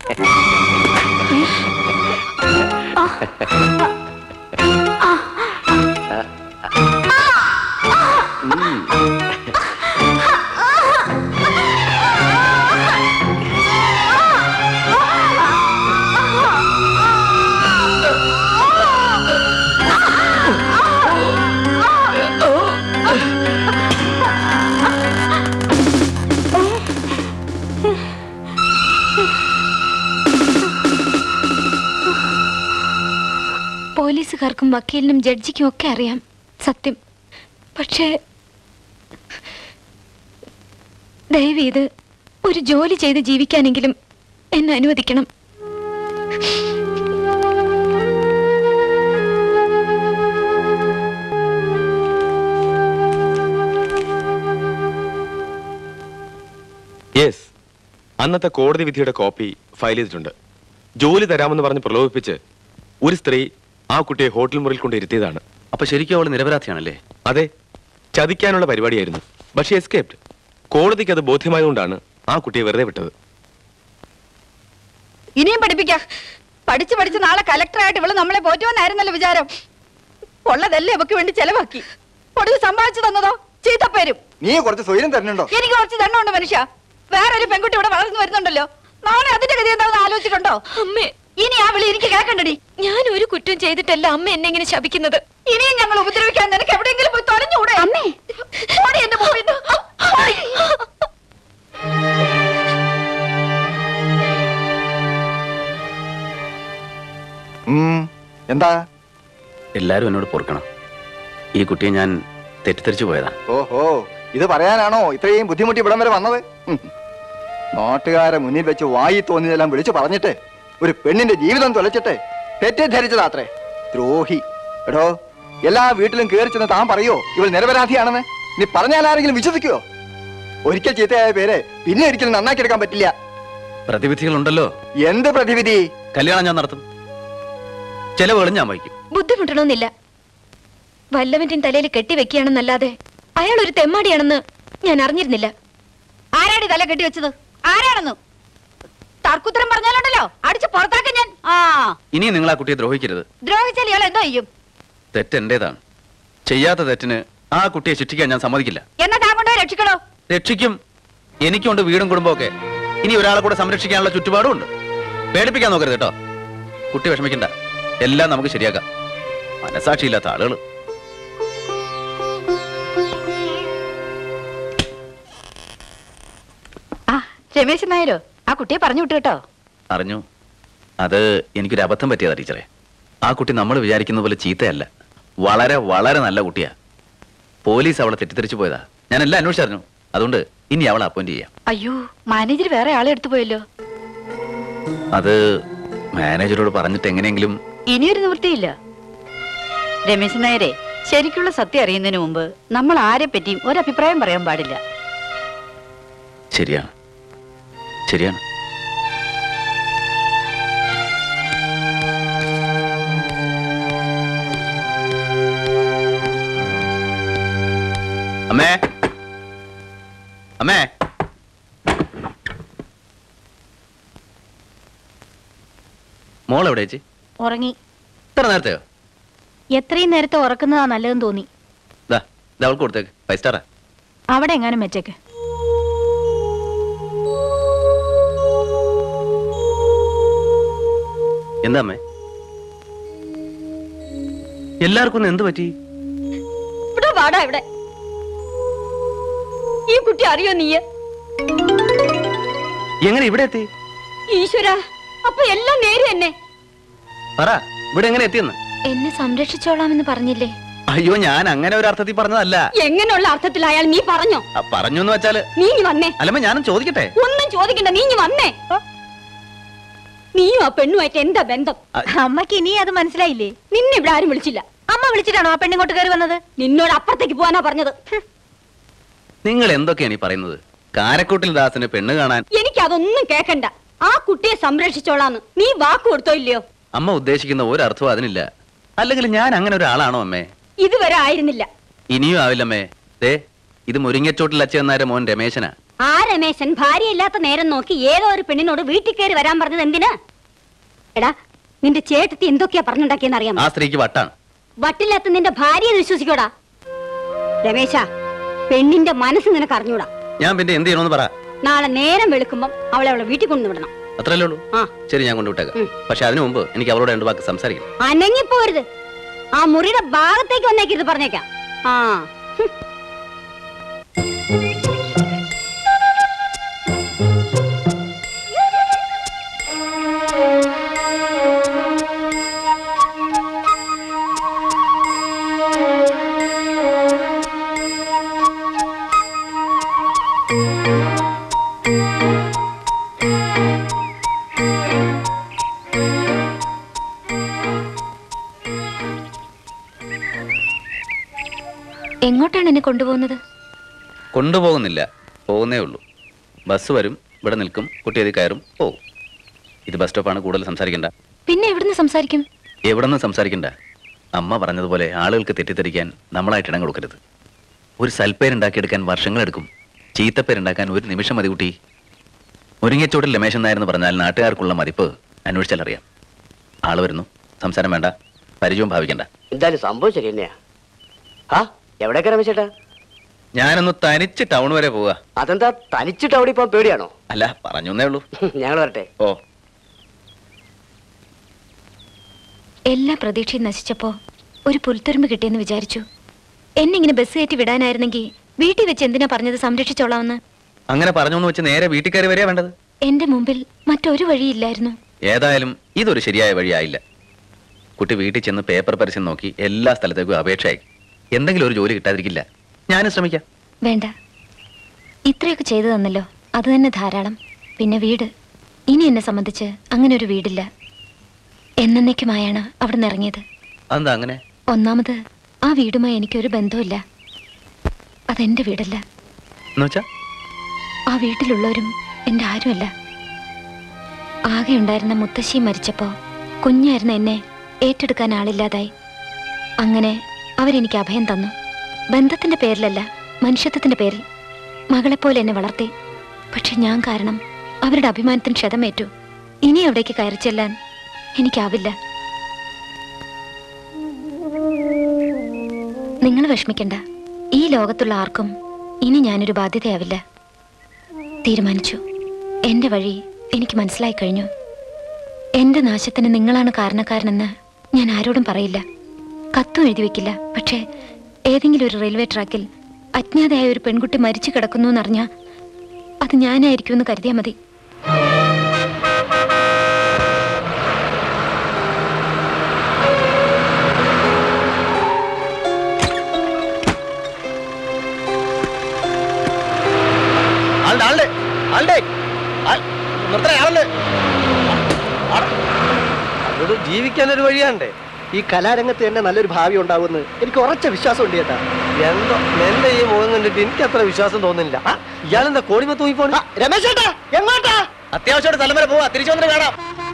പോലീസുകാർക്കും വക്കീലിനും ജഡ്ജിക്കും ഒക്കെ അറിയാം സത്യം പക്ഷേ ദയവ് ഇത് ഒരു ജോലി ചെയ്ത് ജീവിക്കാനെങ്കിലും എന്നെ അനുവദിക്കണം യെസ് അന്നത്തെ കോടതി വിധിയുടെ കോപ്പി ഫയൽ ചെയ്തിട്ടുണ്ട് ജോലി തരാമെന്ന് പറഞ്ഞ് പ്രലോഭിപ്പിച്ച് ഒരു സ്ത്രീ ആ കുട്ടിയെ ഹോട്ടൽ മുറിയിൽ കൊണ്ട് ഇരുത്തിയതാണ് അപ്പൊ ശരിക്കും അവൾ നിരപരാധിയാണല്ലേ അതെ ചതിക്കാനുള്ള പരിപാടിയായിരുന്നു പക്ഷേ എസ്കേപ്ഡ് കോടതിക്ക് അത് ബോധ്യമായതുകൊണ്ടാണ് ആ കുട്ടിയെ വെറുതെ വിട്ടത് ഇനിയും പഠിപ്പിക്കാം പഠിച്ച് പഠിച്ച് നാളെ കലക്ടറായിട്ട് ഇവള് നമ്മളെ പോറ്റുമെന്നായിരുന്നല്ലോ വിചാരം ഉള്ളതല്ലേ അവക്ക് വേണ്ടി ചെലവാക്കി ഒടുവ് സമ്പാദിച്ചു തന്നതോ ചീത്തപ്പേരും നീ കുറച്ച് സ്വയം തരണുണ്ടോ എനിക്ക് കുറച്ച് ദണ്ണമുണ്ട് മനുഷ്യ വേറൊരു പെൺകുട്ടി ഇവിടെ വളർന്നു വരുന്നുണ്ടല്ലോ നാളെ അതിന്റെ ഗതി എന്താണെന്ന് ആലോചിച്ചിട്ടുണ്ടോ അമ്മേ ഇനി ആ വിളി എനിക്ക് കേൾക്കണ്ടടി ഞാൻ ഒരു കുറ്റം ചെയ്തിട്ടല്ല അമ്മ എന്നെ ഇങ്ങനെ ശപിക്കുന്നത് ഇനിയും ഞങ്ങൾ ഉപദ്രവിക്കാൻ നിനക്ക് എവിടെയെങ്കിലും പോയി തൊലഞ്ഞൂടെ അമ്മേ ഓടി എന്റെ മുമ്പിൽ നിന്ന്. ഓടി. ഉം, എന്താ എല്ലാരും എന്നോട് പൊറുക്കണം ഈ കുട്ടിയെ ഞാൻ തെറ്റിദ്ധരിച്ചു പോയതാ ഓഹോ ഇത് പറയാനാണോ ഇത്രയും ബുദ്ധിമുട്ടി ഇവിടം വരെ വന്നത് ഉം. നാട്ടുകാരെ മുന്നിൽ വെച്ച് വായി തോന്നിയതെല്ലാം വിളിച്ചു പറഞ്ഞിട്ട് ഒരു പെണ്ണിന്റെ ജീവിതം തുലച്ചിട്ട് തെറ്റിദ്ധരിച്ചതാത്രേ ദ്രോഹി എടോ എല്ലാ വീട്ടിലും കയറി ചെന്ന് താൻ പറയോ ഇവൾ നിരപരാധിയാണെന്ന് നീ പറഞ്ഞാൽ ആരെങ്കിലും വിശ്വസിക്കുവോ ഒരിക്കൽ ചീത്തയായ പേര് പിന്നെ ഒരിക്കലും നന്നാക്കി എടുക്കാൻ പറ്റില്ല പ്രതിവിധികളുണ്ടല്ലോ എന്ത് പ്രതിവിധി കല്യാണം ഞാൻ നടത്തും ചെലവുകളും ഞാൻ വഹിക്കും ബുദ്ധിമുട്ടണമെന്നില്ല വല്ലവന്റെയും തലയിൽ കെട്ടിവെക്കുകയാണെന്നല്ലാതെ അയാൾ ഒരു തെമ്മാടിയാണെന്ന് ഞാൻ അറിഞ്ഞിരുന്നില്ല ആരാടി തല കെട്ടി വെച്ചത് ആരാണെന്ന് തർക്കുത്തരം പറഞ്ഞാലുണ്ടല്ലോ അടിച്ച് പുറത്താക്കാൻ ഞാൻ ആ ഇനിയും നിങ്ങൾ ആ കുട്ടിയെ ദ്രോഹിക്കരുത് ദ്രോഹിച്ചാൽ ഇയാൾ എന്തോ ചെയ്യും തെറ്റ് എന്റേതാണ് ചെയ്യാത്ത തെറ്റിന് ആ കുട്ടിയെ ശിക്ഷിക്കാൻ ഞാൻ സമ്മതിക്കില്ല എന്നാ താൻ കൊണ്ടുപോയി രക്ഷിക്കണോ രക്ഷിക്കും എനിക്കുണ്ട് വീടും കുടുംബമൊക്കെ ഇനി ഒരാളെ കൂടെ സംരക്ഷിക്കാനുള്ള ചുറ്റുപാടും ഉണ്ട് പേടിപ്പിക്കാൻ നോക്കരുത് കേട്ടോ കുട്ടി വിഷമിക്കണ്ട എല്ലാം നമുക്ക് ശരിയാക്കാം മനസാക്ഷിയില്ലാത്ത ആളുകൾ ആ രമേശൻ നായരോ ആ കുട്ടിയെ പറഞ്ഞു വിട്ടു കേട്ടോ അറിഞ്ഞു അത് എനിക്കൊരു അബദ്ധം പറ്റിയതാ ടീച്ചറെ ആ കുട്ടി നമ്മൾ വിചാരിക്കുന്ന പോലെ ചീത്തയല്ല വളരെ വളരെ നല്ല കുട്ടിയാ പോലീസ് അവളെ തെറ്റിദ്ധരിച്ചു പോയതാ ഞാൻ എല്ലാം അന്വേഷിച്ചറിഞ്ഞു അതുകൊണ്ട് ഇനി അവളെ അപ്പോയിന്റ് ചെയ്യാം അയ്യോ മാനേജർ വേറെ ആളെ എടുത്തു പോയല്ലോ അത് മാനേജരോട് പറഞ്ഞിട്ട് എങ്ങനെയെങ്കിലും ഇനിയൊരു നിവൃത്തിയില്ല രമേശൻ നായരെ ശരിക്കുള്ള സത്യം അറിയുന്നതിന് മുമ്പ് നമ്മൾ ആരെ പറ്റിയും ഒരഭിപ്രായം പറയാൻ പാടില്ല ശരിയാണ് ശരിയാണ് അമ്മേ അമ്മേ മോൾ എവിടെ ചേച്ചി ഉറങ്ങി ഇത്ര നേരത്തെയോ എത്രയും നേരത്തെ ഉറക്കുന്നതാ നല്ലതെന്ന് തോന്നി ദാ ഇത് അവൾക്ക് കൊടുത്തേക്ക് ഫൈവ് സ്റ്റാറാ അവിടെ എങ്ങാനും വെച്ചേക്ക് എന്താ അമ്മേ എല്ലാവർക്കും ഒന്ന് എന്ത് പറ്റി ഇവിടെ വാടാ ഇവിടെ ഈ കുട്ടി അറിയോ നീ എങ്ങനെ ഇവിടെ എത്തി ഈശ്വര അപ്പൊ എല്ലാം നേരെ തന്നെ പറ ഇവിടെ എങ്ങനെ എത്തിയെന്ന് എന്നെ സംരക്ഷിച്ചോളാമെന്ന് പറഞ്ഞില്ലേ അയ്യോ ഞാൻ അങ്ങനെ ഒരു അർത്ഥത്തിൽ പറഞ്ഞതല്ല എങ്ങനെയുള്ള അർത്ഥത്തിൽ അയാൾ നീ പറഞ്ഞോ ആ, പറഞ്ഞു എന്ന് വെച്ചാല് നീ ഇങ്ങ് വന്നേ അല്ലമ്മ ഞാനും ചോദിക്കട്ടെ ഒന്നും ചോദിക്കണ്ട നീ ഇങ്ങ് വന്നേ നീയും ആ പെണ്ണുമായിട്ട് എന്താ ബന്ധം അമ്മക്ക് ഇനി അത് മനസ്സിലായില്ലേ നിന്നെ ഇവിടെ ആരും വിളിച്ചില്ല അമ്മ വിളിച്ചിട്ടാണോ ആ പെണ്ണിങ്ങോട്ട് കയറി വന്നത് നിന്നോട് അപ്പുറത്തേക്ക് പോവാനാ പറഞ്ഞത് ഹ്, നിങ്ങൾ എന്തൊക്കെയാണ് ഈ പറയുന്നത് കാരക്കൂട്ടിൽ ദാസിന് പെണ്ണ് കാണാൻ എനിക്ക് അതൊന്നും കേക്കണ്ട ആ കുട്ടിയെ സംരക്ഷിച്ചോളാന്ന് നീ വാക്ക് കൊടുത്തോ ഇല്ലയോ അമ്മ ഉദ്ദേശിക്കുന്ന ഒരർത്ഥവും അതിനില്ല അല്ലെങ്കിൽ ഞാൻ അങ്ങനെ ഒരാളാണോ അമ്മേ ഇതുവരെ ആയിരുന്നില്ല ഇനിയും ആവില്ലമ്മേ ദേ ഇത് മുരിങ്ങച്ചോട്ടിൽ അച്ഛനായ മോൻ രമേശനാ ആ രമേശൻ ഭാര്യയില്ലാത്ത നേരം നോക്കി ഏതോ ഒരു പെണ്ണിനോട് വീട്ടിൽ കയറി വരാൻ പറഞ്ഞത് എന്തിനാ എടാ നിന്റെ ചേട്ടത്തി എന്തൊക്കെയാ പറഞ്ഞുണ്ടാക്കിയെന്ന് അറിയാമോ ആ സ്ത്രീക്ക് വട്ടാണ് വട്ടില്ലാത്ത നിന്റെ ഭാര്യയെ വിശ്വസിക്കോടാ രമേശ പെണ്ണിന്റെ മനസ്സ് നിനക്ക് അറിഞ്ഞൂടാ ഞാൻ പിന്നെ എന്ത് ചെയ്യണമെന്ന് പറ നാളെ നേരം വെളുക്കുമ്പം അവളെ അവളെ വീട്ടിൽ കൊണ്ടുവിടണം അത്രയല്ലേ ഉള്ളൂ ആ. ശരി ഞാൻ കൊണ്ടുവിട്ടേക്കാം പക്ഷെ അതിനു മുമ്പ് എനിക്ക് അവരോട് രണ്ട് വാക്ക് സംസാരിക്കണം അനങ്ങിപ്പോരുത് ആ മുറിയുടെ ഭാഗത്തേക്ക് വന്നേക്കരുത് പറഞ്ഞേക്കാം ആ ഹും. എങ്ങോട്ടാണ് എന്നെ കൊണ്ടുപോകുന്നത് കൊണ്ടുപോകുന്നില്ല പോകുന്നേ ഉള്ളൂ ബസ് വരും ഇവിടെ നിൽക്കും കുട്ടി അതിൽ കയറും പോകും ഇത് ബസ് സ്റ്റോപ്പാണ് കൂടുതൽ സംസാരിക്കണ്ട പിന്നെ എവിടുന്ന് സംസാരിക്കും എവിടെ നിന്ന് സംസാരിക്കണ്ട അമ്മ പറഞ്ഞതുപോലെ ആളുകൾക്ക് തെറ്റിദ്ധരിക്കാൻ നമ്മളായിട്ട് ഇടം കൊടുക്കരുത് ഒരു സൽപ്പേരുണ്ടാക്കിയെടുക്കാൻ വർഷങ്ങളെടുക്കും ചീത്തപ്പേരുണ്ടാക്കാൻ ഒരു നിമിഷം മതി കുട്ടി മുരിങ്ങച്ചോട്ടിൽ രമേശൻ നായർ എന്ന് പറഞ്ഞാൽ നാട്ടുകാർക്കുള്ള മതിപ്പ് അന്വേഷിച്ചാൽ അറിയാം ആള് വരുന്നു സംസാരം വേണ്ട പരിചയവും ഭാവിക്കണ്ട എന്തായാലും സംഭവം ശരി തന്നെയാ ആ എവിടേക്കാ രമേശേട്ടാ ഞാനൊന്ന് തനിച്ച് ടൗൺ വരെ പോവാ അതെന്താ തനിച്ചിട്ട് അവിടെ ഇപ്പൊ പേടിയാണോ അല്ല പറഞ്ഞേ ഉള്ളൂ ഞങ്ങൾ വരട്ടെ ഓ എല്ലാ പ്രതീക്ഷയും നശിച്ചപ്പോ ഒരു പുൽത്തുരുമ്പ് കിട്ടിയെന്ന് വിചാരിച്ചു എന്നെ ഇങ്ങനെ ബസ് കയറ്റി വിടാനായിരുന്നെങ്കിൽ വീട്ടിൽ വെച്ച് എന്തിനാ പറഞ്ഞത് സംരക്ഷിച്ചോളാമെന്ന് അങ്ങനെ പറഞ്ഞു വെച്ച് നേരെ വീട്ടിൽ കയറി വരിക വേണ്ടത് എന്റെ മുമ്പിൽ മറ്റൊരു വഴിയില്ലായിരുന്നു ഏതായാലും ഇതൊരു ശരിയായ വഴിയായില്ല കുട്ടി വീട്ടിൽ ചെന്ന് പേപ്പർ പരസ്യം നോക്കി എല്ലാ സ്ഥലത്തേക്കും അപേക്ഷ അയക്കും എന്തെങ്കിലും ഒരു ജോലി കിട്ടാതിരിക്കില്ല ഞാനും ശ്രമിക്കാം വേണ്ട ഇത്രയൊക്കെ ചെയ്തു തന്നല്ലോ അത് തന്നെ ധാരാളം പിന്നെ വീട് ഇനി എന്നെ സംബന്ധിച്ച് അങ്ങനെ ഒരു വീടില്ല എന്നേക്കുമായാണ് അവിടെ നിന്ന് ഇറങ്ങിയത് അതെന്താ അങ്ങനെ ഒന്നാമത് ആ വീടുമായി എനിക്കൊരു ബന്ധമില്ല അതെന്റെ വീടല്ല എന്നുവെച്ചാ ആ വീട്ടിലുള്ളവരും എൻ്റെ ആരുമല്ല ആകെ ഉണ്ടായിരുന്ന മുത്തശ്ശി മരിച്ചപ്പോ കുഞ്ഞായിരുന്ന എന്നെ ഏറ്റെടുക്കാൻ ആളില്ലാതായി അങ്ങനെ അവരെനിക്ക് അഭയം തന്നു ബന്ധത്തിന്റെ പേരിലല്ല മനുഷ്യത്വത്തിന്റെ പേരിൽ മകളെപ്പോലെ എന്നെ വളർത്തി പക്ഷെ ഞാൻ കാരണം അവരുടെ അഭിമാനത്തിന് ക്ഷതമേറ്റു ഇനി അവിടേക്ക് കയറി ചെല്ലാൻ എനിക്കാവില്ല നിങ്ങൾ വിഷമിക്കണ്ട ഈ ലോകത്തുള്ള ആർക്കും ഇനി ഞാനൊരു ബാധ്യതയാവില്ല തീരുമാനിച്ചു എന്റെ വഴി എനിക്ക് മനസ്സിലായി കഴിഞ്ഞു എന്റെ നാശത്തിന് നിങ്ങളാണ് കാരണക്കാരനെന്ന് ഞാൻ ആരോടും പറയില്ല കത്തും എഴുതി വെക്കില്ല പക്ഷേ ഏതെങ്കിലും ഒരു റെയിൽവേ ട്രാക്കിൽ അജ്ഞാതയായ ഒരു പെൺകുട്ടി മരിച്ചു കിടക്കുന്നു എന്നറിഞ്ഞാ അത് ഞാനായിരിക്കുമെന്ന് കരുതിയാൽ മതി ആളുടെ ആളുടെ ആളുടെ ആൾ- നിർത്തണേ ആളുണ്ട് ഇവിടെ ജീവിക്കാൻ ഒരു വഴിയാണ്ടേ ഈ കലാരംഗത്ത് തന്നെ നല്ലൊരു ഭാവി ഉണ്ടാവുമെന്ന് എനിക്ക് ഉറച്ച വിശ്വാസമുണ്ട് ചേട്ടാ എന്തോ എന്റെ ഈ മുഖം കണ്ടിട്ട് എനിക്ക് അത്ര വിശ്വാസം തോന്നുന്നില്ല ആ, ഇയാളെന്താ കോടിമ തൂങ്ങിപ്പോണ രമേശ് ചേട്ടാ എങ്ങോട്ടാ അത്യാവശ്യമായിട്ട് സ്ഥലം വരെ പോവാ തിരിച്ചു വന്നിട്ട് കാണാം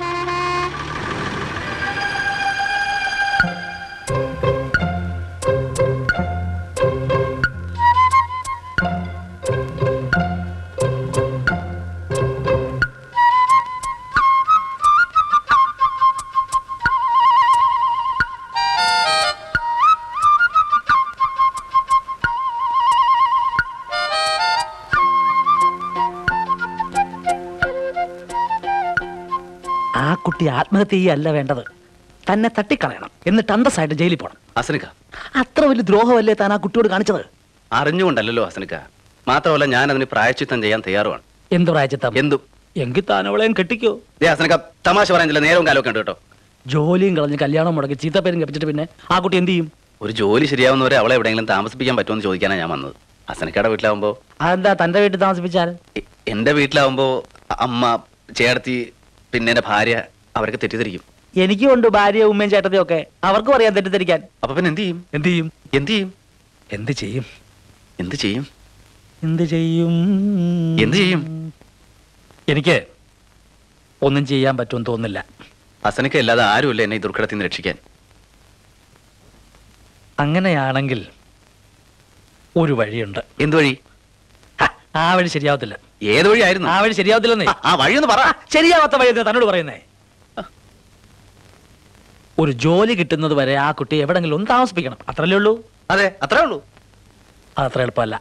ആ കുട്ടി ആത്മഹത്യ ചെയ്യല്ല വേണ്ടത് തന്നെ തട്ടിക്കളയണം എന്നിട്ട് അന്തസ്സായിട്ട് ജയിലിൽ പോകണം അസനിക്ക അത്ര വലിയ ദ്രോഹമല്ലേ താൻ ആ കുട്ടിയോട് കാണിച്ചത് അറിഞ്ഞുകൊണ്ടല്ലോ അസനിക്ക മാത്രമല്ല ഞാൻ അതിന് പ്രായച്ചിത്തം ചെയ്യാൻ തയ്യാറുമാണ് എന്ത് പ്രായച്ചിത്തം എന്തും എങ്കിൽ താൻ അവളെയും കെട്ടിക്കോ ദേ അസനിക്ക തമാശ പറയാൻ നേരവും കാലമൊക്കെ ഉണ്ട് കേട്ടോ ജോലിയും കളഞ്ഞ് കല്യാണം മുടക്കി ചീത്തപ്പേരും കപ്പിച്ചിട്ട് പിന്നെ ആ കുട്ടി എന്ത് ചെയ്യും ഒരു ജോലി ശരിയാവുന്നവരെ അവളെ എവിടെയെങ്കിലും താമസിപ്പിക്കാൻ പറ്റുമെന്ന് ചോദിക്കാനാണ് ഞാൻ വന്നത് അസനിക്കയുടെ വീട്ടിലാവുമ്പോ അതെന്താ തന്റെ വീട്ടിൽ താമസിപ്പിച്ചാൽ എ- എന്റെ വീട്ടിലാവുമ്പോ അമ്മ ചേർത്തി പിന്നെ എന്റെ ഭാര്യ അവരൊക്കെ തെറ്റിദ്ധരിക്കും എനിക്കും ഉണ്ട് ഭാര്യ ഉമ്മയും ചേട്ടത്തിയും ഒക്കെ അവർക്കും അറിയാൻ തെറ്റിദ്ധരിക്കാൻ അപ്പൊ പിന്നെ എന്ത് ചെയ്യും എന്ത് ചെയ്യും എന്ത് ചെയ്യും എന്ത് ചെയ്യും എന്ത് ചെയ്യും എന്ത് ചെയ്യും എന്ത് ചെയ്യും എനിക്ക് ഒന്നും ചെയ്യാൻ പറ്റുമെന്ന് തോന്നുന്നില്ല അസനിക്ക അല്ലാതെ ആരുമില്ല എന്നെ ഈ ദുർഘടത്തിൽ നിന്ന് രക്ഷിക്കാൻ അങ്ങനെയാണെങ്കിൽ ഒരു വഴിയുണ്ട് എന്ത് വഴി ആ വഴി ശരിയാവത്തില്ല ഏത് വഴിയായിരുന്നു ആ വഴി ശരിയാവത്തില്ലെന്നേ ആ വഴി ഒന്ന് പറ ശരിയാവാത്ത വഴി എന്തിനാ തന്നോട് പറയുന്നേ ഒരു ജോലി കിട്ടുന്നത് വരെ ആ കുട്ടി എവിടെങ്കിലും ഒന്ന് താമസിപ്പിക്കണം അത്രല്ലേ ഉള്ളൂ അതെ അത്രേ ഉള്ളൂ അതത്ര എളുപ്പമല്ല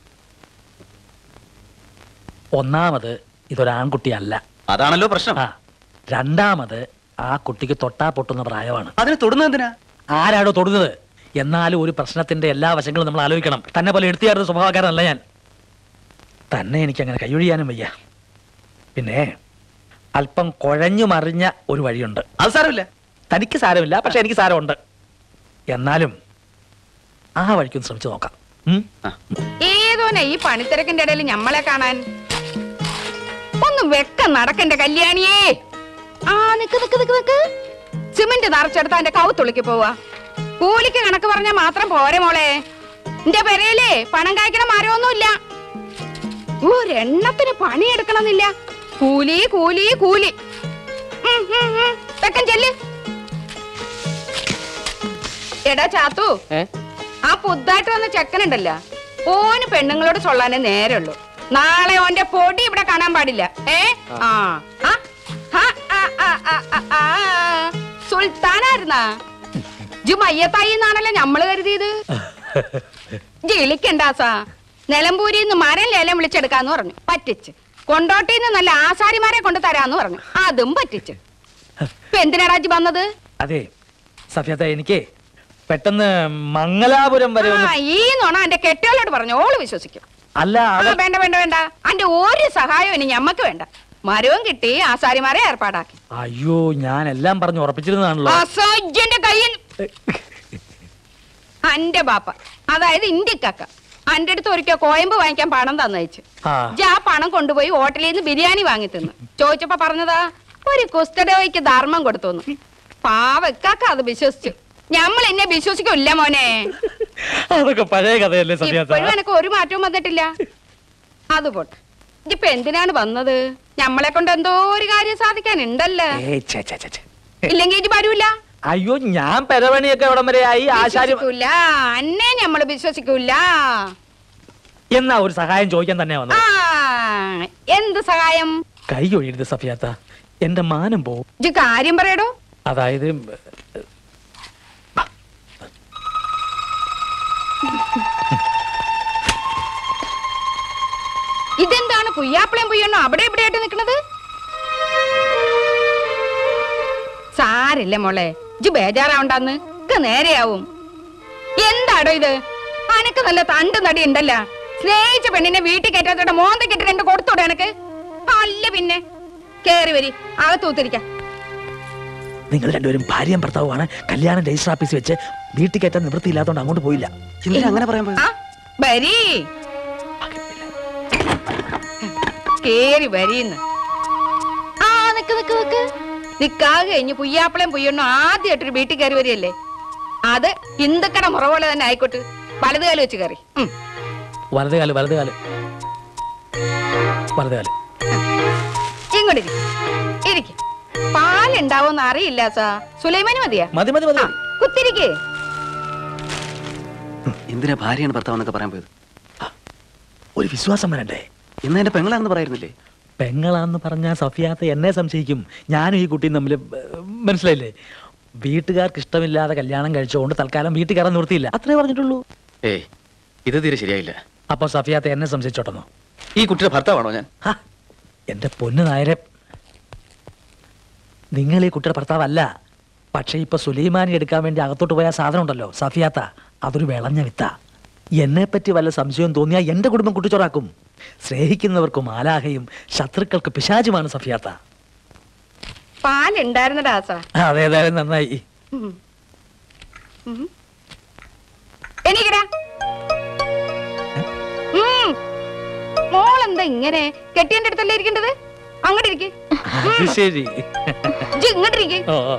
ഒന്നാമത് ഇതൊരു ആൺകുട്ടിയല്ല അതാണല്ലോ പ്രശ്നം ആ രണ്ടാമത് ആ കുട്ടിക്ക് തൊട്ടാ പൊട്ടുന്ന പ്രായമാണ് അതിന് തൊടുന്നത് എന്തിനാ ആരാടോ തൊടുന്നത് എന്നാലും ഒരു പ്രശ്നത്തിന്റെ എല്ലാ വശങ്ങളും നമ്മൾ ആലോചിക്കണം തന്നെ പോലെ എടുത്തിയാറുന്ന സ്വഭാവക്കാരനല്ല ഞാൻ തന്നെ എനിക്ക് അങ്ങനെ കൈയൊഴിയാനും വയ്യ പിന്നെ അല്പം കുഴഞ്ഞു മറിഞ്ഞ ഒരു വഴിയുണ്ട് അത് സാരമില്ല തനിക്ക് സാരമില്ല പക്ഷെ എനിക്ക് സാരമുണ്ട് എന്നാലും ആ വഴിക്കൊന്ന് ശ്രമിച്ചു നോക്കാം ഉം? ഏതോനെ ഈ പണിത്തിരക്കിന്റെ ഇടയിൽ ഞമ്മളെ കാണാൻ ഒന്ന് വെക്ക നടക്കന്റെ കല്യാണിയേ ആ നിക്ക് നിക്ക് നിക്ക് നിക്ക് സിമന്റ് നിറച്ചെടുത്ത എന്റെ കൗത്തുള്ളിക്ക് പോവാ കൂലിക്ക് കണക്ക് പറഞ്ഞാൽ മാത്രം പോരെ മോളെ എന്റെ പെരയിലേ പണം കായ്ക്കണ മരമൊന്നുമില്ല ഒരെണ്ണത്തിന് പണിയെടുക്കണമെന്നില്ല കൂലി കൂലി കൂലി ഉം, ഉം, ഉം. തെക്കൻ ചെല്ല് എടാ ചാത്തു ആ പുതുതായിട്ട് വന്ന ചെക്കനുണ്ടല്ലോ ഓന് പെണ്ണുങ്ങളോട് ചൊല്ലാനേ നേരമുള്ളൂ നാളെ ഓന്റെ പൊടി ഇവിടെ കാണാൻ പാടില്ല ഏ ആ ആ, ആ, ആ, ആ, ആ, ആ, ആ. സുൽത്താനായിരുന്നാ ജു മയ്യത്തായി എന്നാണല്ലോ ഞമ്മള് കരുതിയത് ജിളിക്കണ്ടാസാ നിലമ്പൂരിന്ന് മരം ലേലം വിളിച്ചെടുക്കാന്ന് പറഞ്ഞു പറ്റിച്ച് കൊണ്ടോട്ടിന്ന് നല്ല ആശാരിമാരെ കൊണ്ട് തരാന്ന് പറഞ്ഞു അതും പറ്റിച്ച് ഇപ്പൊ എന്തിനാടാ ജി വന്നത് അതെ സഫ്യത എനിക്ക് പെട്ടെന്ന് മംഗലാപുരം വരെ ഒന്ന് ആ ഈ നുണ എന്റെ കെട്ടിയോളോട് പറഞ്ഞു ഓള് വിശ്വസിക്കും അല്ല ആ, അവ- വേണ്ട വേണ്ട വേണ്ട അന്റെ ഒരു സഹായവും ഇനി ഞമ്മക്ക് വേണ്ട മരവും കിട്ടി ആശാരിമാരെ ഏർപ്പാടാക്കി അയ്യോ ഞാൻ എല്ലാം പറഞ്ഞു ഉറപ്പിച്ചിരുന്നതാണല്ലോ അസോജ്യന്റെ കയ്യിൽ അന്റെ ബാപ്പ അതായത് ഇന്ത്യക്കക്ക അന്റെ അടുത്ത് ഒരിക്കൽ കോയമ്പ് വാങ്ങിക്കാൻ പണം തന്നയച്ചു ആ ജാ പണം കൊണ്ടുപോയി ഹോട്ടലിൽ നിന്ന് ബിരിയാണി വാങ്ങി തിന്നു ചോദിച്ചപ്പോ പറഞ്ഞതാ ഒരു കുസ്തഡോയ്ക്ക് ധർമ്മം കൊടുത്തു പാവക്കാക്ക അത് വിശ്വസിച്ചു ഞമ്മൾ എന്നെ വിശ്വസിക്കില്ല മോനെ അതൊക്കെ പഴയ കഥയല്ലേ ഇപ്പോഴും സഫ്യത എനക്ക് ഒരു മാറ്റവും വന്നിട്ടില്ല അത് പോട്ടെ ഇപ്പൊ എന്തിനാണ് വന്നത് ഞമ്മളെ കൊണ്ട് എന്തോ ഒരു കാര്യം സാധിക്കാനുണ്ടല്ലോ ഏയ് ഛെ, ഛെ, ഛെ, ഛെ. ഇല്ലെങ്കിൽ ഇത് വരൂല അയ്യോ ഞാൻ പെരവണിയൊക്കെ എവിടം വരെ ആയി ആശാരി വിശ്വസിക്കൂല അന്നെ ഞമ്മള് വിശ്വസിക്കൂല എന്നാ ഒരു സഹായം ചോദിക്കാൻ തന്നെ ആ വന്നത് എന്ത് സഹായം കൈ ഒഴിയരുത് സഫിയാത്ത എന്റെ മാനം പോവും ഇജ്ജ് കാര്യം പറയടോ അതായത് ഇതെന്താണ് പുയ്യാപ്പിളയും പുയ്യണ്ണോ അവിടെ ഇവിടെ ആയിട്ട് നിക്കണത് സാരില്ല മോളെ ഇജ്ജ് ബേജാറാവണ്ടെന്ന് ഒക്കെ നേരെയാവും എന്താടോ ഇത് അനക്ക് നല്ല തണ്ട് നടി ഉണ്ടല്ല സ്നേഹിച്ച പെണ്ണിനെ വീട്ടിൽ കയറ്റാത്തോടെ മോന്ത കെട്ടി രണ്ട് കൊടുത്തോടെ എനക്ക് അല്ല പിന്നെ കേറി വരി അകത്തൂത്തിരിക്കാം നിങ്ങൾ രണ്ടുപേരും ഭാര്യയും ഭർത്താവുമാണ് കല്യാണം രജിസ്റ്റർ ഓഫീസിൽ വെച്ച് വീട്ടിൽ കയറ്റാൻ നിവൃത്തിയില്ലാത്തതുകൊണ്ട് അങ്ങോട്ട് പോയില്ല അങ്ങനെ പറയാൻ ആ വരി കേറി വരീന്ന് ആ നിക്ക് നിക്ക് നിക്ക് നിക്കാതെ കഴിഞ്ഞ് പുയ്യാപ്പിളയും പുയ്യണ്ണും ആദ്യമായിട്ടൊരു വീട്ടിൽ കയറി വരികയല്ലേ അത് ഹിന്ദുക്കട മുറ പോലെ തന്നെ ആയിക്കോട്ടെ വലത് കാല് വെച്ച് കയറി ഉം. വലത് കാല് വലത് കാല് വലത് കാല് ഇങ്ങോട്ട് ഇരിക്ക്. ഇരിക്ക് പാലുണ്ടാവോന്ന് അറിയില്ല സാ സുലൈമാനി മതിയാ മതി മതി മതി കുത്തിരിക്കേ എന്തിനാ ഭാര്യയാണ് ഭർത്താവ് എന്നൊക്കെ പറയാൻ പോയത് ഒരു വിശ്വാസം വരണ്ടേ ഇന്ന് എന്റെ പെങ്ങളാണെന്ന് പറയായിരുന്നില്ലേ പെങ്ങളാന്ന് പറഞ്ഞാൽ സഫിയാത്ത എന്നെ സംശയിക്കും ഞാനും ഈ കുട്ടിയും തമ്മിൽ ഏർ, മനസ്സിലായില്ലേ വീട്ടുകാർക്ക് ഇഷ്ടമില്ലാതെ കല്യാണം കഴിച്ചുകൊണ്ട് തൽക്കാലം വീട്ടിൽ കയറാൻ നിർത്തിയില്ല അത്രേ പറഞ്ഞിട്ടുള്ളൂ ഏയ് ഇത് തീരെ ശരിയായില്ല അപ്പൊ സഫിയാത്ത എന്നെ സംശയിച്ചോട്ടെന്നോ ഈ കുട്ടിയുടെ ഭർത്താവാണോ ഞാൻ എന്റെ പൊന്നു നായരെ നിങ്ങൾ ഈ കുട്ടിയുടെ ഭർത്താവല്ല പക്ഷെ ഇപ്പൊ സുലൈമാനി എടുക്കാൻ വേണ്ടി അകത്തോട്ട് പോയ ആ സാധനം ഉണ്ടല്ലോ സഫിയാത്ത അതൊരു വിളഞ്ഞ വിത്ത എന്നെ പറ്റി വല്ല സംശയവും തോന്നിയാൽ എന്റെ കുടുംബം കുട്ടിച്ചോറാക്കും സ്നേഹിക്കുന്നവർക്ക് മാലാഹയും ശത്രുക്കൾക്ക് പിശാചുമാണ് സഫിയാത്ത പാലുണ്ടായിരുന്നടാ സാ അതേതായാലും നന്നായി ഉം. ഉം. എണീക്കടാ ഉം. മോളെന്താ ഇങ്ങനെ കെട്ടിയന്റെ അടുത്തല്ലേ ഇരിക്കേണ്ടത് അങ്ങോട്ട് ഇരിക്ക് അത് ശരി ഇജ്ജ് ഇങ്ങോട്ട് ഇരിക്ക് ഓ ഓ.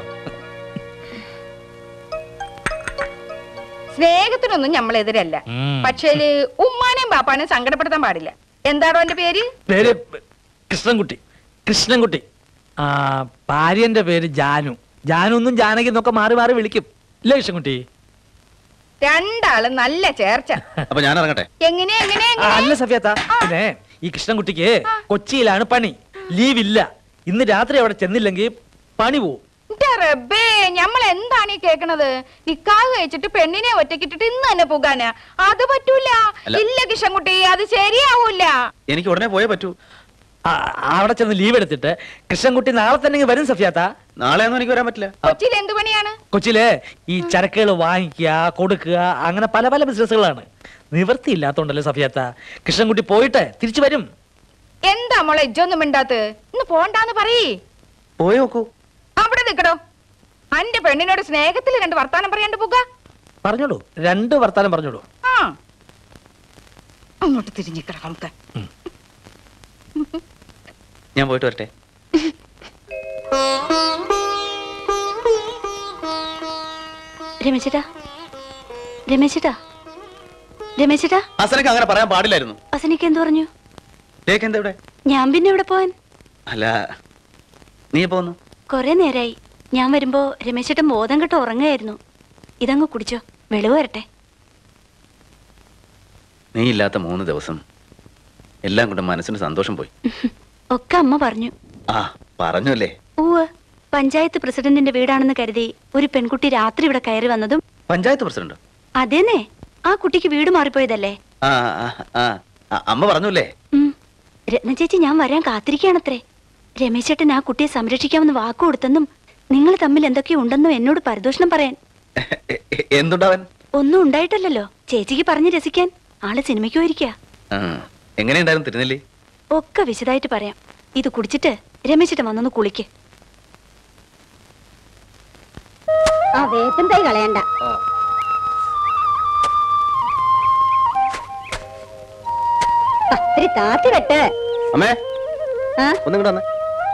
സ്നേഹത്തിനൊന്നും നമ്മളെതിരല്ല ഉം. പക്ഷേല് ഉമ്മാനെയും ബാപ്പാനെയും സങ്കടപ്പെടുത്താൻ പാടില്ല എന്താണോ എന്റെ പേര് പേര് കൃഷ്ണൻകുട്ടി കൃഷ്ണൻകുട്ടി ആ ഭാര്യന്റെ പേര് ജാനു ജാനു എന്നും ജാനകി എന്നൊക്കെ മാറി മാറി വിളിക്കും ഇല്ലേ കൃഷ്ണൻകുട്ടി രണ്ടാള് നല്ല ചേർച്ച അപ്പൊ ഞാൻ ഇറങ്ങട്ടെ എങ്ങനെ എങ്ങനെ ആ, അല്ല സഫിയത്ത പിന്നെ ഈ കൃഷ്ണൻകുട്ടിക്ക് കൊച്ചിയിലാണ് പണി ലീവില്ല ഇന്ന് രാത്രി അവിടെ ചെന്നില്ലെങ്കിൽ പണി പോവും ന്റെ റബ്ബേ ഞമ്മൾ എന്താണ് ഈ കേക്കണത് നിക്കാഹ് കഴിച്ചിട്ട് പെണ്ണിനെ ഒറ്റക്കിട്ടിട്ട് ഇന്ന് തന്നെ പോകാനാ അത് പറ്റൂല അല്ല. ഇല്ല കിഷൻകുട്ടി അത് ശരിയാവൂല എനിക്ക് ഉടനെ പോയേ പറ്റൂ ആ, അവിടെ ചെന്ന് ലീവ് എടുത്തിട്ട് കൃഷ്ണൻകുട്ടി നാളെ തന്നെ ഇങ്ങ് വരും സഫിയാത്ത നാളെ ഒന്നും എനിക്ക് വരാൻ പറ്റില്ല കൊച്ചിയിൽ എന്ത് പണിയാണ് കൊച്ചിയില് ഈ ചരക്കുകൾ വാങ്ങിക്കുക കൊടുക്കുക അങ്ങനെ പല പല ബിസിനസ്സുകളാണ് നിവൃത്തിയില്ലാത്തോണ്ടല്ലേ സഫിയാത്ത കൃഷ്ണൻകുട്ടി പോയിട്ട് തിരിച്ചു വരും എന്താ മോളെ ഇജ്ജൊന്നും മിണ്ടാത്ത് ഇന്ന് പോണ്ടാന്ന് പറയ് പോയി നോക്കൂ അവിടെ നിക്കടോ അന്റെ പെണ്ണിനോട് സ്നേഹത്തിൽ രണ്ട് വർത്താനം പറയാണ്ട് പോക പറഞ്ഞോളൂ രണ്ട് വർത്താനം പറഞ്ഞോളൂ ആ അങ്ങോട്ട് തിരിഞ്ഞിക്കട നമുക്ക് ഞാൻ പോയിട്ട് വരട്ടെ രമേശേട്ടാ രമേശേട്ടാ രമേശേട്ടാ അസനക്ക് അങ്ങനെ പറയാൻ പാടില്ലായിരുന്നു അസനിക്ക് എന്ത് പറഞ്ഞു ലേക്ക് എന്താ ഇവിടെ ഞാൻ പിന്നെ ഇവിടെ പോവാൻ അല്ല നീ പോന്നു കുറെ നേരായി ഞാൻ വരുമ്പോ രമേശേട്ടൻ ബോധം കെട്ട് ഉറങ്ങുകയായിരുന്നു ഇതങ്ങ് കുടിച്ചോ വെളിവ് വരട്ടെ നീ ഇല്ലാത്ത മൂന്ന് ദിവസം എല്ലാം കൊണ്ട് മനസ്സിന് സന്തോഷം പോയി ഒക്കെ അമ്മ പറഞ്ഞു ആ പറഞ്ഞു അല്ലേ ഊവ് പഞ്ചായത്ത് പ്രസിഡന്റിന്റെ വീടാണെന്ന് കരുതി ഒരു പെൺകുട്ടി രാത്രി ഇവിടെ കയറി വന്നതും പഞ്ചായത്ത് പ്രസിഡന്റ് അതേന്നെ ആ കുട്ടിക്ക് വീട് മാറിപ്പോയതല്ലേ ആ ആ, ആ ആ, അമ്മ പറഞ്ഞല്ലേ ഉം. രത്ന ചേച്ചി ഞാൻ വരാൻ കാത്തിരിക്കുകയാണത്രേ രമേശ് ചേട്ടൻ ആ കുട്ടിയെ സംരക്ഷിക്കാമെന്ന് വാക്കു കൊടുത്തെന്നും നിങ്ങൾ തമ്മിൽ എന്തൊക്കെയോ ഉണ്ടെന്നും എന്നോട് പരിദോഷണം പറയാൻ എ- എ- എന്തുണ്ടവൻ ഒന്നും ഉണ്ടായിട്ടല്ലല്ലോ ചേച്ചിക്ക് പറഞ്ഞ് രസിക്കാൻ ആള് സിനിമയ്ക്ക് പോയിരിക്കുക ആ, എങ്ങനെയുണ്ടായിരുന്നു തിരുനെല്ലി ഒക്കെ വിശദമായിട്ട് പറയാം ഇത് കുടിച്ചിട്ട് രമേശ് ചേട്ടൻ വന്നൊന്ന് കുളിക്ക് ആ വേപ്പൻ തൈ കളയണ്ട ആ, ഇത്തിരി താത്തി വെട്ട് അമ്മേ ആ? ഒന്നും വന്നേ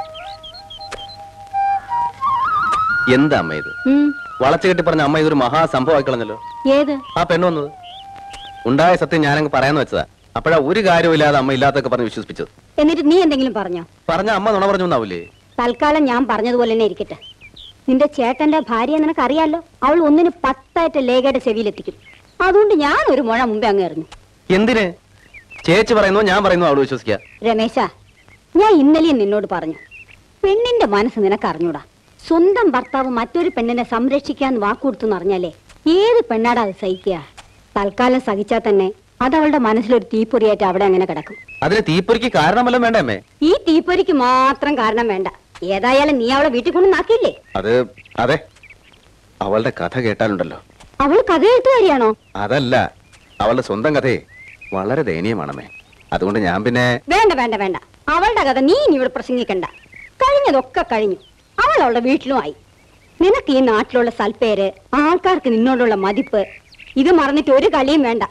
എന്താ അമ്മ ഇത് ഉം, വളച്ചു കെട്ടി പറഞ്ഞ അമ്മ ഇതൊരു മഹാസംഭവമായി കളഞ്ഞല്ലോ ഏത് ആ പെണ്ണ് വന്നത് ഉണ്ടായ സത്യം ഞാനങ്ങ് പറയാന്ന് വെച്ചതാ അപ്പോഴാ ഒരു കാര്യമില്ലാതെ അമ്മ ഇല്ലാത്തൊക്കെ പറഞ്ഞ് വിശ്വസിപ്പിച്ചത് എന്നിട്ട് നീ എന്തെങ്കിലും പറഞ്ഞോ പറഞ്ഞ അമ്മ നുണ പറഞ്ഞു എന്നാവൂലേ തൽക്കാലം ഞാൻ പറഞ്ഞതുപോലെ തന്നെ ഇരിക്കട്ടെ നിന്റെ ചേട്ടന്റെ ഭാര്യ നിനക്ക് അറിയാലോ അവൾ ഒന്നിന് പത്തായിട്ട് ലേഖയുടെ ചെവിയിലെത്തിക്കും അതുകൊണ്ട് ഞാൻ ഒരു മുഴ മുമ്പേ അങ്ങ് എറിഞ്ഞു എന്തിന് ചേച്ചി പറയുന്നു ഞാൻ പറയുന്നു അവള് വിശ്വസിക്കുക രമേശ ഞാൻ ഇന്നലെയും നിന്നോട് പറഞ്ഞു പെണ്ണിന്റെ മനസ്സ് നിനക്ക് അറിഞ്ഞൂടാ സ്വന്തം ഭർത്താവ് മറ്റൊരു പെണ്ണിനെ സംരക്ഷിക്കാൻ വാക്കുകൊടുത്തു അറിഞ്ഞാലേ ഏത് പെണ്ണാടാ അത് സഹിക്കുക തൽക്കാലം സഹിച്ചാൽ തന്നെ അത് അവളുടെ മനസ്സിലൊരു തീപ്പൊരിയായിട്ട് അവിടെ അങ്ങനെ കിടക്കും അതിന് തീപ്പൊരിക്ക് കാരണമല്ലോ വേണ്ടേ അമ്മേ ഈ തീപ്പൊരിക്ക് മാത്രം കാരണം വേണ്ട ഏതായാലും നീ അവളെ വീട്ടിൽ കൊണ്ട് നാക്കിയില്ലേ അത് അതെ അവളുടെ കഥ കേട്ടാലുണ്ടല്ലോ അവൾ കഥ എഴുത്തുകാരിയാണോ അതല്ല അവളുടെ സ്വന്തം കഥയെ വളരെ ദയനീയമാണമ്മേ അതുകൊണ്ട് ഞാൻ പിന്നെ വേണ്ട വേണ്ട വേണ്ട അവളുടെ കഥ നീ ഇനി ഇവിടെ പ്രസംഗിക്കണ്ട കഴിഞ്ഞതൊക്കെ കഴിഞ്ഞു അവൾ അവളുടെ വീട്ടിലുമായി നിനക്ക് ഈ നാട്ടിലുള്ള സൽപ്പേര് ആൾക്കാർക്ക് നിന്നോടുള്ള മതിപ്പ് ഇത് മറന്നിട്ട് ഒരു കളിയും വേണ്ട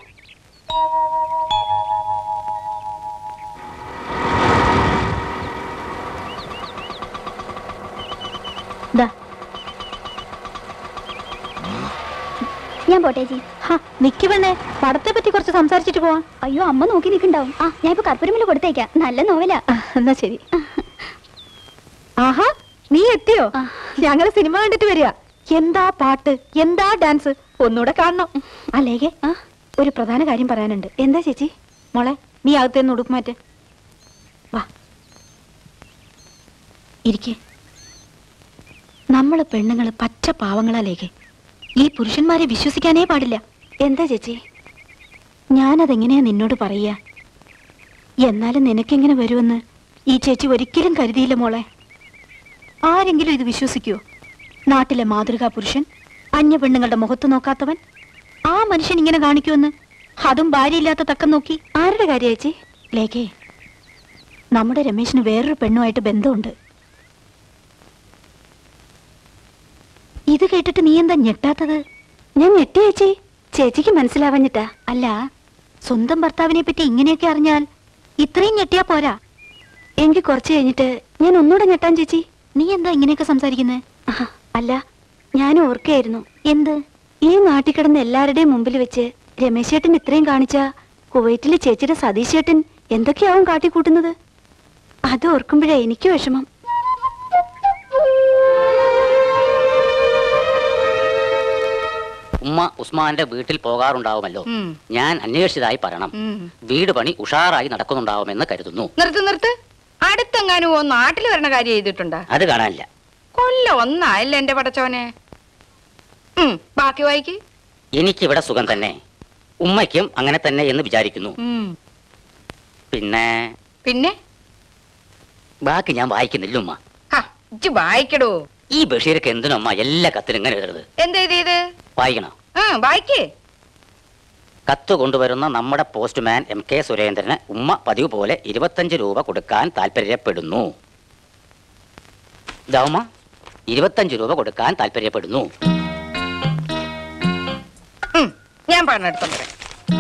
ഞാൻ പോട്ടെ ചേച്ചി നിക്ക് പെണ്ണേ പടത്തെ പറ്റി കുറച്ച് സംസാരിച്ചിട്ട് പോവാം അയ്യോ അമ്മ നോക്കി നിൽക്കണ്ടാവും ആ ഞാൻ ഇപ്പൊ കർപ്പൂരമില്ല കൊടുത്തേക്കാം നല്ല നോവല എന്നാ ശരി ആഹാ നീ എത്തിയോ ഞങ്ങള് സിനിമ കണ്ടിട്ട് വരിക എന്താ പാട്ട് എന്താ ഡാൻസ് ഒന്നുകൂടെ കാണണം അല്ലേകെ ഒരു പ്രധാന കാര്യം പറയാനുണ്ട് എന്താ ചേച്ചി മോളെ നീ അകത്തേന്ന് ഉടുക്കുമാറ്റ് വാ ഇരിക്കേ നമ്മള് പെണ്ണുങ്ങള് പച്ച പാവങ്ങളാലേക്കെ ഈ പുരുഷന്മാരെ വിശ്വസിക്കാനേ പാടില്ല എന്താ ചേച്ചി ഞാനതെങ്ങനെയാ നിന്നോട് പറയുക എന്നാലും നിനക്കെങ്ങനെ വരുമെന്ന് ഈ ചേച്ചി ഒരിക്കലും കരുതിയില്ല മോളെ ആരെങ്കിലും ഇത് വിശ്വസിക്കുവോ നാട്ടിലെ മാതൃകാ പുരുഷൻ അന്യ പെണ്ണുങ്ങളുടെ മുഖത്ത് നോക്കാത്തവൻ ആ മനുഷ്യൻ ഇങ്ങനെ കാണിക്കുമെന്ന് അതും ഭാര്യയില്ലാത്ത തക്കം നോക്കി ആരുടെ കാര്യം ചേച്ചി ലേഖേ നമ്മുടെ രമേശിന് വേറൊരു പെണ്ണുമായിട്ട് ബന്ധമുണ്ട് ഇത് കേട്ടിട്ട് നീ എന്താ ഞെട്ടാത്തത് ഞാൻ ഞെട്ടി ചേച്ചി ചേച്ചിക്ക് മനസ്സിലാവഞ്ഞിട്ടാ അല്ല സ്വന്തം ഭർത്താവിനെ പറ്റി ഇങ്ങനെയൊക്കെ അറിഞ്ഞാൽ ഇത്രയും ഞെട്ടിയാ പോരാ എങ്കിൽ കുറച്ച് കഴിഞ്ഞിട്ട് ഞാൻ ഒന്നുകൂടെ ഞെട്ടാൻ ചേച്ചി നീ എന്താ ഇങ്ങനെയൊക്കെ സംസാരിക്കുന്നത് അല്ല ഞാൻ ഓർക്കായിരുന്നു എന്ത് ഈ നാട്ടിൽ കിടന്ന എല്ലാവരുടെയും മുമ്പിൽ വെച്ച് രമേശ് ചേട്ടൻ ഇത്രയും കാണിച്ച കുവൈറ്റിലെ ചേച്ചിയുടെ സതീഷ് ചേട്ടൻ എന്തൊക്കെയാവും കാട്ടിക്കൂട്ടുന്നത് അത് ഓർക്കുമ്പോഴേ എനിക്ക് വിഷമം ഉമ്മ ഉസ്മാന്റെ വീട്ടിൽ പോകാറുണ്ടാവുമല്ലോ ഞാൻ അന്വേഷിച്ചതായി പറയണം വീട് പണി ഉഷാറായി നടക്കുന്നുണ്ടാവുമെന്ന് കരുതുന്നു നിർത്ത് നിർത്ത് അടുത്തെങ്ങാനും ഓ നാട്ടിൽ വരണ കാര്യം ചെയ്തിട്ടുണ്ടാ അത് കാണാനില്ല കൊല്ലം ഒന്നായല്ലേ എന്റെ പടച്ചോനെ ഉം, ബാക്കി വായിക്ക് എനിക്കിവിടെ സുഖം തന്നെ ഉമ്മയ്ക്കും അങ്ങനെ തന്നെ എന്ന് വിചാരിക്കുന്നു ഉം. പിന്നെ പിന്നെ ബാക്കി ഞാൻ വായിക്കുന്നില്ല ഉമ്മ ഹാ, ഇജ്ജ് വായിക്കടോ ഈ ബഷീർക്ക് എന്തിനമ്മ എല്ലാ കത്തിലും ഇങ്ങനെ എഴുതരുത് എന്ത് ചെയ്ത് വായിക്കണം ആ വായിക്കേ കത്ത് കൊണ്ടുവരുന്ന നമ്മുടെ പോസ്റ്റ്മാൻ എം കെ സുരേന്ദ്രന് ഉമ്മ പതിവ് പോലെ ഇരുപത്തഞ്ച് രൂപ കൊടുക്കാൻ താല്പര്യപ്പെടുന്നു ഇതാവുമ്മ ഇരുപത്തഞ്ച് രൂപ കൊടുക്കാൻ താല്പര്യപ്പെടുന്നു ഞാൻ പറഞ്ഞെടുത്തോണ്ട് വരാം.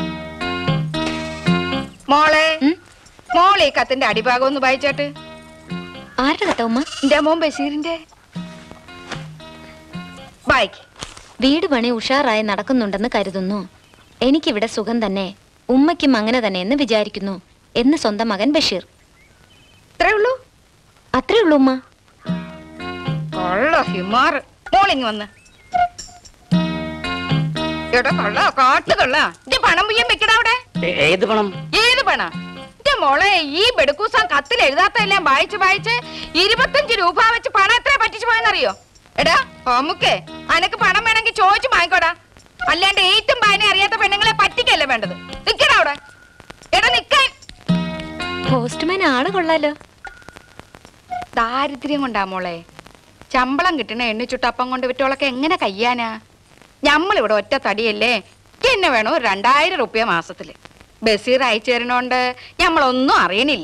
മോളെ മോളെ ഈ കത്തിന്റെ അടിഭാഗം ഒന്ന് വായിച്ചാട്ട് ആരുടെ കഥ ഉമ്മ എന്റെ മോൻ ബഷീറിന്റെ വായിക്ക് വീട് പണി ഉഷാറായി നടക്കുന്നുണ്ടെന്ന് കരുതുന്നു എനിക്കിവിടെ സുഖം തന്നെ ഉമ്മയ്ക്കും അങ്ങനെ തന്നെ എന്ന് വിചാരിക്കുന്നു എന്ന് സ്വന്തം മകൻ ബഷീർ അത്രേ ഉള്ളൂ അത്രേ ഉള്ളൂ ഉമ്മ കൊള്ള ഹിമാർ മോളിങ് വന്ന് എടാ കൊള്ള കാട്ടു കൊള്ള ഇത് പണം പുയ്യം വെക്കടാ അവിടെ ഏ- ഏത് പണം ഏത് പണ എന്റെ മോളെ ഈ ബെടുക്കൂസാൻ കത്തിൽ എഴുതാത്തതെല്ലാം വായിച്ച് വായിച്ച് ഇരുപത്തഞ്ച് രൂപ വെച്ച് പണം എത്ര പറ്റിച്ചു പോയെന്നറിയോ എടാ ഓമുക്കേ അനക്ക് പണം വേണമെങ്കിൽ ചോദിച്ചു വാങ്ങിക്കോടാ അല്ലാണ്ട് ഏറ്റവും പായനെ അറിയാത്ത പെണ്ണുങ്ങളെ പറ്റിക്കല്ലേ വേണ്ടത് നിക്കടാ അവിടെ എടാ നിക്കാൻ പോസ്റ്റ്മാൻ ആള് കൊള്ളാലോ ദാരിദ്ര്യം കൊണ്ടാ മോളെ ശമ്പളം കിട്ടണ എണ്ണിച്ചുട്ടപ്പം കൊണ്ട് വിറ്റോളൊക്കെ എങ്ങനെ കയ്യാനാ ഞമ്മളിവിടെ ഒറ്റ തടിയല്ലേ എനിക്ക് എന്നെ വേണോ ഒരു രണ്ടായിരം റുപ്യ മാസത്തില് ബസീർ അയച്ചു തരണോണ്ട് ഞമ്മളൊന്നും അറിയണില്ല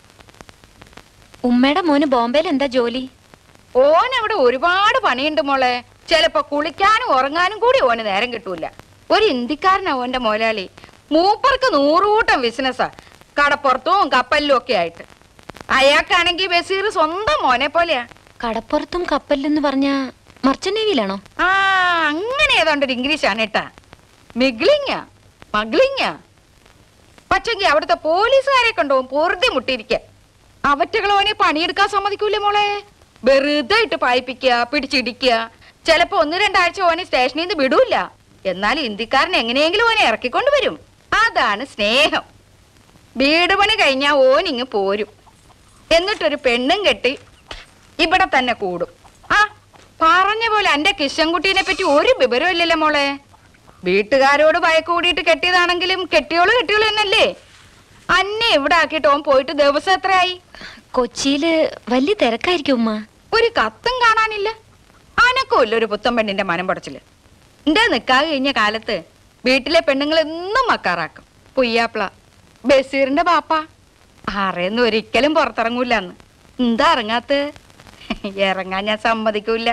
ഉമ്മയുടെ മോന് ബോംബെയിൽ എന്താ ജോലി ഓൻ അവിടെ ഒരുപാട് പണിയുണ്ട് മോളെ ചിലപ്പോ കുളിക്കാനും ഉറങ്ങാനും കൂടി ഓന് നേരം കിട്ടൂല ഒരു ഇന്ത്യക്കാരനാ ഓന്റെ മുതലാളി മൂപ്പർക്ക് നൂറുകൂട്ടം ബിസിനസ്സാ കടപ്പുറത്തും കപ്പലിലും ഒക്കെ ആയിട്ട് അയാൾക്കാണെങ്കിൽ ബസീർ സ്വന്തം മോനെ പോലെയാ കടപ്പുറത്തും കപ്പലിലെന്ന് പറഞ്ഞ മർച്ചന്റ് നേവിയിലാണോ ആ അങ്ങനെ ഏതാണ്ടൊരു ഇംഗ്ലീഷ് ആണ് കേട്ടാ മിഗ്ലിങ്ങ മഗ്ലിങ്ങ പക്ഷെങ്കി അവിടുത്തെ പോലീസുകാരെ കൊണ്ടുപോകും പൊറുതി മുട്ടിയിരിക്ക അവറ്റകളോനെ പണിയെടുക്കാൻ സമ്മതിക്കൂലേ മോളെ വെറുതെ ഇട്ട് പായിപ്പിക്കുക പിടിച്ചിടിക്കുക ചിലപ്പോ ഒന്ന് രണ്ടാഴ്ച ഓനെ സ്റ്റേഷനിൽ നിന്ന് വിടൂല എന്നാൽ ഇന്ത്യക്കാരൻ എങ്ങനെയെങ്കിലും ഓനെ ഇറക്കിക്കൊണ്ട് വരും അതാണ് സ്നേഹം വീട് പണി കഴിഞ്ഞാ ഓനിങ് പോരും എന്നിട്ടൊരു പെണ്ണും കെട്ടി ഇവിടെ തന്നെ കൂടും ആ പറഞ്ഞ പോലെ എന്റെ കിഷൻകുട്ടീനെ പറ്റി ഒരു വിവരവും ഇല്ലല്ലോ മോളെ വീട്ടുകാരോട് വയക്ക് കൂടിയിട്ട് കെട്ടിയതാണെങ്കിലും കെട്ടിയോള് കെട്ടിയോള് തന്നല്ലേ അന്നെ ഇവിടെ ആക്കിയിട്ട് ഓൻ പോയിട്ട് ദിവസം എത്രയായി കൊച്ചിയില് വലിയ തിരക്കായിരിക്കും ഉമ്മ ഒരു കത്തും കാണാനില്ല അനക്കുമില്ല ഒരു പുത്തൻ പെണ്ണിന്റെ മനം പടച്ചില് എന്റെ നിക്കാതെ കഴിഞ്ഞ കാലത്ത് വീട്ടിലെ പെണ്ണുങ്ങൾ എന്നും മക്കാറാക്കും പുയ്യാപ്ല ബഷീറിന്റെ ബാപ്പ ആറേന്ന് ഒരിക്കലും പുറത്തിറങ്ങൂല അന്ന് എന്താ ഇറങ്ങാത്ത ഇറങ്ങാൻ ഞാൻ സമ്മതിക്കൂല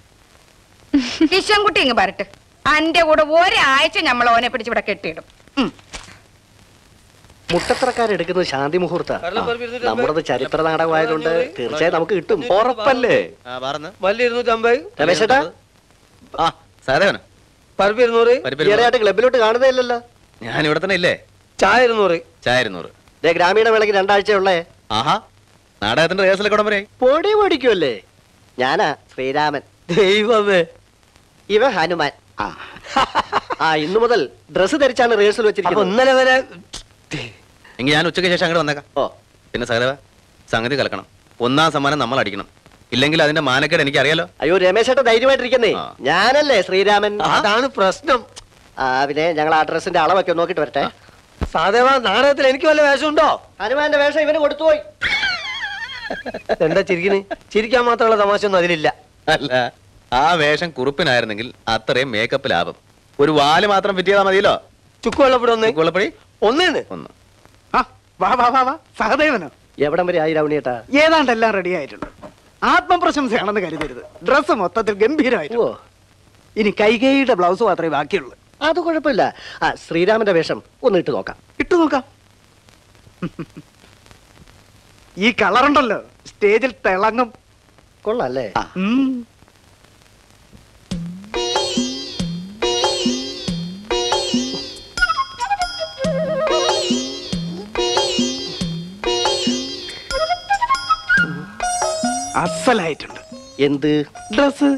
കിഷൻകുട്ടി ഇങ്ങ് വരട്ടെ അന്റെ കൂടെ ഒരാഴ്ച നമ്മൾ ഓനെ പിടിച്ച് ഇവിടെ കെട്ടിയിടും ഉം. മുട്ടത്തറക്കാരെടുക്കുന്നത് ശാന്തി മുഹൂർത്ത നമ്മുടേത് ചരിത്ര നാടകമായതുകൊണ്ട് തീർച്ചയായും നമുക്ക് കിട്ടും ഉറപ്പല്ലേ വലിയ ഇരുന്നൂറ്റമ്പത് രമേശേട്ടാ ആ സഹദേവന് പരിപ്പ് ഇരുന്നൂറ് ഈയിടെയായിട്ട് ക്ലബിലോട്ട് കാണുന്നേ ഇല്ലല്ലോ ഞാൻ ഇവിടെ തന്നെ ഇല്ലേ ചായ ഇരുന്നൂറ് ചായ ഇരുന്നൂറ് ദേ ഗ്രാമീണ വേളയ്ക്ക് രണ്ടാഴ്ചയുള്ളേ ആഹാ നാടകത്തിന്റെ റിഹേഴ്സൽ ഉടൻ വരെ പൊടി പൊടിക്കുമല്ലേ ഞാനാ ശ്രീരാമൻ ദൈവമേ ഇവ ഹനുമാൻ ആ ഇന്നു മുതൽ ഡ്രസ് ധരിച്ചാണ് റിഹേഴ്സൽ വെച്ചിരിക്കുന്നത് ഇന്നലെ വരെ എങ്കിൽ ഞാൻ ഉച്ചയ്ക്ക് ശേഷം അങ്ങോട്ട് വന്നേക്കാം ഓ പിന്നെ സഹദേവ സംഗതി കലക്കണം ഒന്നാം സമ്മാനം നമ്മൾ അടിക്കണം ഇല്ലെങ്കിൽ അതിന്റെ മാനക്കേട് എനിക്ക് അറിയാലോ അയ്യോ രമേശേട്ട ധൈര്യമായിട്ടിരിക്കുന്നേ ഞാനല്ലേ ശ്രീരാമൻ അതാണ് പ്രശ്നം ആ പിന്നെ ഞങ്ങൾ ആ ഡ്രസ്സിന്റെ അളവൊക്കെ ഒന്ന് നോക്കിട്ട് വരട്ടെ സാധേവ നാടകത്തിൽ എനിക്ക് വല്ല വേഷമുണ്ടോ ഹനുമാന്റെ വേഷം ഇവന് കൊടുത്തുപോയി എന്താ ചിരിക്കണ് ചിരിക്കാൻ മാത്രമുള്ള തമാശ ഒന്നും അതിലില്ല അല്ല ആ വേഷം കുറുപ്പിനായിരുന്നെങ്കിൽ അത്രയും മേക്കപ്പ് ലാഭം ഒരു വാല് മാത്രം ഫിറ്റ് ചെയ്താൽ മതിയല്ലോ ചുക്കുവെള്ളപ്പടി ഒന്ന് ചുക്കുവെള്ളപ്പടി ഒന്നേന്ന് ഒന്ന് വാ വാ വാ വാ സഹദേവനോ എവിടം വരെ ആയി രാവണിയേട്ടാ ഏതാണ്ട് എല്ലാം റെഡി ആയിട്ടുണ്ട് ആത്മപ്രശംസയാണെന്ന് കരുതരുത് ഡ്രസ്സ് മൊത്തത്തിൽ ഗംഭീരമായിരുന്നു ഇനി കൈകൈയുടെ ബ്ലൗസ് മാത്രമേ ബാക്കിയുള്ളൂ അത് കുഴപ്പമില്ല ആ ശ്രീരാമന്റെ വേഷം ഒന്ന് ഇട്ട് നോക്കാം ഇട്ടു നോക്കാം ഈ കളറുണ്ടല്ലോ സ്റ്റേജിൽ തിളങ്ങും കൊള്ളാല്ലേ ഉം. അസലായിട്ടുണ്ട് എന്ത് ഡ്രസ്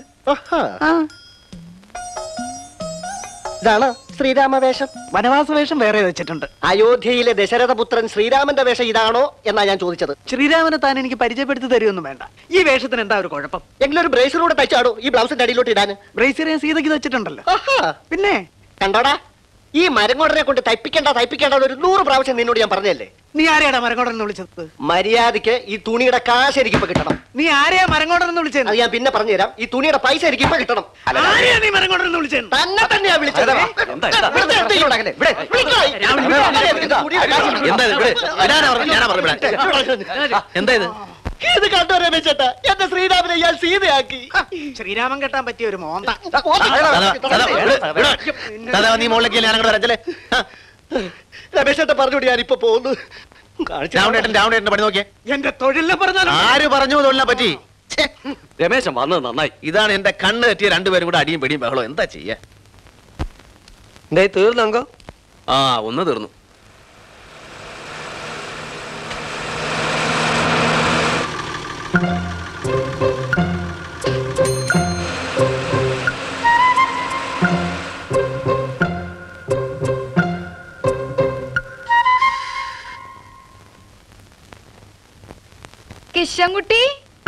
ഇതാണ് ശ്രീരാമ വേഷം വനവാസ വേഷം വേറെ വെച്ചിട്ടുണ്ട് അയോധ്യയിലെ ദശരഥപുത്രൻ ശ്രീരാമന്റെ വേഷം ഇതാണോ എന്നാ ഞാൻ ചോദിച്ചത് ശ്രീരാമനെ താൻ എനിക്ക് പരിചയപ്പെടുത്തി തരുമൊന്നും വേണ്ട ഈ വേഷത്തിന് എന്താ ഒരു കുഴപ്പം എങ്കിലും ഒരു ബ്രേസറൂടെ തയ്ച്ചാടോ ഈ ബ്ലൗസിന്റെ അടിയിലോട്ട് ഇടാൻ ബ്രേസർ ഞാൻ സീതയ്ക്ക് വെച്ചിട്ടുണ്ടല്ലോ പിന്നെ കണ്ടോടാ ഈ മരങ്ങോടനെ കൊണ്ട് തയ്പ്പിക്കേണ്ട തയ്പ്പിക്കേണ്ട ഒരു നൂറ് പ്രാവശ്യം നിന്നോട് ഞാൻ പറഞ്ഞല്ലേ നീ ആരെയാടാ മരങ്ങോടൻ എന്ന് വിളിച്ചത് മര്യാദയ്ക്ക് ഈ തുണിയുടെ കാശ് എനിക്ക് ഇപ്പൊ കിട്ടണം നീ ആരെയാ മരങ്ങോടൻ എന്ന് വിളിച്ചത് അത് ഞാൻ പിന്നെ പറഞ്ഞുതരാം ഈ തുണിയുടെ പൈസ എനിക്ക് ഇപ്പൊ കിട്ടണം ആരെയാ നീ മരങ്ങോടൻ എന്ന് വിളിച്ചത് തന്നെ തന്നെയാ വിളിച്ചത് വെറുതെ എടുത്തിങ്ങോട്ട് അകലെ. ഇവിടെ, വിളിക്കോ. തുണിയുടെ കാശ് കിട്ടണം. എന്താ ഇത്? ഇവിടെ. ഇടാനാ പറഞ്ഞത്? ഞാനാ പറഞ്ഞത് ഇവിടെ. എന്താ ഇത് ഇത് കണ്ടോ രമേശേട്ടാ എന്റെ ശ്രീരാമനെ ഇയാൾ സീതയാക്കി ശ്രീരാമൻ കെട്ടാൻ പറ്റിയ ഒരു മോന്ത സഹദേവ നീ മുകളിലേക്ക് ഞാൻ അങ്ങോട്ട് വരച്ചല്ലേ രമേശേട്ട പറഞ്ഞോടി ഞാൻ ഇപ്പൊ പോകുന്നു രാവണേട്ടൻ രാവണേട്ടന്റെ പണി നോക്കിയേ എന്റെ തൊഴിലിനെ പറഞ്ഞാലും ആര് പറഞ്ഞു തൊഴിലിനെ പറ്റി രമേശൻ വന്നത് നന്നായി ഇതാണ് എന്റെ കണ്ണ് തെറ്റിയ രണ്ടുപേരും കൂടെ അടിയും പിടിയും ബഹളം എന്താ ചെയ്യാ ദേ തീർന്നങ്കോ ആ ഒന്ന് തീർന്നു കിഷൻകുട്ടി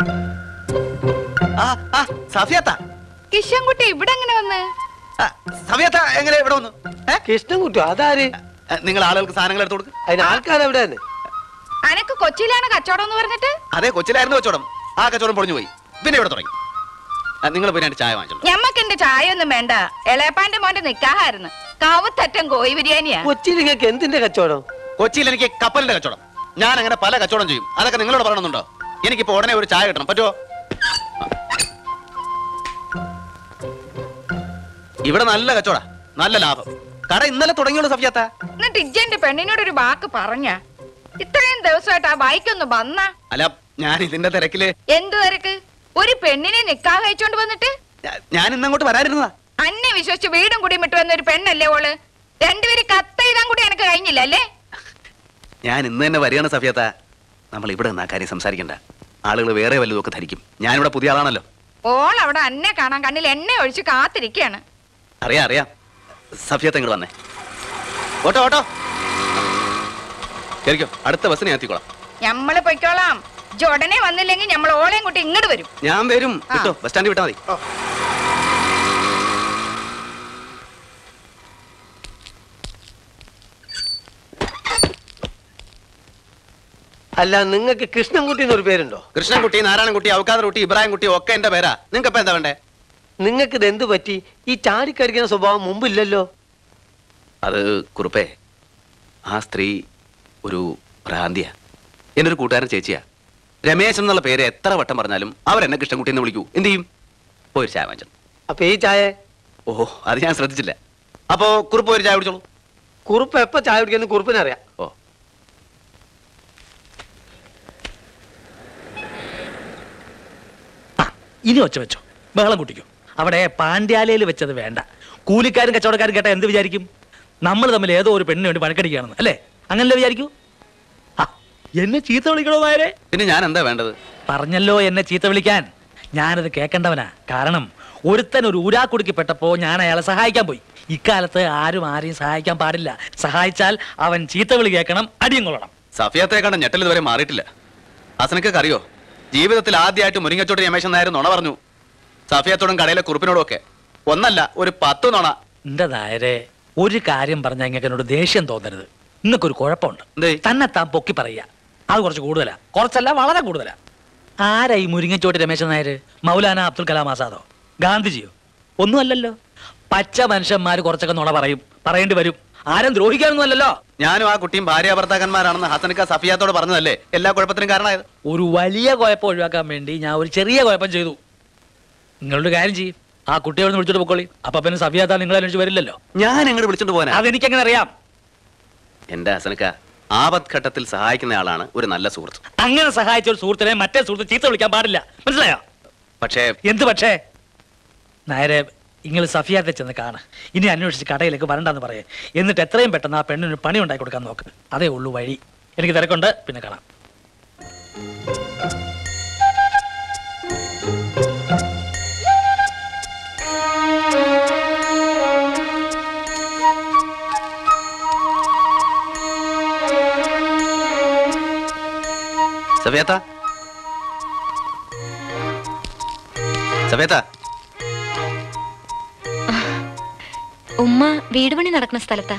സഫിയത്ത കിഷൻകുട്ടി ഇവിടെ എങ്ങനെ വന്ന് സഫിയത്ത എങ്ങനെ ഇവിടെ വന്നു കൃഷ്ണൻകുട്ടി അതാര് നിങ്ങൾ ആളുകൾക്ക് സാധനങ്ങൾ എടുത്തു കൊടുക്കും അതിന് ആൾക്കാരെവിടെ അനക്ക് കൊച്ചിയിലാണ് കച്ചവടം എന്ന് പറഞ്ഞിട്ട് അതെ കൊച്ചിലായിരുന്നു കച്ചവടം ആ കച്ചവടം പൊളിഞ്ഞു പോയി പിന്നെ ഇവിടെ തുടങ്ങി നിങ്ങൾ പോയി രണ്ട് ചായ വാങ്ങിച്ചോളൂ ഞമ്മക്ക് എന്റെ ചായ ഒന്നും വേണ്ട എളയപ്പാന്റെ മോന്റെ നിക്കാഹായിരുന്നു കാവത്തറ്റം കോഴി ബിരിയാണിയാ കൊച്ചിയിൽ നിങ്ങൾക്ക് എന്തിന്റെ കച്ചവടം കൊച്ചിയിൽ എനിക്ക് കപ്പലിന്റെ കച്ചവടം ഞാൻ അങ്ങനെ പല കച്ചവടം ചെയ്യും അതൊക്കെ നിങ്ങളോട് പറയണമെന്നുണ്ടോ എനിക്കിപ്പോ ഉടനെ ഒരു ചായ കിട്ടണം പറ്റുമോ ഇവിടെ നല്ല കച്ചവട നല്ല ലാഭം കട ഇന്നലെ തുടങ്ങിയുള്ളൂ സഫിയാത്ത എന്നിട്ട് ഇജ്ജന്റെ പെണ്ണിനോട് ഒരു വാക്ക് പറഞ്ഞ ഇത്രയും ദിവസമായിട്ട് ആ ബൈക്കൊന്ന് വന്ന അല്ല ഞാൻ ഇതിന്റെ തിരക്കില് എന്തു തിരക്ക് ഒരു പെണ്ണിനെ നിക്കാഹ് കഴിച്ചോണ്ട് വന്നിട്ട് ഞാൻ ഇന്നങ്ങോട്ട് വരാനിരുന്നതാ അന്നെ വിശ്വസിച്ച് വീടും കൂടി വിട്ടു വന്ന ഒരു പെണ്ണല്ലേ ഓള് രണ്ടുപേര് കത്തെഴുതാൻ കൂടി എനക്ക് കഴിഞ്ഞില്ല അല്ലേ ഞാൻ ഇന്ന് തന്നെ വരികയാണ് സഫിയത്ത നമ്മൾ ഇവിടെ നിന്നാ കാര്യം സംസാരിക്കണ്ട ആളുകൾ വേറെ വല്ലതും ഒക്കെ ധരിക്കും ഞാനിവിടെ പുതിയ ആളാണല്ലോ ഓൾ അവിടെ അന്നെ കാണാൻ കണ്ണിൽ എണ്ണ ഒഴിച്ച് കാത്തിരിക്കുകയാണ് അറിയാം അറിയാം സഫിയത്ത ഇങ്ങോട്ട് വന്നേ ഓട്ടോ ഓട്ടോ കേറിക്കോ അടുത്ത ബസ്സിന് ഞാൻ എത്തിക്കോളാം ഞമ്മള് പൊയ്ക്കോളാം ഇജ്ജ് ഉടനെ വന്നില്ലെങ്കിൽ ഞമ്മൾ ഓളെയും കൂട്ടി ഇങ്ങോട്ട് വരും ഞാൻ വരും വിട്ടോ ബസ് സ്റ്റാൻഡിൽ വിട്ടാ മതി അല്ല നിങ്ങൾക്ക് കൃഷ്ണൻകുട്ടി എന്നൊരു പേരുണ്ടോ കൃഷ്ണൻകുട്ടി നാരായണൻകുട്ടി ഔക്കാദർ കുട്ടി ഇബ്രാഹിം കുട്ടി ഒക്കെ എന്റെ പേരാ നിങ്ങൾക്ക് ഇപ്പൊ എന്താ വേണ്ടേ നിങ്ങൾക്ക് ഇത് എന്ത് പറ്റി ഈ ചാടിക്കടിക്കുന്ന സ്വഭാവം മുമ്പില്ലല്ലോ അത് കുറുപ്പേ ആ സ്ത്രീ ഒരു ഭ്രാന്തിയാ എൻ്റെ ഒരു കൂട്ടുകാരൻ ചേച്ചിയാ രമേശൻ എന്നുള്ള പേര് എത്ര വട്ടം പറഞ്ഞാലും അവരെന്നെ കൃഷ്ണൻകുട്ടി എന്ന് വിളിക്കൂ എന്ത് ചെയ്യും പോയി ഒരു ചായ വാങ്ങിച്ചു അപ്പൊ ഈ ചായ ഓഹോ അത് ഞാൻ ശ്രദ്ധിച്ചില്ല അപ്പോ കുറുപ്പ് ഒരു ചായ കുടിച്ചോളൂ കുറുപ്പ് എപ്പോ ചായ കുടിക്കുന്ന കുറുപ്പിനറിയാം ഓ ഇനി ഒച്ച വെച്ചോ ബഹളം കൂട്ടിക്കോ അവിടെ പാണ്ഡ്യാലയിൽ വെച്ചത് വേണ്ട കൂലിക്കാരും കച്ചവടക്കാരും കേട്ടാ എന്ത് വിചാരിക്കും നമ്മൾ തമ്മിൽ ഏതോ ഒരു പെണ്ണിന് വേണ്ടി പണക്കടിക്കുകയാണെന്ന് അല്ലേ അങ്ങനല്ലേ വിചാരിക്കൂ ആ, എന്നെ ചീത്ത വിളിക്കണോ നായരെ പിന്നെ ഞാൻ എന്താ വേണ്ടത് പറഞ്ഞല്ലോ എന്നെ ചീത്ത വിളിക്കാൻ ഞാനത് കേൾക്കേണ്ടവനാ കാരണം ഒരുത്തൻ ഒരു ഊരാക്കുടുക്കിപ്പെട്ടപ്പോ ഞാൻ അയാളെ സഹായിക്കാൻ പോയി ഇക്കാലത്ത് ആരും ആരെയും സഹായിക്കാൻ പാടില്ല സഹായിച്ചാൽ അവൻ ചീത്ത വിളി കേൾക്കണം അടിയും കൊള്ളണം സഫിയത്തെ കണ്ട ഞെട്ടൽ ഇതുവരെ മാറിയിട്ടില്ല ഹസനക്കൊക്കെ അറിയോ ജീവിതത്തിൽ ആദ്യമായിട്ട് മുരിങ്ങച്ചോട്ട് രമേശൻ നായർ നുണ പറഞ്ഞു സഫിയത്തോടും കടയിലെ കുറിപ്പിനോടും ഒക്കെ ഒന്നല്ല ഒരു പത്ത് നുണ എന്റെ നായരെ ഒരു കാര്യം പറഞ്ഞാൽ ഇങ്ങനെ എന്നോട് ദേഷ്യം തോന്നരുത് ഇങ്ങക്കൊരു കുഴപ്പമുണ്ട് തന്നെ താൻ പൊക്കി പറയുക അത് കുറച്ച് കൂടുതലാ കുറച്ചല്ല വളരെ കൂടുതലാ ആരാ ഈ മുരിങ്ങച്ചോട്ട് രമേശൻ നായര് മൗലാന അബ്ദുൽ കലാം ആസാദോ ഗാന്ധിജിയോ ഒന്നുമല്ലല്ലോ പച്ച മനുഷ്യന്മാര് കുറച്ചൊക്കെ നുണ പറയും പറയേണ്ടി വരും ആരും ദ്രോഹിക്കാനൊന്നും അല്ലല്ലോ ഞാനും ആ കുട്ടിയും ഭാര്യ ഭർത്താക്കന്മാരാണെന്ന് ഹസനക്ക സഫിയാത്തോട് പറഞ്ഞതല്ലേ എല്ലാ കുഴപ്പത്തിനും കാരണമായത് ഒരു വലിയ കുഴപ്പം ഒഴിവാക്കാൻ വേണ്ടി ഞാൻ ഒരു ചെറിയ കുഴപ്പം ചെയ്തു നിങ്ങളൊരു കാര്യം ചെയ്യും ആ കുട്ടിയോട് വിളിച്ചോട്ട് പൊക്കോളി അപ്പൊ പിന്നെ സഫിയാത്താൻ നിങ്ങളെ അന്വേഷിച്ച് വരില്ലല്ലോ ഞാൻ എങ്ങോട്ട് വിളിച്ചോണ്ട് പോകാനാ അതെനിക്കെങ്ങനെ അറിയാം എന്റെ ഹസനക്ക ആപത് ഘട്ടത്തിൽ സഹായിക്കുന്ന ആളാണ് ഒരു നല്ല സുഹൃത്ത് അങ്ങനെ സഹായിച്ച ഒരു സുഹൃത്തിനെ മറ്റേ സുഹൃത്ത് ചീത്ത വിളിക്കാൻ പാടില്ല മനസ്സിലായോ പക്ഷേ എന്ത് പക്ഷേ നേരെ നിങ്ങൾ സഫിയാത്തെ ചെന്ന് കാണ് ഇനി അന്വേഷിച്ച് കടയിലേക്ക് വരണ്ടെന്ന് പറയേ എന്നിട്ട് എത്രയും പെട്ടെന്ന് ആ പെണ്ണിന് പണി ഉണ്ടാക്കി കൊടുക്കാൻ നോക്ക് അതേ ഉള്ളൂ വഴി എനിക്ക് തിരക്കുണ്ട് പിന്നെ കാണാം സഫിയത്ത സഫിയത്ത ഉമ്മ വീട് പണി നടക്കുന്ന സ്ഥലത്താ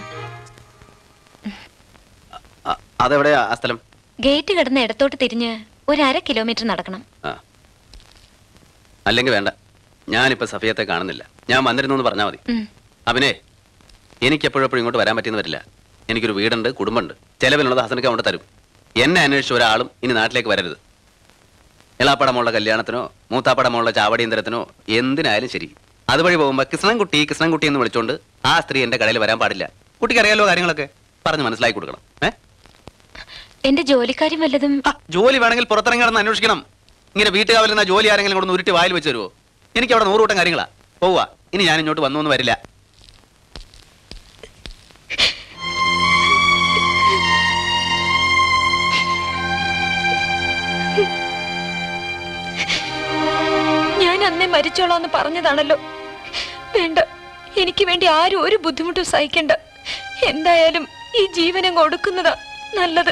അ- അതെവിടെയാ ആ സ്ഥലം ഗേറ്റ് കിടന്ന് ഇടത്തോട്ട് തിരിഞ്ഞ് ഒരു അര കിലോമീറ്റർ നടക്കണം അല്ലെങ്കിൽ വേണ്ട ഞാനിപ്പോ സഫിയത്തെ കാണുന്നില്ല ഞാൻ വന്നിരുന്നു എന്ന് പറഞ്ഞാൽ മതി ഉം. അവനെ എനിക്ക് എപ്പോഴെപ്പോഴും ഇങ്ങോട്ട് വരാൻ പറ്റിയെന്ന് വരില്ല എനിക്കൊരു വീടുണ്ട് കുടുംബമുണ്ട് ചെലവിനുള്ളത് ഹസനക്ക് കൊണ്ട് തരും എന്നെ അന്വേഷിച്ച ഒരാളും ഇനി നാട്ടിലേക്ക് വരരുത് എളാപ്പടമുള്ള കല്യാണത്തിനോ മൂത്താപ്പടമുള്ള ചാവടിയന്തരത്തിനോ എന്തിനായാലും ശരി അതുവഴി പോകുമ്പോൾ കൃഷ്ണൻകുട്ടി കൃഷ്ണൻകുട്ടി എന്ന് വിളിച്ചോണ്ട് ആ സ്ത്രീ എന്റെ കടയിൽ വരാൻ പാടില്ല കുട്ടിക്ക് അറിയാലോ കാര്യങ്ങളൊക്കെ പറഞ്ഞ് മനസ്സിലാക്കി കൊടുക്കണം ഏ എന്റെ ജോലിക്കാരും വല്ലതും ജോലി വേണമെങ്കിൽ പുറത്തിറങ്ങി കിടന്ന് അന്വേഷിക്കണം ഇങ്ങനെ വീട്ടുകാവിൽ നിന്ന് ജോലി ആരെങ്കിലും കൊണ്ട് ഉരുട്ടി വായിൽ വെച്ച് തരുമോ എനിക്ക് അവിടെ നൂറുകൂട്ടം കാര്യങ്ങളാ പോവാ ഇനി ഞാൻ ഇങ്ങോട്ട് വന്നു എന്ന് വരില്ല ഞാൻ അന്നേ മരിച്ചോളാന്ന് പറഞ്ഞതാണല്ലോ വേണ്ട എനിക്ക് വേണ്ടി ആരും ഒരു ബുദ്ധിമുട്ടും സഹിക്കണ്ട എന്തായാലും ഈ ജീവനം കൊടുക്കുന്നതാ നല്ലത്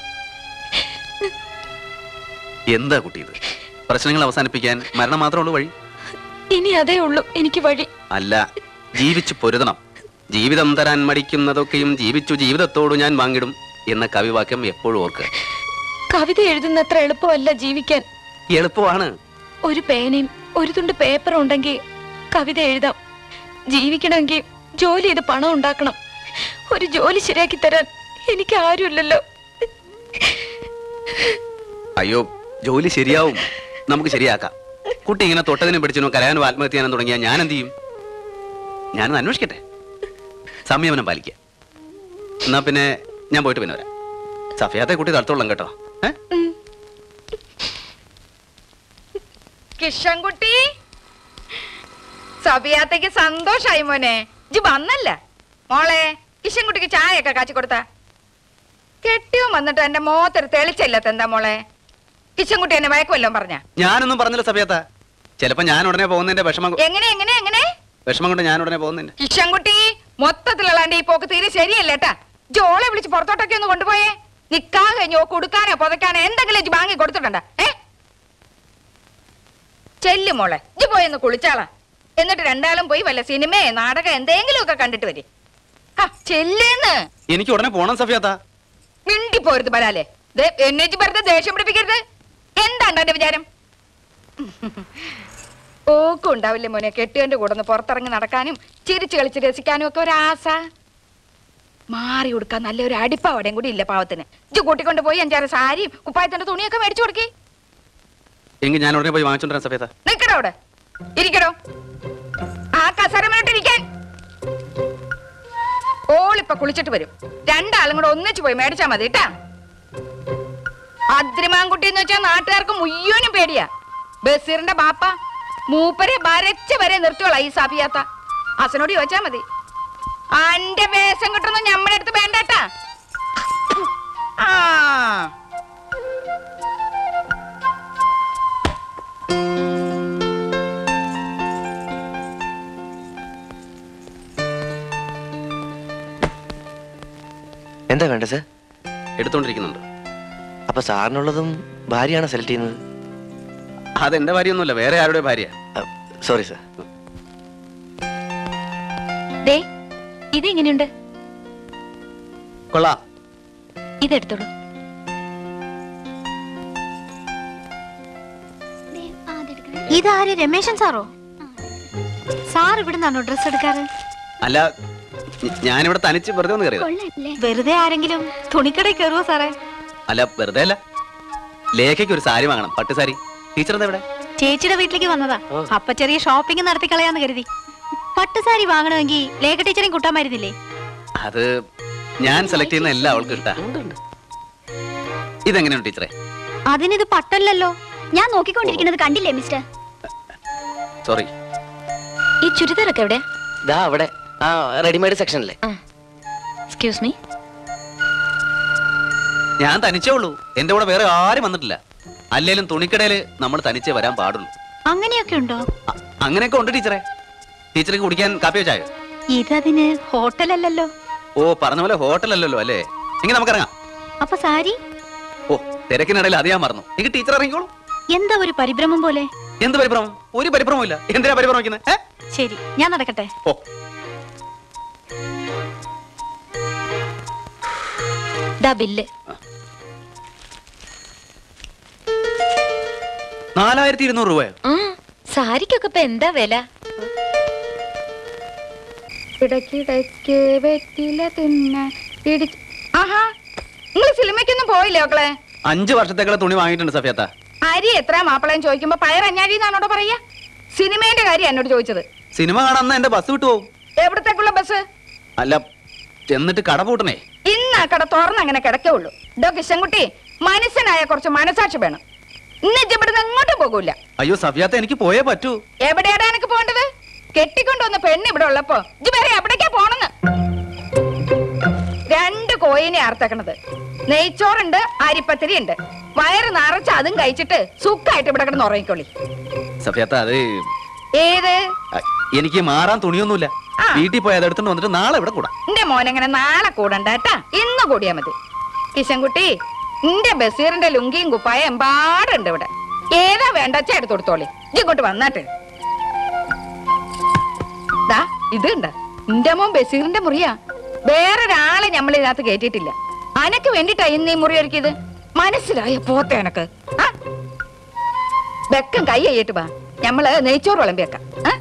എന്താ കുട്ടി ഇത് പ്രശ്നങ്ങൾ അവസാനിപ്പിക്കാൻ മരണം മാത്രമേ ഉള്ളൂ വഴി ഇനി അതേ ഉള്ളൂ എനിക്ക് വഴി അല്ല ജീവിച്ചു പൊരുതണം ജീവിതം തരാൻ മടിക്കുന്നതൊക്കെയും ജീവിച്ചു ജീവിതത്തോട് ഞാൻ വാങ്ങിടും എന്ന കവിവാക്യം എപ്പോഴും ഓർക്കുക കവിത എഴുതുന്നത്ര എളുപ്പമല്ല ജീവിക്കാൻ എളുപ്പമാണ് ഒരു പേനയും ഒരു തുണ്ട് പേപ്പറും ഉണ്ടെങ്കിൽ കവിത എഴുതാം ജീവിക്കണമെങ്കിൽ ജോലി ചെയ്ത് പണം ഉണ്ടാക്കണം ഒരു ജോലി ശരിയാക്കി തരാൻ എനിക്ക് ആരുമില്ലല്ലോ അയ്യോ ജോലി ശരിയാവും നമുക്ക് ശരിയാക്കാം കുട്ടി ഇങ്ങനെ തൊട്ടതിനും പിടിച്ചതിനോ കരയാനോ ആത്മഹത്യ ചെയ്യാനും തുടങ്ങിയാൽ ഞാൻ എന്ത് ചെയ്യും ഞാനൊന്ന് അന്വേഷിക്കട്ടെ സംയമനം പാലിക്കുക എന്നാ പിന്നെ ഞാൻ പോയിട്ട് പിന്നെ വരാം സഫിയാത്തെ കുട്ടി തടുത്തോളം കേട്ടോ കിഷൻകുട്ടി സബിയാത്തേക്ക് സന്തോഷായി മോനെ ഇജ് വന്നല്ല മോളെ കിഷൻകുട്ടിക്ക് ചായയൊക്കെ കാച്ചി കൊടുത്ത കെട്ടിയോ വന്നിട്ട് എന്റെ മോത്തൊരു തെളിച്ചില്ലാത്ത എന്താ മോളെ കിഷൻകുട്ടി എന്നെ വയക്കുമല്ലോ പറഞ്ഞ ഞാനൊന്നും പറഞ്ഞില്ല സഫിയാത്ത ചിലപ്പോ ഞാൻ ഉടനെ പോകുന്നതിന്റെ വിഷമം എങ്ങനെ എങ്ങനെ എങ്ങനെ വിഷമം കൊണ്ട് ഞാൻ ഉടനെ പോകുന്നതിന്റെ കിഷൻകുട്ടി മൊത്തത്തിലുള്ളാണ്ട് ഈ പോക്ക് തീരെ ശരിയല്ല കേട്ടാ ജോളെ വിളിച്ച് പുറത്തോട്ടൊക്കെ ഒന്ന് കൊണ്ടുപോയേ നിക്കാ കഴിഞ്ഞോ കൊടുക്കാനോ പുതയ്ക്കാനോ എന്തെങ്കിലും ഇജ്ജ് വാങ്ങി കൊടുത്തിട്ടുണ്ടാ ഏ ചെല്ലു മോളെ ഇജ്ജ് പോയി ഒന്ന് കുളിച്ചാളാ എന്നിട്ട് രണ്ടാളും പോയി വല്ല സിനിമയെ നാടകം എന്തെങ്കിലും ഒക്കെ കണ്ടിട്ട് വരെ ചെല്ലേന്ന് എനിക്ക് ഉടനെ പോണം സഫിയാത്ത മിണ്ടി പോരുത് ബലാലെ ദേ, എന്നെ ഇജ്ജ് വെറുതെ ദേഷ്യം പിടിപ്പിക്കരുത് എന്താണ് എന്റെ വിചാരം ഓക്കും ഉണ്ടാവില്ലേ മോനെ കെട്ടിയന്റെ കൂടെ ഒന്ന് പുറത്തിറങ്ങി നടക്കാനും ചിരിച്ചു കളിച്ച് രസിക്കാനും ഒക്കെ ഒരാസ മാറി കൊടുക്കാൻ നല്ല ഒരു അടിപ്പാവടയും കൂടി ഇല്ല പാവത്തിന് ഇജ്ജ് കൂട്ടിക്കൊണ്ട് പോയി അഞ്ചാറ് സാരിയും കുപ്പായത്തിന്റെ തുണിയൊക്കെ മേടിച്ചു കൊടുക്കി എങ്കിൽ ഞാൻ ഉടനെ പോയി വാങ്ങിച്ചോണ്ടിരാൻ സഫിയാത്ത നിക്കടോ അവിടെ ഇരിക്കടോ ആ കസരമായിട്ടിരിക്കാൻ ഓളിപ്പൊ കുളിച്ചിട്ട് വരും രണ്ടാളും കൂടെ ഒന്നിച്ചു പോയി മേടിച്ചാ മതി കേട്ടാ അദ്രിമാൻകുട്ടി എന്ന് വെച്ചാൽ നാട്ടുകാർക്ക് മുയ്യോനും പേടിയാ ബസീറിന്റെ ബാപ്പ മൂപ്പരെ വരച്ച വരെ നിർത്തിയോളാം ഈ സാഫിയാത്ത അസനോട് ചോദിച്ചാ മതി അന്റെ വേഷം കിട്ടുന്നു ഞമ്മടെ അടുത്ത് വേണ്ടട്ടാ ആ എന്താ വേണ്ടത് സർ എടുത്തോണ്ടിരിക്കുന്നുണ്ട് അപ്പൊ സാറിനുള്ളതും ഭാര്യയാണ് സെലക്ട് ചെയ്യുന്നത് അതെന്റെ ഭാര്യയൊന്നുമല്ല വേറെ ആരുടെ ഭാര്യ സോറി സർ ദേ ഇതെങ്ങനെയുണ്ട് കൊള്ളാം ഇതെടുത്തോളൂ ഇതാര് രമേശൻ സാറോ സാർ ഇവിടെ നിന്നാണോ ഡ്രസ് എടുക്കാറ് അല്ല ഞ- ഞാനിവിടെ തനിച്ച് വെറുതെ ഒന്ന് കയറിയത് വെറുതെ ആരെങ്കിലും തുണിക്കടയിൽ കയറുവോ സാറേ അല്ല വെറുതെ അല്ല ലേഖയ്ക്ക് ഒരു സാരി വാങ്ങണം പട്ട് സാരി ടീച്ചർ എന്താ ഇവിടെ ചേച്ചിയുടെ വീട്ടിലേക്ക് വന്നതാ അപ്പൊ ചെറിയ ഷോപ്പിംഗ് നടത്തി കളയാന്ന് കരുതി പട്ടുസാരി വാങ്ങണമെങ്കിൽ ലേഖ ടീച്ചറേയും കൂട്ടാമായിരുന്നില്ലേ അത് ഞാൻ സെലക്ട് ചെയ്യുന്ന എല്ലാം അവൾക്ക് ഇഷ്ടാ ഇതെങ്ങനെയാണ് ടീച്ചറെ അതിനിത് പട്ടല്ലല്ലോ ഞാൻ നോക്കിക്കൊണ്ടിരിക്കുന്നത് കണ്ടില്ലേ മിസ്റ്റർ സോറി ഈ ചുരിദാറൊക്കെ എവിടെ ദാ അവിടെ ആ റെഡിമെയ്ഡ് സെക്ഷനിലെ എക്സ്ക്യൂസ് മീ ഞാൻ തനിച്ചേ ഉള്ളൂ എന്റെ കൂടെ വേറെ ആരും വന്നിട്ടില്ല അല്ലേലും തുണിക്കടയില് നമ്മൾ തനിച്ചേ വരാൻ പാടുള്ളൂ അങ്ങനെയൊക്കെ ഉണ്ടോ അങ്ങനെയൊക്കെ ഉണ്ട് ടീച്ചറെ ടീച്ചർക്ക് കുടിക്കാൻ കാപ്പി വെച്ചായോ ഇതതിന് ഹോട്ടലല്ലല്ലോ ഓ പറഞ്ഞ പോലെ ഹോട്ടലല്ലല്ലോ അല്ലേ എങ്കിൽ നമുക്കിറങ്ങാം അപ്പൊ സാരി ഓ തിരക്കിനിടയിൽ അത് ഞാൻ മറന്നു എനിക്ക് ടീച്ചർ ഇറങ്ങിക്കോളൂ എന്താ ഒരു പരിഭ്രമം പോലെ എന്ത് പരിഭ്രമം ഒരു പരിഭ്രമവും ഇല്ല എന്തിനാ പരിഭ്രമം വയ്ക്കുന്നത് ശരി ഞാൻ നടക്കട്ടെ ഓ ദാ ബില്ല് നാലായിരത്തി ഇരുന്നൂറ് രൂപയോ ആ സാരിക്കൊക്കെ ഇപ്പൊ എന്താ വില ഇടയ്ക്കിടയ്ക്ക് വെറ്റില തിന്ന ഇടി- ആഹാ നിങ്ങൾ സിനിമയ്ക്കൊന്നും പോയില്ലേ മക്കളെ അഞ്ച് വർഷത്തേക്കുള്ള തുണി വാങ്ങിയിട്ടുണ്ട് സഫിയത്ത അരി എത്ര മാപ്പിളയും ചോദിക്കുമ്പോ പയറഞ്ഞാഴി എന്നാണോട് പറയാ സിനിമേന്റെ കാര്യം എന്നോട് ചോദിച്ചത് സിനിമ കാണാൻ അന്ന് എന്റെ ബസ് വിട്ടു പോകും എവിടത്തേക്കുള്ള ബസ് അല്ല ചെന്നിട്ട് കട പൂട്ടണേ ഇന്ന് ആ കട തുറന്ന് അങ്ങനെ കിടക്കുള്ളൂ ഡോ കിഷൻകുട്ടി മനുഷ്യനായ കുറച്ച് മനസാക്ഷി വേണം ഇന്ന് ഇജ്ജ് ഇവിടുന്ന് എങ്ങോട്ടും പോകൂല അയ്യോ സഫിയാത്ത എനിക്ക് പോയേ പറ്റൂ എവിടെയാണ് എനിക്ക് പോണ്ടത് കെട്ടിക്കൊണ്ടുവന്ന പെണ്ണ് ഇവിടെ ഉള്ളപ്പോ ഇജ്ജ് വേറെ എവിടേക്കാ പോണെന്ന് രണ്ട് കോയിനെ ആർത്തക്കണത് നെയ്ച്ചോറുണ്ട് അരിപ്പത്തിരി ഉണ്ട് വയറ് നിറച്ച് അതും കഴിച്ചിട്ട് സുഖമായിട്ട് ഇവിടെ കിടന്ന് ഉറങ്ങിക്കൊള്ളി സഫിയാത്ത അത് ഏത് അ, എനിക്ക് മാറാൻ തുണിയൊന്നുമില്ല വീട്ടിൽ പോയി അത് എടുത്തോണ്ട് വന്നിട്ട് നാളെ ഇവിടെ കൂടാ എന്റെ മോനെങ്ങനെ നാളെ കൂടണ്ട കേട്ടാ ഇന്ന് കൂടിയാ മതി കിഷൻകുട്ടി എന്റെ ബസീറിന്റെ ലുങ്കിയും കുപ്പായം എമ്പാടുണ്ട് ഇവിടെ ഏതാ വേണ്ട വെച്ചാ എടുത്തു കൊടുത്തോളി ഇജ്ജ് ഇങ്ങോട്ട് വന്നാട്ട് ദാ ഇത് കണ്ട എന്റെ മോൻ ബസീറിന്റെ മുറിയാ വേറൊരാളെ നമ്മൾ ഇതിനകത്ത് കേട്ടിട്ടില്ല അനക്ക് വേണ്ടിട്ടാ ഇന്ന് ഈ മുറി ഒരുക്കിയത് മനസ്സിലായ പോത്തെ എനക്ക് ആ? വെക്കം കൈ കയ്യിട്ട് വാ ഞമ്മള് നെയ്ച്ചോറ് വിളമ്പിയേക്കാം ആ?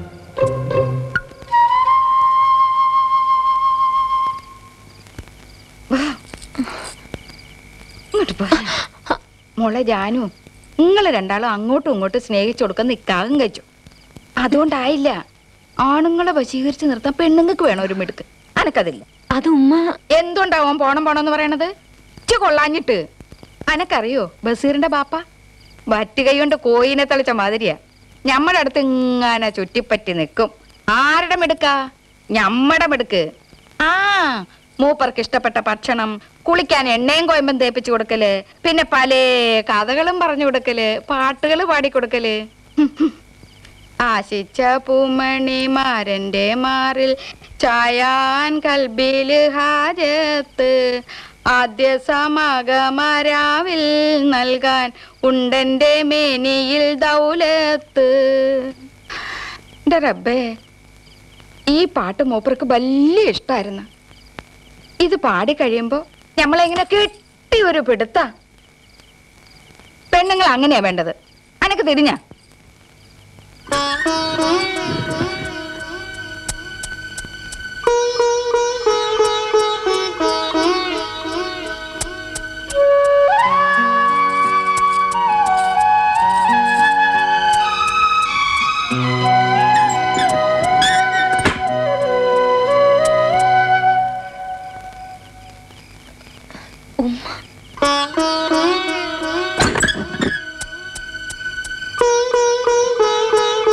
ഇങ്ങോട്ട് പോ. മോളെ ജാനു നിങ്ങൾ രണ്ടാളും അങ്ങോട്ടും ഇങ്ങോട്ടും സ്നേഹിച്ചു കൊടുക്കാൻ നിക്കാകും കഴിച്ചു അതുകൊണ്ടായില്ല ആണുങ്ങളെ വശീകരിച്ച് നിർത്താൻ പെണ്ണുങ്ങൾക്ക് വേണം ഒരു മിടുക്ക് അനക്കതില്ല അത് ഉമ്മ എന്തുണ്ടാവും പോണം പോണെന്ന് പറയണത് ഇച്ചു കൊള്ളാഞ്ഞിട്ട് അനക്കറിയോ ബസീറിന്റെ ബാപ്പ വറ്റുകൈ കൊണ്ട് കോയിനെ തളിച്ച മാതിരിയാ ഞമ്മടെ അടുത്ത് ഇങ്ങനെ ചുറ്റിപ്പറ്റി നിൽക്കും ആരുടെ മിടുക്ക ഞമ്മടെ മിടുക്ക് ആ മൂപ്പർക്ക് ഇഷ്ടപ്പെട്ട ഭക്ഷണം കുളിക്കാൻ എണ്ണയും കോയമ്പും തേപ്പിച്ചു കൊടുക്കല് പിന്നെ പല കഥകളും പറഞ്ഞു കൊടുക്കല് പാട്ടുകൾ പാടിക്കൊടുക്കല് ആശിച്ച പൂമണിമാരന്റെ മാറിൽ ചായാൻ കൽബില് ഹാജത്ത് ആദ്യ സമാഗമരാവിൽ നൽകാൻ ഉണ്ടന്റെ മേനിയിൽ ദൗലത്ത് എന്റെ റബ്ബേ ഈ പാട്ട് മൂപ്പർക്ക് വലിയ ഇഷ്ടായിരുന്നു ഇത് പാടി കഴിയുമ്പോ നമ്മളെങ്ങനെ കെട്ടി ഒരു പിടുത്ത പെണ്ണുങ്ങൾ അങ്ങനെയാ വേണ്ടത് അനക്ക് തിരിഞ്ഞ ഉമ്മ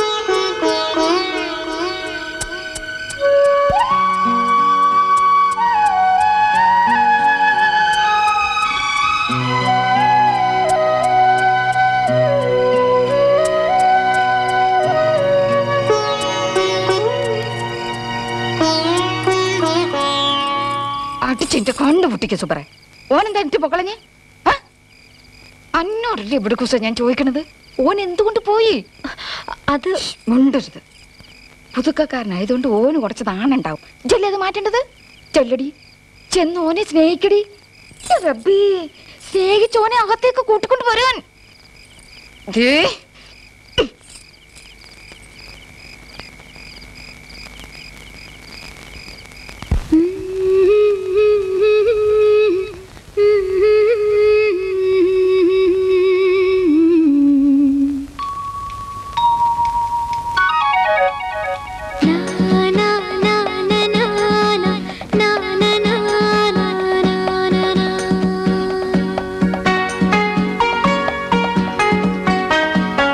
ചെന്റെ കണ്ണു പൊട്ടിക്ക സുബറെ ഓനെന്താ എനിക്ക് പൊക്കളഞ്ഞേ അന്നോടല്ലേ ഇവിടെ കുസ ഞാൻ ചോദിക്കണത് ഓൻ എന്തുകൊണ്ട് പോയി അത് മുണ്ടരുത് പുതുക്കക്കാരനായതുകൊണ്ട് ഓന് കുറച്ച് നാണുണ്ടാവും ജല്ലേ അത് മാറ്റേണ്ടത് ചെല്ലടി ചെന്ന് ഓനെ സ്നേഹിക്കടി ഛെ, റബ്ബേ സ്നേഹിച്ച് ഓനെ അകത്തേക്ക് കൂട്ടിക്കൊണ്ട് വരാൻ ദേ na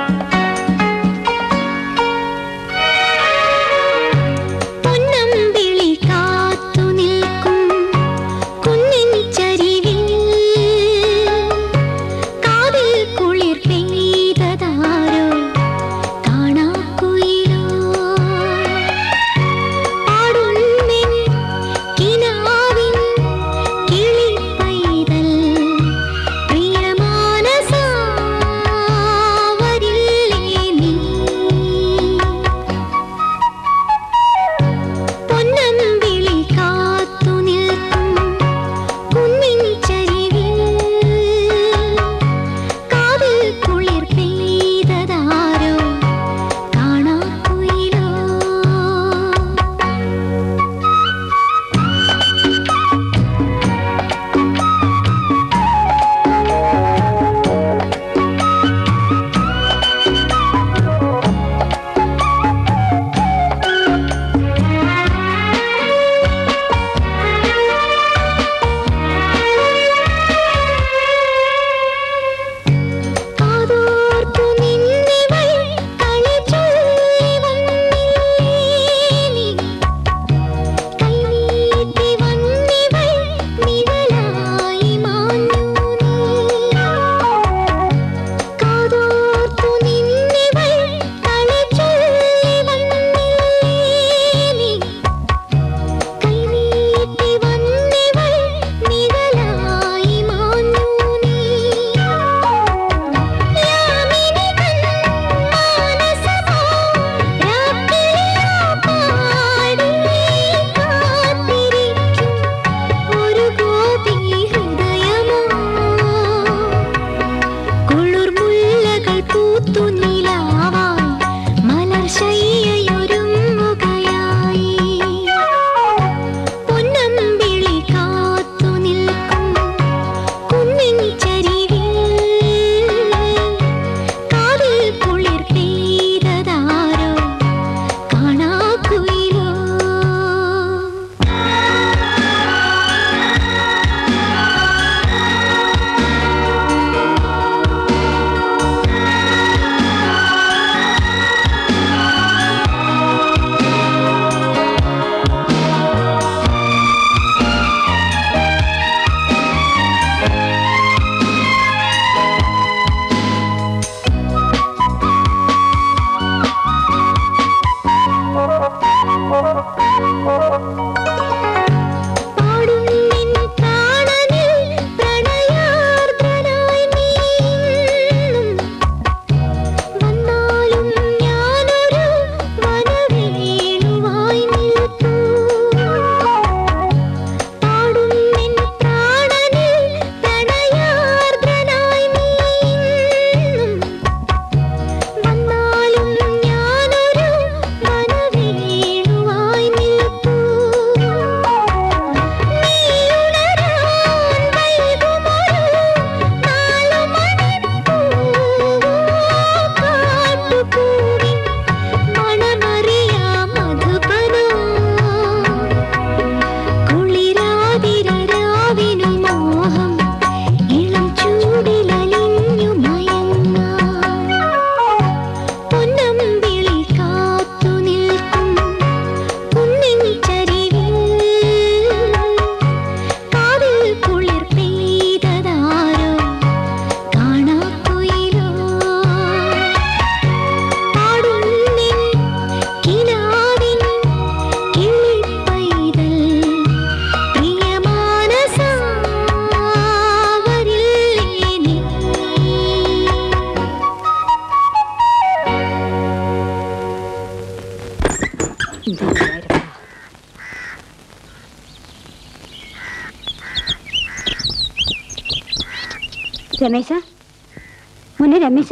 രമേശ മുന്നേ രമേശ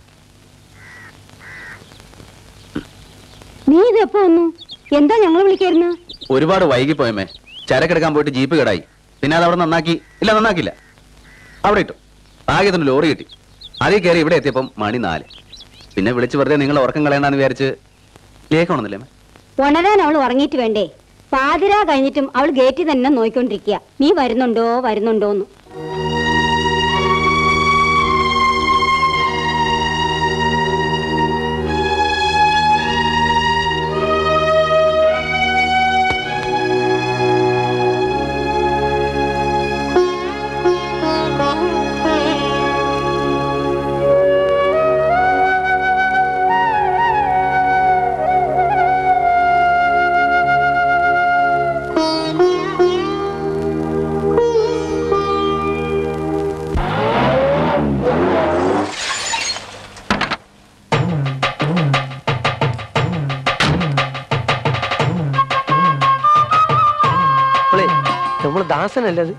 നീ ഇത് എപ്പോ വന്നു എന്താ ഞങ്ങൾ വിളിക്കായിരുന്നു ഒരുപാട് വൈകിപ്പോയമേ ചരക്കെടുക്കാൻ പോയിട്ട് ജീപ്പ് കേടായി പിന്നെ അത് അവിടെ നന്നാക്കി ഇല്ല നന്നാക്കില്ല അവിടെ ഇട്ടു ഭാഗ്യത്തിന് ലോറി കിട്ടി അതിൽ കയറി ഇവിടെ എത്തിയപ്പം മണി നാല് പിന്നെ വിളിച്ച് വെറുതെ നിങ്ങൾ ഉറക്കം കളയണ്ടെന്ന് വിചാരിച്ച് ലേഖണമെന്നില്ലേ അമ്മേ? ഉണരാൻ അവൾ ഉറങ്ങിയിട്ട് വേണ്ടേ പാതിരാ കഴിഞ്ഞിട്ടും അവൾ ഗേറ്റിൽ തന്നെ നോയിക്കൊണ്ടിരിക്കുക നീ വരുന്നുണ്ടോ വരുന്നുണ്ടോന്ന് നമ്മള് ദാസനല്ലേ അത്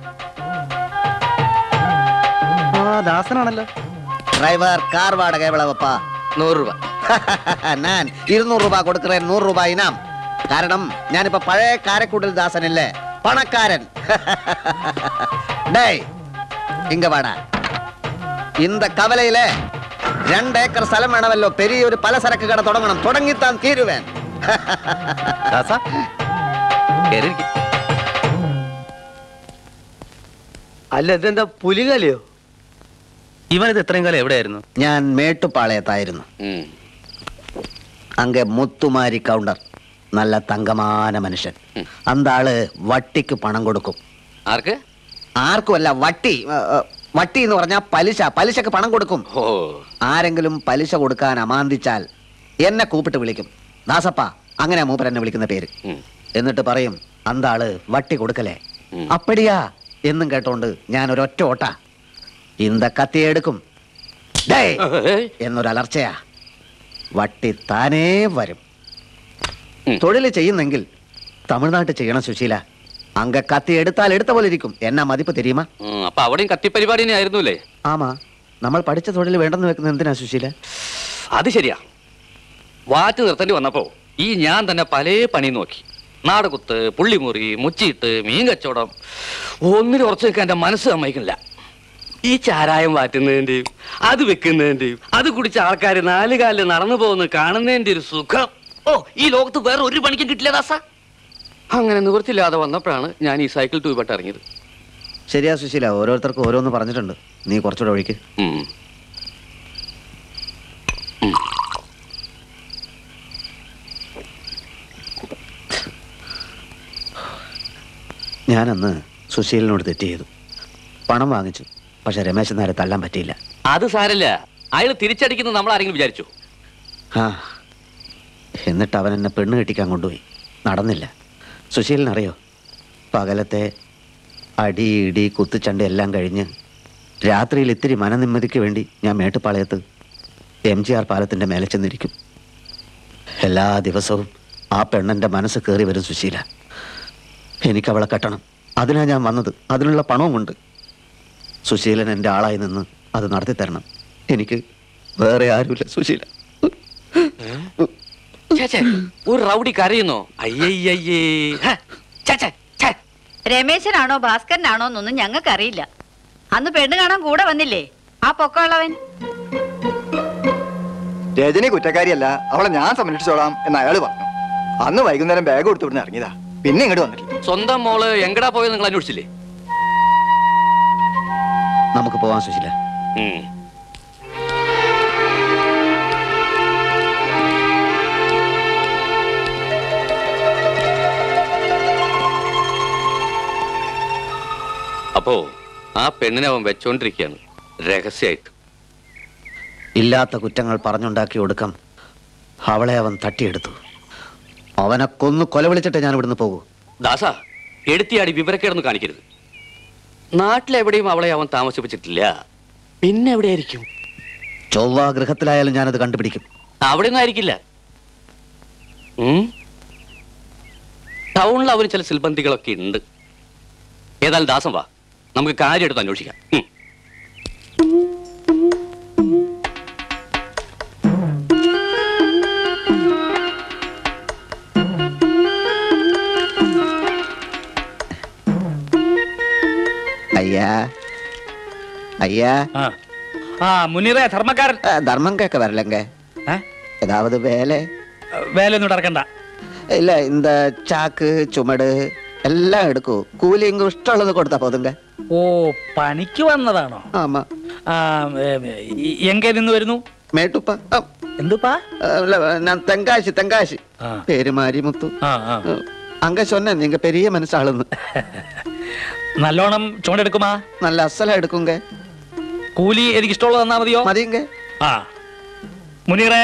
ആ ദാസനാണല്ലോ டிரைவர் கார் வாடகை எவ்வளவுப்பா നൂറ് രൂപ நான் இருநூறு ரூபாய் கொடுக்கிறேன் நூறு ரூபாய் இனாம் കാരണം ഞാനിപ്പോ പഴയ കാരക്കൂടൽ ദാസനല്ലേ പണക്കാരൻ டேய் இங்க வாடா இந்த கவலையில രണ്ട് ഏക്കർ സ്ഥലം വേണമല്ലോ പെരിയൊരു പലചരക്ക് കട തുടങ്ങണം തുടങ്ങിത്താൻ തീരുവേൻ അല്ല ഇതെന്താ പുലികലയോ ഇവൻ ഇത് എത്രയും കാലം എവിടെയായിരുന്നു ഞാൻ മേട്ടുപാളയത്തായിരുന്നു അങ്ക മുത്തുമാരി കൗണ്ടർ നല്ല തങ്കമാന മനുഷ്യൻ അന്താള് വട്ടിക്ക് പണം കൊടുക്കും ആർക്ക് ആർക്കുമല്ല വട്ടി ഏ, ഏ, വട്ടി എന്ന് പറഞ്ഞാൽ പലിശ പലിശക്ക് പണം കൊടുക്കും ഓ ആരെങ്കിലും പലിശ കൊടുക്കാൻ അമാന്തിച്ചാൽ എന്നെ കൂപ്പിട്ട് വിളിക്കും ദാസപ്പ അങ്ങനെ മൂപ്പർ എന്നെ വിളിക്കുന്ന പേര് എന്നിട്ട് പറയും അന്താള് വട്ടി കൊടുക്കലേ അപ്പടിയാ എന്നും കേട്ടോണ്ട് ഞാൻ ഒരൊറ്റ ഓട്ട ഇന്ത കത്തിയെടുക്കും ഡേയ് എന്നൊരു അലർച്ചയാ വട്ടി താനേ വരും തൊഴിൽ ചെയ്യുന്നെങ്കിൽ തമിഴ്നാട്ടിൽ ചെയ്യണം സുശീല അങ്ക കത്തി എടുത്താൽ എടുത്ത പോലെ ഇരിക്കും എന്നാ മതിപ്പ് തെരിയുമാ ഉം, അപ്പൊ അവിടെയും കത്തിപ്പരിപാടി തന്നെ ആയിരുന്നുല്ലേ ആമാ നമ്മൾ പഠിച്ച തൊഴിൽ വേണ്ടെന്ന് വെക്കുന്നത് എന്തിനാ സുശീല അത് ശരിയാ വാറ്റ് നിർത്തേണ്ടി വന്നപ്പോ ഈ ഞാൻ തന്നെ പല പണി നോക്കി നാടകുത്ത് പുള്ളിമുറി മുച്ചിട്ട് മീൻ കച്ചവടം ഒന്നിനും ഉറച്ചു നിൽക്കാൻ എന്റെ മനസ്സ് സമ്മതിക്കില്ല ഈ ചാരായം വാറ്റുന്നതിന്റെയും അത് വെക്കുന്നതിന്റെയും അത് കുടിച്ച ആൾക്കാർ നാല് കാലിൽ നടന്നു പോകുന്ന കാണുന്നതിന്റെ ഒരു സുഖം ഓ ഈ ലോകത്ത് വേറെ ഒരു പണിക്കും കിട്ടില്ല ദാസ അങ്ങനെ നിവൃത്തിയില്ലാതെ വന്നപ്പോഴാണ് ഞാൻ ഈ സൈക്കിൾ ടൂബട്ട് ഇറങ്ങിയത് ശരിയാ സുശീല ഓരോരുത്തർക്കും ഓരോന്ന് പറഞ്ഞിട്ടുണ്ട് നീ കുറച്ചുകൂടെ ഒഴിക്ക് ഉം. ഞാനന്ന് സുശീലനോട് തെറ്റ് ചെയ്തു പണം വാങ്ങിച്ചു പക്ഷെ രമേശൻ നേരെ തല്ലാൻ പറ്റിയില്ല അത് സാരല്ല അയാൾ തിരിച്ചടിക്കുന്നത് നമ്മൾ ആരെങ്കിലും വിചാരിച്ചു ആ എന്നിട്ട് അവൻ എന്നെ പെണ്ണ് കെട്ടിക്കാൻ കൊണ്ടുപോയി നടന്നില്ല സുശീലനറിയോ പകലത്തെ അടി ഇടി കുത്തുചണ്ട എല്ലാം കഴിഞ്ഞ് രാത്രിയിൽ ഇത്തിരി മനനിമ്മതിക്ക് വേണ്ടി ഞാൻ മേട്ടുപ്പാളയത്ത് എം ജി ആർ പാലത്തിൻ്റെ മേലെ ചെന്നിരിക്കും എല്ലാ ദിവസവും ആ പെണ്ണൻ്റെ മനസ്സ് കയറി വരും സുശീല എനിക്ക് അവളെ കെട്ടണം അതിനാ ഞാൻ വന്നത് അതിനുള്ള പണവുമുണ്ട് സുശീലൻ എൻ്റെ ആളായി നിന്ന് അത് നടത്തി തരണം എനിക്ക് വേറെ ആരുമില്ല സുശീല ഛേ, ഛേ, ഒരു റൗഡി കരയുന്നോ അയ്യയ്യേ ഹ, ഛേ, ഛേ, ഛേ. രമേശനാണോ ഭാസ്കരനാണോ എന്നൊന്നും ഞങ്ങൾക്കറിയില്ല അന്ന് പെണ്ണ് കാണാൻ കൂടെ വന്നില്ലേ ആ പൊക്കമുള്ളവൻ രജനി കുറ്റക്കാരിയല്ല അവളെ ഞാൻ സംരക്ഷിച്ചോളാം എന്ന് അയാൾ പറഞ്ഞു അന്ന് വൈകുന്നേരം ബാഗ് കൊടുത്തു ഇവിടുന്ന് ഇറങ്ങിയതാ പിന്നെ ഇങ്ങോട്ട് വന്നിട്ടില്ല സ്വന്തം മോള് എങ്കടാ പോയത് നിങ്ങൾ അന്വേഷിച്ചില്ലേ നമുക്ക് പോവാം സുശീല ഉം. അപ്പോ ആ പെണ്ണിനെ അവൻ വെച്ചോണ്ടിരിക്കുകയാണ് രഹസ്യമായിട്ട് ഇല്ലാത്ത കുറ്റങ്ങൾ പറഞ്ഞുണ്ടാക്കി ഒടുക്കം അവളെ അവൻ തട്ടിയെടുത്തു അവനെ കൊന്നു കൊല വിളിച്ചിട്ട് ഞാൻ ഇവിടുന്ന് പോകൂ ദാസ എടുത്തിയാടി വിവരക്കേടൊന്നും കാണിക്കരുത് നാട്ടിലെവിടെയും അവളെ അവൻ താമസിപ്പിച്ചിട്ടില്ല പിന്നെ എവിടെയായിരിക്കും ചൊവ്വ ഗൃഹത്തിലായാലും ഞാനത് കണ്ടുപിടിക്കും അവിടെ ഒന്നും ആയിരിക്കില്ല ഉം? ടൗണിൽ അവന് ചില സിൽബന്ധികളൊക്കെ ഉണ്ട് ഏതായാലും ദാസം വാ നമുക്ക് കാര്യം എടുത്ത് അന്വേഷിക്കാം ഉം. ஐயா ஐயா ஆ முனிரே தர்மக்காரன் தர்மம் கேட்க வரலங்க ஏதாவது வேலை வேலைയൊന്നും നടക്കണ്ട இல்ல இந்த சாக்கு சுமடு എല്ലാം എടുക്കൂ കൂലി ഇങ്ങ് ഇഷ്ടമുള്ളത് കൊടുത്താ പോതുങ്ക ഓ പണിക്ക് വന്നതാണോ ആമാ എങ്കെ നിന്ന് വരുന്നു മേട്ടുപ്പ എന്തുപ്പാ ഞാൻ തെങ്കാശി തെങ്കാശി പേര് മാരിമുത്തു അങ്ക சொன்ன நீங்க பெரிய மனசாளுன்னு നല്ലോണം ചുമടെടുക്കുമാ നല്ല അസല എടുക്കുങ്ക കൂലി എനിക്ക് ഇഷ്ടമുള്ളത് തന്നാ മതിയോ മതിയെങ്ക ആ മുനീറേ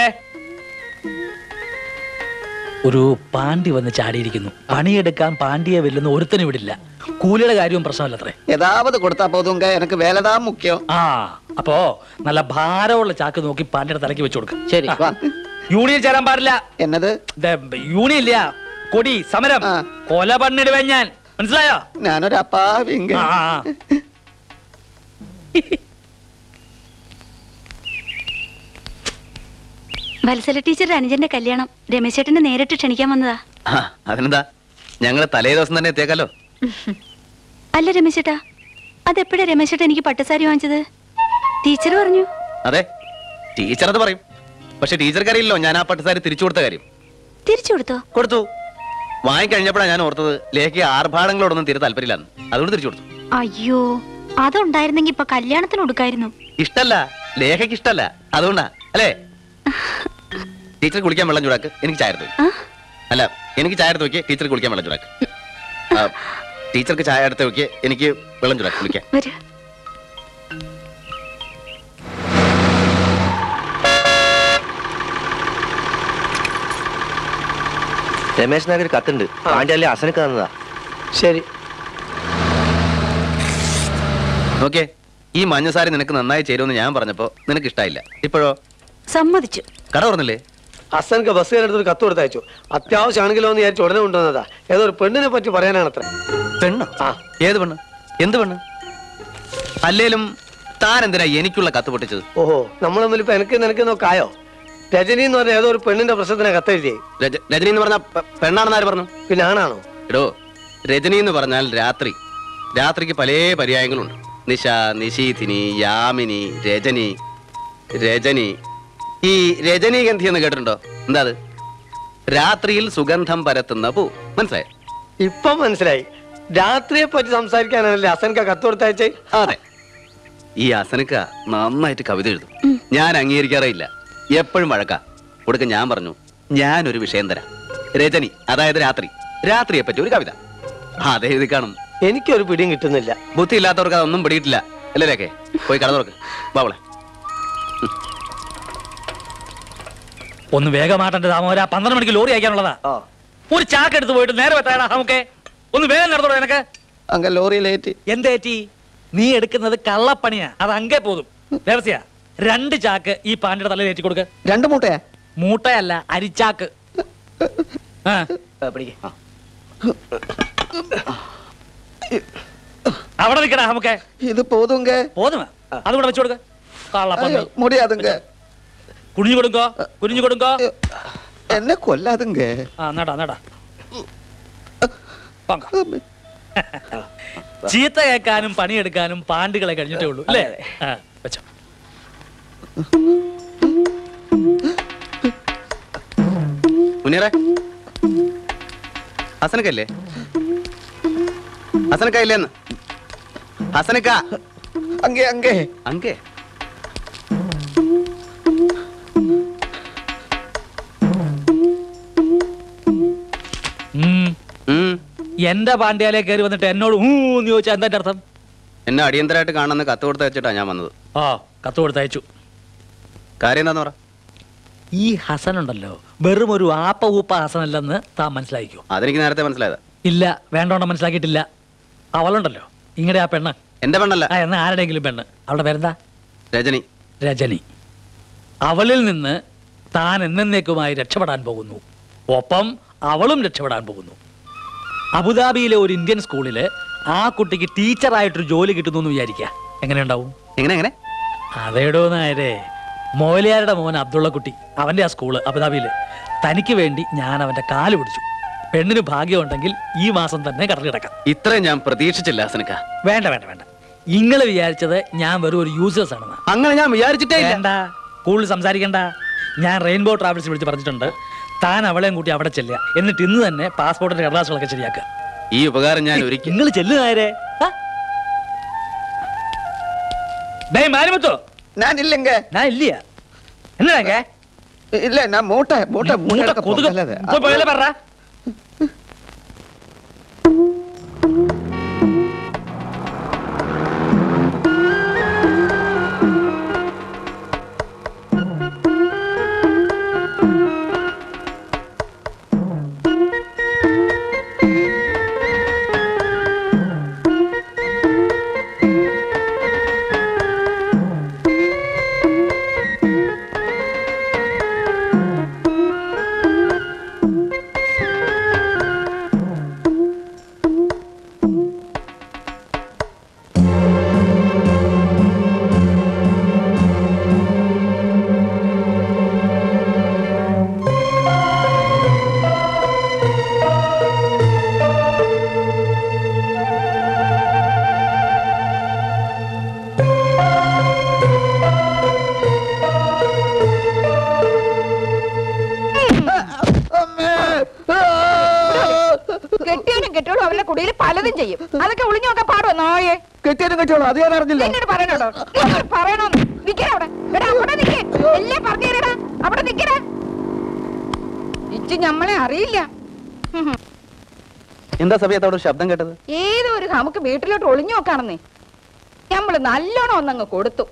ഒരു പാണ്ടി വന്ന് ചാടിയിരിക്കുന്നു പണിയെടുക്കാൻ പാണ്ടിയെ വെല്ലുന്ന ഒരുത്തനും വിടില്ല കൂലിയുടെ കാര്യവും പ്രശ്നമല്ലത്രേ ഏതാവത് കൊടുത്താ പോതുങ്ക എനിക്ക് വേലതാ മുഖ്യം ആ അപ്പോ നല്ല ഭാരമുള്ള ചാക്ക് നോക്കി പാണ്ടിയുടെ തലയ്ക്ക് വെച്ചു കൊടുക്ക ശരി, വാ. യൂണിയൻ ചേരാൻ പാടില്ല എന്നത് യൂണിയൻ ഇല്ല കൊടി സമരം കൊല പണിടുവേ ഞാൻ മനസ്സിലായോ ഞാനൊരു അപ്പാവിങ്ക ആ, ആ, ആ. വത്സല ടീച്ചറുടെ അനുജന്റെ കല്യാണം രമേശ് ചേട്ടനെ നേരിട്ട് ക്ഷണിക്കാൻ വന്നതാ ആ, അതിനെന്താ ഞങ്ങള് തലേ ദിവസം തന്നെ എത്തിയേക്കാലോ അല്ല രമേശ് ചേട്ടാ അതെപ്പോഴാ രമേശ് ചേട്ടൻ എനിക്ക് പട്ടുസാരി വാങ്ങിച്ചത് ടീച്ചർ പറഞ്ഞു അതെ ടീച്ചർ അത് പറയും പക്ഷെ ടീച്ചർക്ക് അറിയില്ലോ ഞാൻ ആ പട്ടുസാരി തിരിച്ചു കൊടുത്ത കാര്യം തിരിച്ചു കൊടുത്തോ കൊടുത്തു വാങ്ങിക്കഴിഞ്ഞപ്പോഴാണ് ഞാൻ ഓർത്തത് ലേക്ക് ആർഭാടങ്ങളോടൊന്നും തീരെ താല്പര്യമില്ലാന്ന് അതുകൊണ്ട് തിരിച്ചു കൊടുത്തു അയ്യോ അതുണ്ടായിരുന്നെങ്കി ഇപ്പൊ കല്യാണത്തിന് കൊടുക്കായിരുന്നു ഇഷ്ടല്ല ലേഖയ്ക്ക് ഇഷ്ടല്ല അതുകൊണ്ടാ അല്ലേ ടീച്ചർ കുളിക്കാൻ വെള്ളം ചൂടാക്ക് എനിക്ക് ചായ എടുത്ത് വെക്ക്. അല്ല എനിക്ക് ചായ എടുത്ത് നോക്കിയേ ടീച്ചർ കുളിക്കാൻ വെള്ളം ചൂടാക്ക് ആ, ടീച്ചർക്ക് ചായ എടുത്ത് നോക്കിയേ എനിക്ക് വെള്ളം ചൂടാക്ക് കുളിക്കാൻ വരൂ രമേശ് നായർ കത്തുണ്ട് പാണ്ഡ്യാലി അസനക്ക് തന്നതാ ശരി നോക്കിയേ ഈ മഞ്ഞസാരി നിനക്ക് നന്നായി ചേരുമെന്ന് ഞാൻ പറഞ്ഞപ്പോ നിനക്ക് ഇഷ്ടായില്ല ഇപ്പോഴോ സമ്മതിച്ചു കട തുറന്നില്ലേ ഹസൻക്ക് ബസ്സുകാരെടുത്ത് ഒരു കത്ത് കൊടുത്തയച്ചു അത്യാവശ്യമാണെങ്കിലോ എന്ന് വിചാരിച്ച് ഉടനെ കൊണ്ടുവന്നതാ ഏതോ ഒരു പെണ്ണിനെ പറ്റി പറയാനാണ് അത്ര പെണ്ണോ ആ ഏത് പെണ്ണ് എന്ത് പെണ്ണ് അല്ലേലും താൻ എന്തിനാ എനിക്കുള്ള കത്ത് പൊട്ടിച്ചത് ഓഹോ നമ്മൾ തമ്മിൽ ഇപ്പൊ എനിക്ക് നിനക്ക് നോക്കായോ രജനി എന്ന് പറഞ്ഞ ഏതോ ഒരു പെണ്ണിന്റെ പ്രശ്നത്തിനെ കത്തെഴുതിയേ രജ- രജനി എന്ന് പറഞ്ഞ പെണ്ണാണെന്ന് ആര് പറഞ്ഞു പിന്നെ ആണാണോ എടോ രജനി എന്ന് പറഞ്ഞാൽ രാത്രി രാത്രിക്ക് പല പര്യായങ്ങളുണ്ട് നിശ നിശീഥിനി യാമിനി രജനി രജനി ഈ രജനീഗന്ധി എന്ന് കേട്ടിട്ടുണ്ടോ എന്താ അത് രാത്രിയിൽ സുഗന്ധം പരത്തുന്ന പൂ മനസ്സിലായോ ഇപ്പൊ മനസ്സിലായി രാത്രിയെ പറ്റി സംസാരിക്കാനാണല്ലേ ഹസൻക കത്ത് കൊടുത്തയച്ചേ അതെ ഈ അസനക്ക നന്നായിട്ട് കവിത എഴുതും ഞാൻ അംഗീകരിക്കാറേയില്ല എപ്പോഴും വഴക്ക കൊടുക്ക ഞാൻ പറഞ്ഞു ഞാനൊരു വിഷയം തരാം രജനി അതായത് രാത്രി രാത്രിയെ പറ്റി ഒരു കവിത അതെ എഴുതി കാണും എനിക്കൊരു പിടിയും കിട്ടുന്നില്ല ബുദ്ധി ഇല്ലാത്തവർക്ക് അതൊന്നും പിടിയിട്ടില്ല അല്ലേ പോയി കട തുറക്ക് ബാവളെ ഒന്ന് വേഗമാട്ടന്റെ താമര പന്ത്രണ്ട് മണിക്ക് ലോറി അയക്കാനുള്ളതാ ഒരു ചാക്ക് എടുത്ത് പോയിട്ട് നേരെ വെത്താടാ നമുക്ക് ഒന്ന് വേഗം നടത്തോളൂ എനക്ക് അങ്ക ലോറിയിലേറ്റി എന്തേറ്റി നീ എടുക്കുന്നത് കള്ളപ്പണിയാ അത് അങ്കേ പോതും ദേവസ്യ രണ്ട് ചാക്ക് ഈ പാണ്ടിയുടെ തലയിൽ ഏറ്റി കൊടുക്ക രണ്ട് മൂട്ടയാ മൂട്ടയല്ല അരിച്ചാക്ക് ആ. അവിടെ നിൽക്കടാ നമുക്ക് ഇത് പോതുങ്ക പോതുമ അതുകൂടെ വെച്ചു കൊടുക്ക കള്ളപ്പന്നി ஐயோ, முடியாதுங்க കുനിഞ്ഞു കൊടുക്കോ കുനിഞ്ഞു കൊടുക്കോ എന്നെ കൊല്ലാതുങ്ക ആ നടാ നടാ പങ്ക. ചീത്ത കേൾക്കാനും പണിയെടുക്കാനും പാണ്ടുകളെ കഴിഞ്ഞിട്ടേ ഉള്ളൂ അല്ലേ ആ, വെച്ചോ മുനീറെ ഹസനക്കല്ലേ ഹസനക്ക ഇല്ലേന്ന് ഹസനക്ക അങ്കേ അങ്കേ അങ്കേ ഉം. എന്റെ പാണ്ഡ്യാലേ കയറി വന്നിട്ട് എന്നോട് ഊ എന്ന് ചോദിച്ചാൽ എന്താ അർത്ഥം എന്നെ അടിയന്തരമായിട്ട് കാണുന്ന കത്ത് കൊടുത്ത് വെച്ചിട്ടാ ഞാൻ വന്നത് ആ കത്ത് കൊടുത്തയച്ചു കാര്യം എന്താന്ന് പറ ഈ ഹസൻ ഉണ്ടല്ലോ വെറും ഒരു ആപ്പ ഊപ്പ ഹസനല്ലെന്ന് താൻ മനസ്സിലാക്കിക്കോ അതെനിക്ക് നേരത്തെ മനസ്സിലായതാ ഇല്ല വേണ്ടോണ്ട് മനസ്സിലാക്കിയിട്ടില്ല അവളുണ്ടല്ലോ ഇങ്ങടെ ആ പെണ്ണ് എന്റെ പെണ്ണല്ല ആ എന്നാ ആരുടെയെങ്കിലും പെണ്ണ് അവളുടെ പേരെന്താ രജനി രജനി അവളിൽ നിന്ന് താൻ എന്നേക്കുമായി രക്ഷപ്പെടാൻ പോകുന്നു ഒപ്പം അവളും രക്ഷപ്പെടാൻ പോകുന്നു അബുദാബിയിലെ ഒരു ഇന്ത്യൻ സ്കൂളില് ആ കുട്ടിക്ക് ടീച്ചറായിട്ടൊരു ജോലി കിട്ടുന്നു എന്ന് വിചാരിക്കുക എങ്ങനെ ഉണ്ടാവും എങ്ങനെ എങ്ങനെ അതേടോ നായരെ മോലിയാരുടെ മോൻ അബ്ദുള്ള കുട്ടി അവന്റെ ആ സ്കൂള് അബുദാബിയില് തനിക്ക് വേണ്ടി ഞാൻ അവന്റെ കാല് പിടിച്ചു പെണ്ണിന് ഭാഗ്യമുണ്ടെങ്കിൽ ഈ മാസം തന്നെ കടലിടക്കാം ഇത്രയും ഞാൻ പ്രതീക്ഷിച്ചില്ല ഹസനക്ക വേണ്ട വേണ്ട വേണ്ട നിങ്ങൾ വിചാരിച്ചത് ഞാൻ വെറും ഒരു യൂസേഴ്സ് ആണെന്ന് അങ്ങനെ ഞാൻ വിചാരിച്ചിട്ടേ ഇല്ല. വേണ്ട കൂടുതൽ സംസാരിക്കണ്ട ഞാൻ റെയിൻബോ ട്രാവൽസ് വിളിച്ച് പറഞ്ഞിട്ടുണ്ട് താൻ അവളെയും കൂട്ടി അവിടെ ചെല്ലുക എന്നിട്ട് ഇന്ന് തന്നെ പാസ്പോർട്ടിന്റെ കടലാസുകളൊക്കെ ശരിയാക്കുക ഈ ഉപകാരം ഞാൻ ഒരിക്കൽ നിങ്ങൾ ചെല്ലുകാരെ മാരിമുത്തോ ഞാൻ ഇല്ലെങ്ക ഞാൻ ഇല്ല എന്നാ இல்ல நான் மூட்டை மூட்டை மூட்டை கொதுகு போய் போயில பாடுறா കെട്ടിയവനും കെട്ടിയോളും അവരുടെ കുടിയിൽ പലതും ചെയ്യും അതൊക്കെ ഒളിഞ്ഞു നോക്കാൻ പാടുമോ നായെ കെട്ടിയാലും കെട്ടിയോളൂ അത് ഞാൻ അറിഞ്ഞില്ല എന്നോട് പറയണോടോ എന്നോട് പറയണോന്ന് നിക്കണ അവിടെ എടാ അവിടെ നിക്കേ എല്ലാം പറഞ്ഞു തരടാ അവിടെ നിക്കടാ ഇച്ചു ഞമ്മളെ അറിയില്ല ഹും ഹും. എന്താ സമയത്ത് അവിടെ ഒരു ശബ്ദം കേട്ടത് ഏതോ ഒരു നമുക്ക് വീട്ടിലോട്ട് ഒളിഞ്ഞു നോക്കാണെന്നേ ഞമ്മള് നല്ലോണം ഒന്നങ്ങ് കൊടുത്തു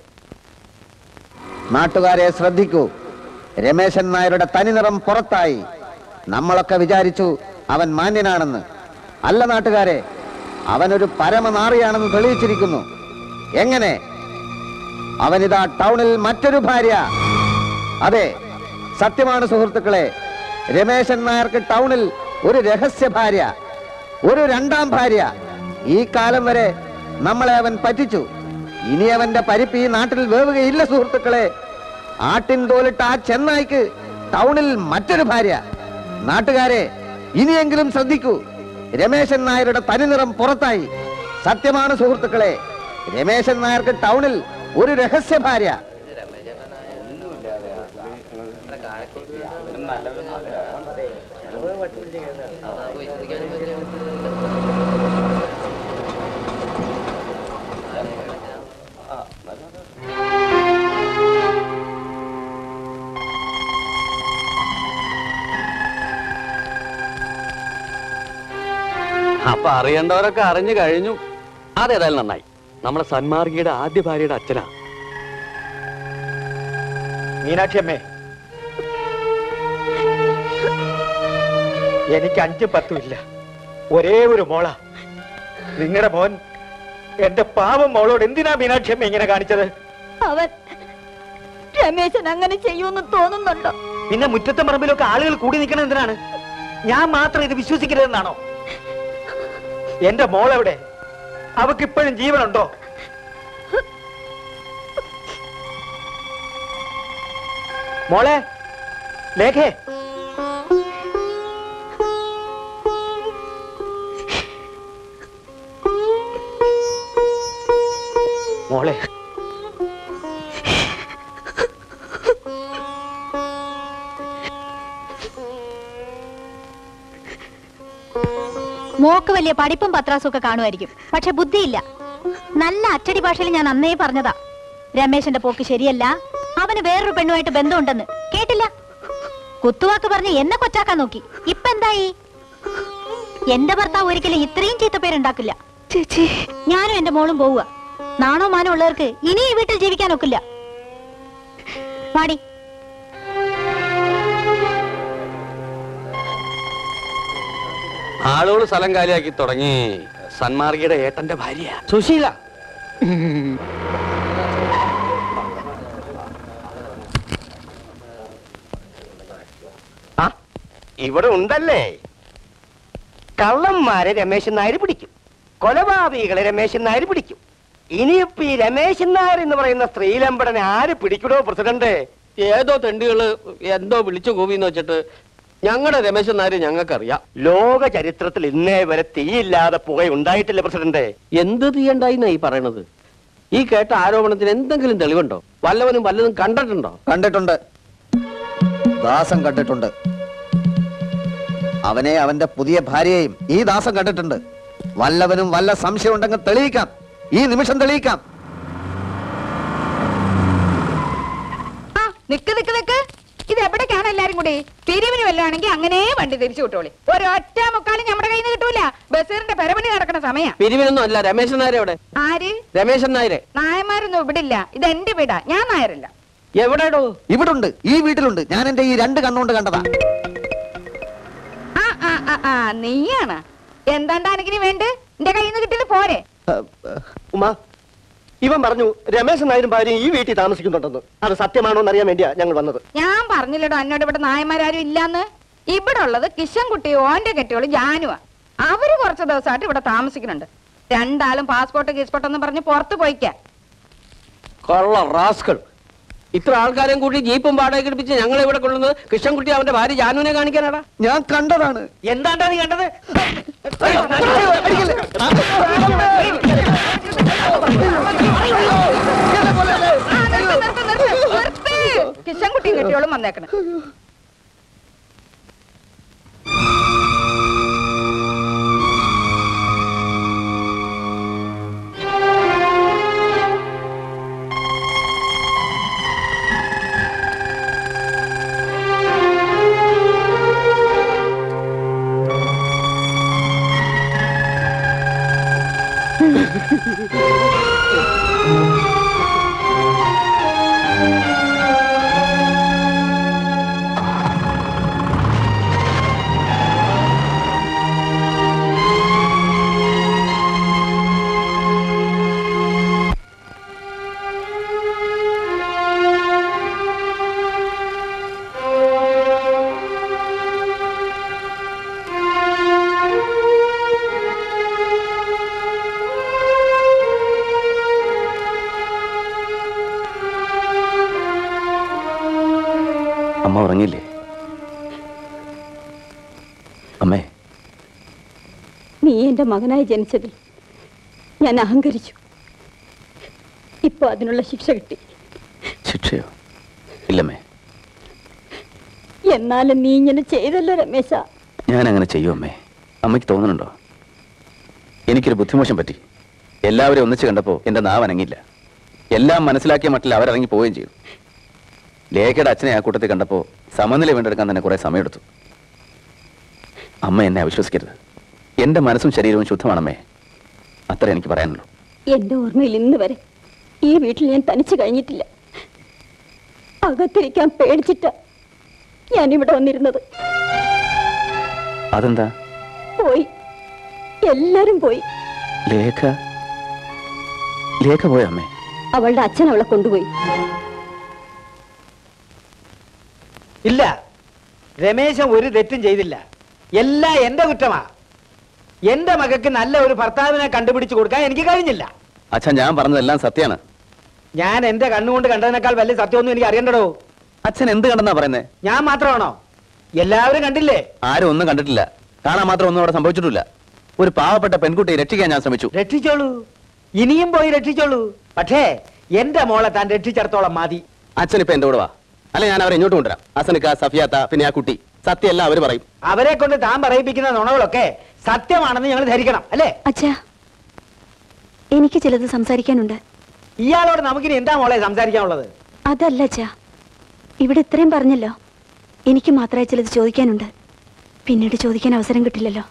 നാട്ടുകാരെ ശ്രദ്ധിക്കൂ രമേശൻ നായരുടെ തനിനിറം പുറത്തായി നമ്മളൊക്കെ വിചാരിച്ചു അവൻ മാന്യനാണെന്ന് അല്ല നാട്ടുകാരെ അവനൊരു പരമനാറിയാണെന്ന് തെളിയിച്ചിരിക്കുന്നു എങ്ങനെ അവനിതാ ടൗണിൽ മറ്റൊരു ഭാര്യ അതെ സത്യമാണ് സുഹൃത്തുക്കളെ രമേശൻ നായർക്ക് ടൗണിൽ ഒരു രഹസ്യ ഭാര്യ ഒരു രണ്ടാം ഭാര്യ ഈ കാലം വരെ നമ്മളെ അവൻ പറ്റിച്ചു ഇനി അവന്റെ പരിപ്പ് ഈ നാട്ടിൽ വേവുകയില്ല സുഹൃത്തുക്കളെ ആട്ടിൻ തോലിട്ട ആ ചെന്നായ്ക്ക് ടൗണിൽ മറ്റൊരു ഭാര്യ നാട്ടുകാരെ ഇനിയെങ്കിലും ശ്രദ്ധിക്കൂ രമേശൻ നായരുടെ തനിനിറം പുറത്തായി സത്യമാണ് സുഹൃത്തുക്കളെ രമേശൻ നായർക്ക് ടൗണിൽ ഒരു രഹസ്യ ഭാര്യ അപ്പൊ അറിയേണ്ടവരൊക്കെ അറിഞ്ഞു കഴിഞ്ഞു അതേതായാലും നന്നായി നമ്മുടെ സന്മാർഗിയുടെ ആദ്യ ഭാര്യയുടെ അച്ഛനാ മീനാക്ഷി അമ്മേ എനിക്ക് അഞ്ചും പത്തും ഇല്ല ഒരേ ഒരു മോള നിങ്ങളുടെ മോൻ എന്റെ പാവം മോളോട് എന്തിനാ മീനാക്ഷി അമ്മ ഇങ്ങനെ കാണിച്ചത് അവൻ രമേശൻ അങ്ങനെ ചെയ്യുമെന്ന് തോന്നുന്നുണ്ടോ പിന്നെ മുറ്റത്തും പറമ്പിലൊക്കെ ആളുകൾ കൂടി നിൽക്കണം എന്തിനാണ് ഞാൻ മാത്രം ഇത് വിശ്വസിക്കരുതെന്നാണോ എന്റെ മോളെവിടെ അവക്ക് ഇപ്പോഴും ജീവനുണ്ടോ മോളെ ലേഖേ മോളെ മോക്ക് വലിയ പഠിപ്പും പത്രാസും ഒക്കെ കാണുമായിരിക്കും പക്ഷെ ബുദ്ധിയില്ല നല്ല അച്ചടി ഭാഷയിൽ ഞാൻ അന്നേ പറഞ്ഞതാ രമേശന്റെ പോക്ക് ശരിയല്ല അവന് വേറൊരു പെണ്ണുമായിട്ട് ബന്ധമുണ്ടെന്ന് കേട്ടില്ല കുത്തുവാക്ക് പറഞ്ഞ് എന്നെ കൊച്ചാക്കാൻ നോക്കി ഇപ്പൊ എന്തായി എന്റെ ഭർത്താവ് ഒരിക്കലും ഇത്രയും ചീത്ത പേരുണ്ടാക്കില്ല ചേച്ചി ഞാനും എന്റെ മോളും പോവുക നാണോ മാനോ ഉള്ളവർക്ക് ഇനി ഈ വീട്ടിൽ ജീവിക്കാൻ ഒക്കില്ല പാടി ആളുകൾ സ്ഥലം കാലിയാക്കി തുടങ്ങി സന്മാർഗിയുടെ ഏട്ടന്റെ ഭാര്യ സുശീല ഇവിടെ ഉണ്ടല്ലേ കള്ളന്മാരെ രമേശൻ നായർ പിടിക്കും കൊലപാതകികളെ രമേശൻ നായർ പിടിക്കും ഇനിയിപ്പോ ഈ രമേശൻ നായർ എന്ന് പറയുന്ന സ്ത്രീലമ്പടനെ ആര് പിടിക്കണോ പ്രസിഡന്റ് ഏതോ തെണ്ടികള് എന്തോ വിളിച്ചു കൂവിന്ന് വെച്ചിട്ട് ഞങ്ങളുടെ രമേശൻ നായർ ഞങ്ങൾക്കറിയാം ലോക ചരിത്രത്തിൽ ഇന്നേ വരെ തീയില്ലാതെ പുക ഉണ്ടായിട്ടില്ല പ്രസിഡന്റ് എന്ത് തീയണ്ടായിന്നാ ഈ പറയണത് ഈ കേട്ട ആരോപണത്തിന് എന്തെങ്കിലും തെളിവുണ്ടോ വല്ലവനും വല്ലതും കണ്ടിട്ടുണ്ടോ കണ്ടിട്ടുണ്ട് ദാസൻ കണ്ടിട്ടുണ്ട് അവനെ അവന്റെ പുതിയ ഭാര്യയെയും ഈ ദാസൻ കണ്ടിട്ടുണ്ട് വല്ലവനും വല്ല സംശയം ഉണ്ടെങ്കിൽ തെളിയിക്കാം ഈ നിമിഷം തെളിയിക്കാം ആ നിക്ക് നിക്ക് നിക്ക് ഇത് എവിടേക്കാണ് എല്ലാരും കൂടി പിരിവിന് വല്ലതാണെങ്കിൽ അങ്ങനെ വണ്ടി തിരിച്ചു വിട്ടോളി ഒരൊറ്റ മുക്കാലും നമ്മുടെ കയ്യിൽ നിന്ന് കിട്ടൂല ബസീറിന്റെ പെരപണി നടക്കുന്ന സമയ പിരിവിനൊന്നും അല്ല രമേശൻ നായർ എവിടെ ആര് രമേശൻ നായരെ നായന്മാരൊന്നും ഇവിടെ ഇല്ല ഇത് എന്റെ വീടാ ഞാൻ നായരല്ല എവിടെടോ ഇവിടുണ്ട് ഈ വീട്ടിലുണ്ട് ഞാൻ എന്റെ ഈ രണ്ട് കണ്ണുകൊണ്ട് കണ്ടതാ ആ ആ ആ ആ നീയാണ് എന്താണ്ടാ എനിക്കിനി വേണ്ട എന്റെ കയ്യിൽ നിന്ന് കിട്ടിയത് പോരെ ഉമ്മ ഇവൻ പറഞ്ഞു രമേശൻ നായരും ഭാര്യയും ഈ വീട്ടിൽ താമസിക്കുന്നുണ്ടെന്ന് അത് സത്യമാണോ എന്ന് അറിയാൻ വേണ്ടിയാ ഞങ്ങൾ വന്നത് ഞാൻ പറഞ്ഞില്ലടോ എന്നോട് ഇവിടെ നായന്മാരും ഇല്ലാന്ന് ഇവിടെ ഉള്ളത് കിഷൻകുട്ടി ഓന്റെ കെട്ടിയോള് ജാനുവാ അവര് കുറച്ച് ദിവസമായിട്ട് ഇവിടെ താമസിക്കുന്നുണ്ട് രണ്ടാളും പാസ്പോർട്ട് ഗീസ്പോർട്ട് എന്ന് പറഞ്ഞ് പുറത്ത് പോയിക്കാ കൊള്ള റാസ്കൾ ഇത്ര ആൾക്കാരെയും കൂട്ടി ജീപ്പും വാടക എടുപ്പിച്ച് ഞങ്ങൾ ഇവിടെ കൊള്ളുന്നത് കൃഷ്ണൻകുട്ടി അവന്റെ ഭാര്യ ജാനുവിനെ കാണിക്കാനാടാ ഞാൻ കണ്ടതാണ് എന്താണ്ടാ നീ കണ്ടത് കിഷൻകുട്ടിയും കെട്ടിയോളും വന്നേക്കണം അമ്മ ഉറങ്ങില്ലേ അമ്മേ നീ എന്റെ മകനായി ജനിച്ചതിൽ ഞാൻ അഹങ്കരിച്ചു ഇപ്പൊ അതിനുള്ള ശിക്ഷ കിട്ടി ശിക്ഷയോ ഇല്ലമ്മേ എന്നാലും നീ ഇങ്ങനെ ചെയ്തല്ലോ രമേശ ഞാൻ അങ്ങനെ ചെയ്യും അമ്മേ അമ്മയ്ക്ക് തോന്നുന്നുണ്ടോ എനിക്കൊരു ബുദ്ധിമോശം പറ്റി എല്ലാവരും ഒന്നിച്ച് കണ്ടപ്പോൾ എന്റെ നാവ് അനങ്ങില്ല എല്ലാം മനസ്സിലാക്കിയ മട്ടിൽ അവരിറങ്ങി പോവുകയും ചെയ്തു ലേഖയുടെ അച്ഛനെ ആ കൂട്ടത്തിൽ കണ്ടപ്പോൾ സമനില വീണ്ടെടുക്കാൻ തന്നെ കുറെ സമയമെടുത്തു അമ്മ എന്നെ അവിശ്വസിക്കരുത് എന്റെ മനസ്സും ശരീരവും ശുദ്ധമാണമ്മേ അത്ര എനിക്ക് പറയാനുള്ളൂ എന്റെ ഓർമ്മയിൽ ഇന്ന് വരെ ഈ വീട്ടിൽ ഞാൻ തനിച്ചു കഴിഞ്ഞിട്ടില്ല അകത്തിരിക്കാൻ പേടിച്ചിട്ട ഞാൻ ഇവിടെ വന്നിരുന്നത് അതെന്താ പോയി എല്ലാരും പോയി ലേഖ ലേഖ പോയ അമ്മേ അവളുടെ അച്ഛൻ അവളെ കൊണ്ടുപോയി ഇല്ല രമേശൻ ഒരു തെറ്റും ചെയ്തില്ല എല്ലാം എന്റെ കുറ്റമാ എന്റെ മകൾക്ക് നല്ല ഒരു ഭർത്താവിനെ കണ്ടുപിടിച്ചു കൊടുക്കാൻ എനിക്ക് കഴിഞ്ഞില്ല അച്ഛൻ ഞാൻ പറഞ്ഞതെല്ലാം സത്യമാണ് ഞാൻ എന്റെ കണ്ണുകൊണ്ട് കണ്ടതിനേക്കാൾ വലിയ സത്യമൊന്നും എനിക്ക് അറിയണ്ടടോ അച്ഛൻ എന്ത് കണ്ടെന്നാ പറയുന്നേ ഞാൻ മാത്രമാണോ എല്ലാവരും കണ്ടില്ലേ ആരും ഒന്നും കണ്ടിട്ടില്ല കാണാൻ മാത്രം ഒന്നും അവിടെ സംഭവിച്ചിട്ടില്ല ഒരു പാവപ്പെട്ട പെൺകുട്ടിയെ രക്ഷിക്കാൻ ഞാൻ ശ്രമിച്ചു രക്ഷിച്ചോളൂ ഇനിയും പോയി രക്ഷിച്ചോളൂ പക്ഷേ എന്റെ മോളെ താൻ രക്ഷിച്ചിടത്തോളം മതി അച്ഛൻ ഇപ്പൊ എന്റെ കൂടെ വാ അല്ലെ ഞാൻ അവരെ ഇങ്ങോട്ട് കൊണ്ടുവരാം അസനിക്ക സഫിയാത്ത പിന്നെ ആ കുട്ടി സത്യം എല്ലാം അവര് പറയും അവരെ കൊണ്ട് താൻ പറയിപ്പിക്കുന്ന നുണകളൊക്കെ സത്യമാണെന്ന് ഞങ്ങൾ ധരിക്കണം അല്ലേ അച്ഛാ എനിക്ക് ചിലത് സംസാരിക്കാനുണ്ട് ഇയാളോട് നമുക്കിനി എന്താ മോളെ സംസാരിക്കാനുള്ളത് അതല്ല അച്ഛാ ഇവിടെ ഇത്രയും പറഞ്ഞല്ലോ എനിക്ക് മാത്രമേ ചിലത് ചോദിക്കാനുണ്ട് പിന്നീട് ചോദിക്കാൻ അവസരം കിട്ടില്ലല്ലോ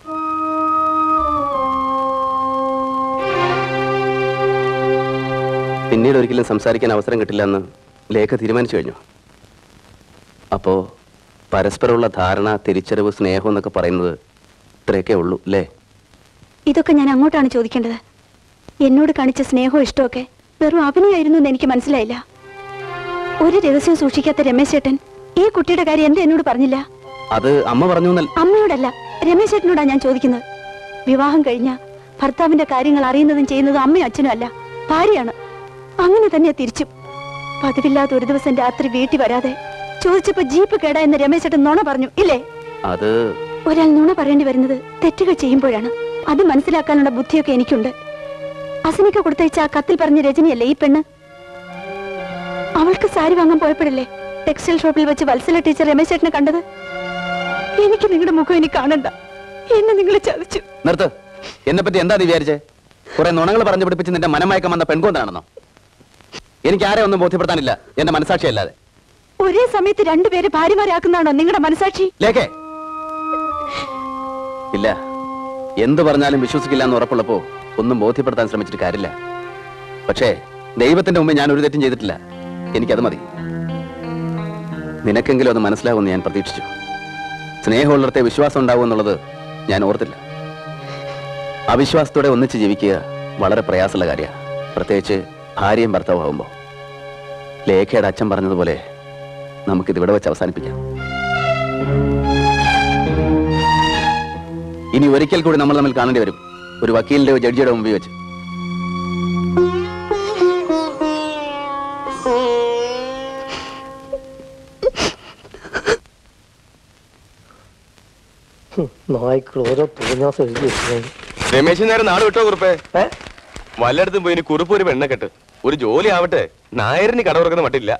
പിന്നീട് ഒരിക്കലും സംസാരിക്കാൻ അവസരം കിട്ടില്ല എന്ന് ലേഖ തീരുമാനിച്ചു കഴിഞ്ഞു അപ്പോ പരസ്പരമുള്ള ധാരണ തിരിച്ചറിവ് സ്നേഹം എന്നൊക്കെ പറയുന്നത് ഇത്രയൊക്കെ ഉള്ളൂ അല്ലേ ഇതൊക്കെ ഞാൻ അങ്ങോട്ടാണ് ചോദിക്കേണ്ടത് എന്നോട് കാണിച്ച സ്നേഹവും ഇഷ്ടമൊക്കെ വെറും അഭിനയായിരുന്നു എന്ന് എനിക്ക് മനസ്സിലായില്ല ഒരു രഹസ്യവും സൂക്ഷിക്കാത്ത രമേശ് ചേട്ടൻ ഈ കുട്ടിയുടെ കാര്യം എന്താ എന്നോട് പറഞ്ഞില്ല അത് അമ്മ പറഞ്ഞു എന്നല്ല അമ്മയോടല്ല രമേശ് ചേട്ടനോടാ ഞാൻ ചോദിക്കുന്നത് വിവാഹം കഴിഞ്ഞ ഭർത്താവിന്റെ കാര്യങ്ങൾ അറിയുന്നതും ചെയ്യുന്നതും അമ്മയും അച്ഛനും അല്ല ഭാര്യയാണ് അങ്ങനെ തന്നെ തിരിച്ചും പതിവില്ലാതെ ഒരു ദിവസം രാത്രി വീട്ടിൽ വരാതെ ചോദിച്ചപ്പോ ജീപ്പ് കേടാ എന്ന് രമേശേട്ടൻ നുണ പറഞ്ഞു ഇല്ലേ അത് ഒരാൾ നുണ പറയേണ്ടി വരുന്നത് തെറ്റുകൾ ചെയ്യുമ്പോഴാണ് അത് മനസ്സിലാക്കാനുള്ള ബുദ്ധിയൊക്കെ എനിക്കുണ്ട് അസനിക്ക് കൊടുത്തയച്ച ആ കത്തിൽ പറഞ്ഞ രജനിയല്ലേ ഈ പെണ്ണ് അവൾക്ക് സാരി വാങ്ങാൻ പോയപ്പോഴല്ലേ ടെക്സ്റ്റൈൽ ഷോപ്പിൽ വെച്ച് വത്സല ടീച്ചർ രമേശ് ചേട്ടനെ കണ്ടത് എനിക്ക് നിങ്ങളുടെ മുഖം ഇനി കാണണ്ട എന്നെ നിങ്ങൾ ചതിച്ചു നിർത്ത് എന്നെ പറ്റി എന്താ നീ വിചാരിച്ചേ കുറെ നുണകൾ പറഞ്ഞു പിടിപ്പിച്ച് നിന്റെ മനമയക്കം വന്ന പെൺകൊന്നാണെന്നോ എനിക്ക് ആരെ ഒന്നും ബോധ്യപ്പെടുത്താനില്ല എന്റെ മനസാക്ഷി അല്ലാതെ ഒരേ സമയത്ത് രണ്ടുപേര് ഭാര്യമാരാക്കുന്നതാണോ നിങ്ങളുടെ മനസാക്ഷി ലേഖേ ഇല്ല എന്ത് പറഞ്ഞാലും വിശ്വസിക്കില്ല എന്ന് ഉറപ്പുള്ളപ്പോ ഒന്നും ബോധ്യപ്പെടുത്താൻ ശ്രമിച്ചിട്ട് കാര്യമില്ല പക്ഷേ ദൈവത്തിന്റെ മുമ്പ് ഞാൻ ഒരു തെറ്റും ചെയ്തിട്ടില്ല എനിക്കത് മതി നിനക്കെങ്കിലും അത് മനസ്സിലാവുമെന്ന് ഞാൻ പ്രതീക്ഷിച്ചു സ്നേഹമുള്ളിടത്തെ വിശ്വാസം ഉണ്ടാവും എന്നുള്ളത് ഞാൻ ഓർത്തില്ല അവിശ്വാസത്തോടെ ഒന്നിച്ച് ജീവിക്കുക വളരെ പ്രയാസമുള്ള കാര്യമാണ് പ്രത്യേകിച്ച് ഭാര്യയും ഭർത്താവും ആവുമ്പോൾ ലേഖയുടെ അച്ഛൻ പറഞ്ഞതുപോലെ നമുക്കിത് ഇവിടെ വെച്ച് അവസാനിപ്പിക്കാം ഇനി ഒരിക്കൽ കൂടി നമ്മൾ തമ്മിൽ കാണേണ്ടി വരും ഒരു വക്കീലിന്റെ ജഡ്ജിയുടെ മുമ്പിൽ വെച്ച് നായ്ക്കൾ ഓരോ തോന്നാസം എഴുതി വെച്ചിരുന്നു. രമേശൻ നേരെ നാട് വിട്ടോ കുറുപ്പേ വല്ലയിടത്തും പോയി ഇനി കുറുപ്പ് ഒരു പെണ്ണെ കെട്ട് ഒരു ജോലി ആവട്ടെ നായരിന് കട തുറക്കുന്ന മട്ടില്ല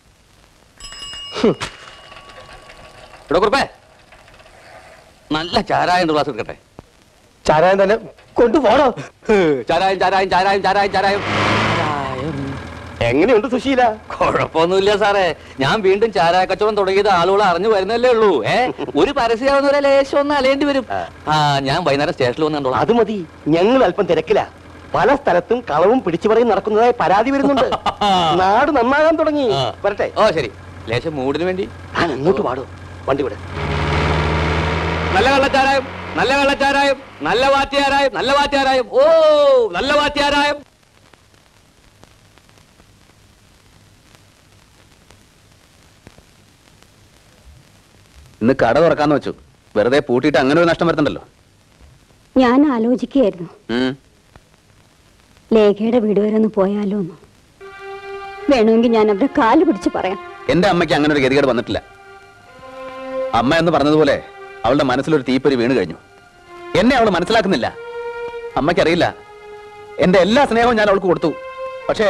ഇവിടെ കുറുപ്പേ നല്ല ചാരായം ഗ്ലാസ് എടുക്കട്ടെ ചാരായം തന്നെ കൊണ്ടുപോണോ ചാരായം ചാരായം ചാരായം ചാരായം ചാരായം എങ്ങനെയുണ്ട് സുശീല കുഴപ്പമൊന്നുമില്ല സാറേ ഞാൻ വീണ്ടും ചാരായ കച്ചവടം തുടങ്ങിയത് ആളുകൾ അറിഞ്ഞു വരുന്നല്ലേ ഉള്ളൂ ഏ ഒരു പരസ്യമാവുന്ന ലേശം ഒന്ന് അലയേണ്ടി വരും ആ ഞാൻ വൈകുന്നേരം സ്റ്റേഷനിൽ വന്ന് കണ്ടോളാം അത് മതി ഞങ്ങൾ അല്പം തിരക്കില പല സ്ഥലത്തും കളവും പിടിച്ചുപറിയും നടക്കുന്നതായി പരാതി വരുന്നുണ്ട് നാട് നന്നാകാൻ തുടങ്ങി വരട്ടെ ഓ ശരി ലേശം മൂടിന് വേണ്ടി ഞാൻ അങ്ങോട്ട് പാടും വണ്ടി വിട് നല്ല കള്ളച്ചാരായം നല്ല കള്ളച്ചാരായം നല്ല വാറ്റിയാരായം നല്ല വാറ്റിയാരായം ഓ നല്ല വാറ്റിയാരായം ഇന്ന് കട തുറക്കാന്ന് വെച്ചു വെറുതെ പൂട്ടിയിട്ട് അങ്ങനെ ഒരു നഷ്ടം വരുത്തണ്ടല്ലോ ഞാൻ ആലോചിക്കുകയായിരുന്നു ഉം. ലേഖയുടെ വീട് വരെ ഒന്ന് പോയാലോ എന്ന് വേണമെങ്കിൽ ഞാൻ അവരുടെ കാല് പിടിച്ച് പറയാം എന്റെ അമ്മയ്ക്ക് അങ്ങനെ ഒരു ഗതികേട് വന്നിട്ടില്ല അമ്മ എന്ന് പറഞ്ഞതുപോലെ അവളുടെ മനസ്സിലൊരു തീപ്പൊരി വീണ് കഴിഞ്ഞു എന്നെ അവൾ മനസ്സിലാക്കുന്നില്ല അമ്മയ്ക്കറിയില്ല എന്റെ എല്ലാ സ്നേഹവും ഞാൻ അവൾക്ക് കൊടുത്തു പക്ഷേ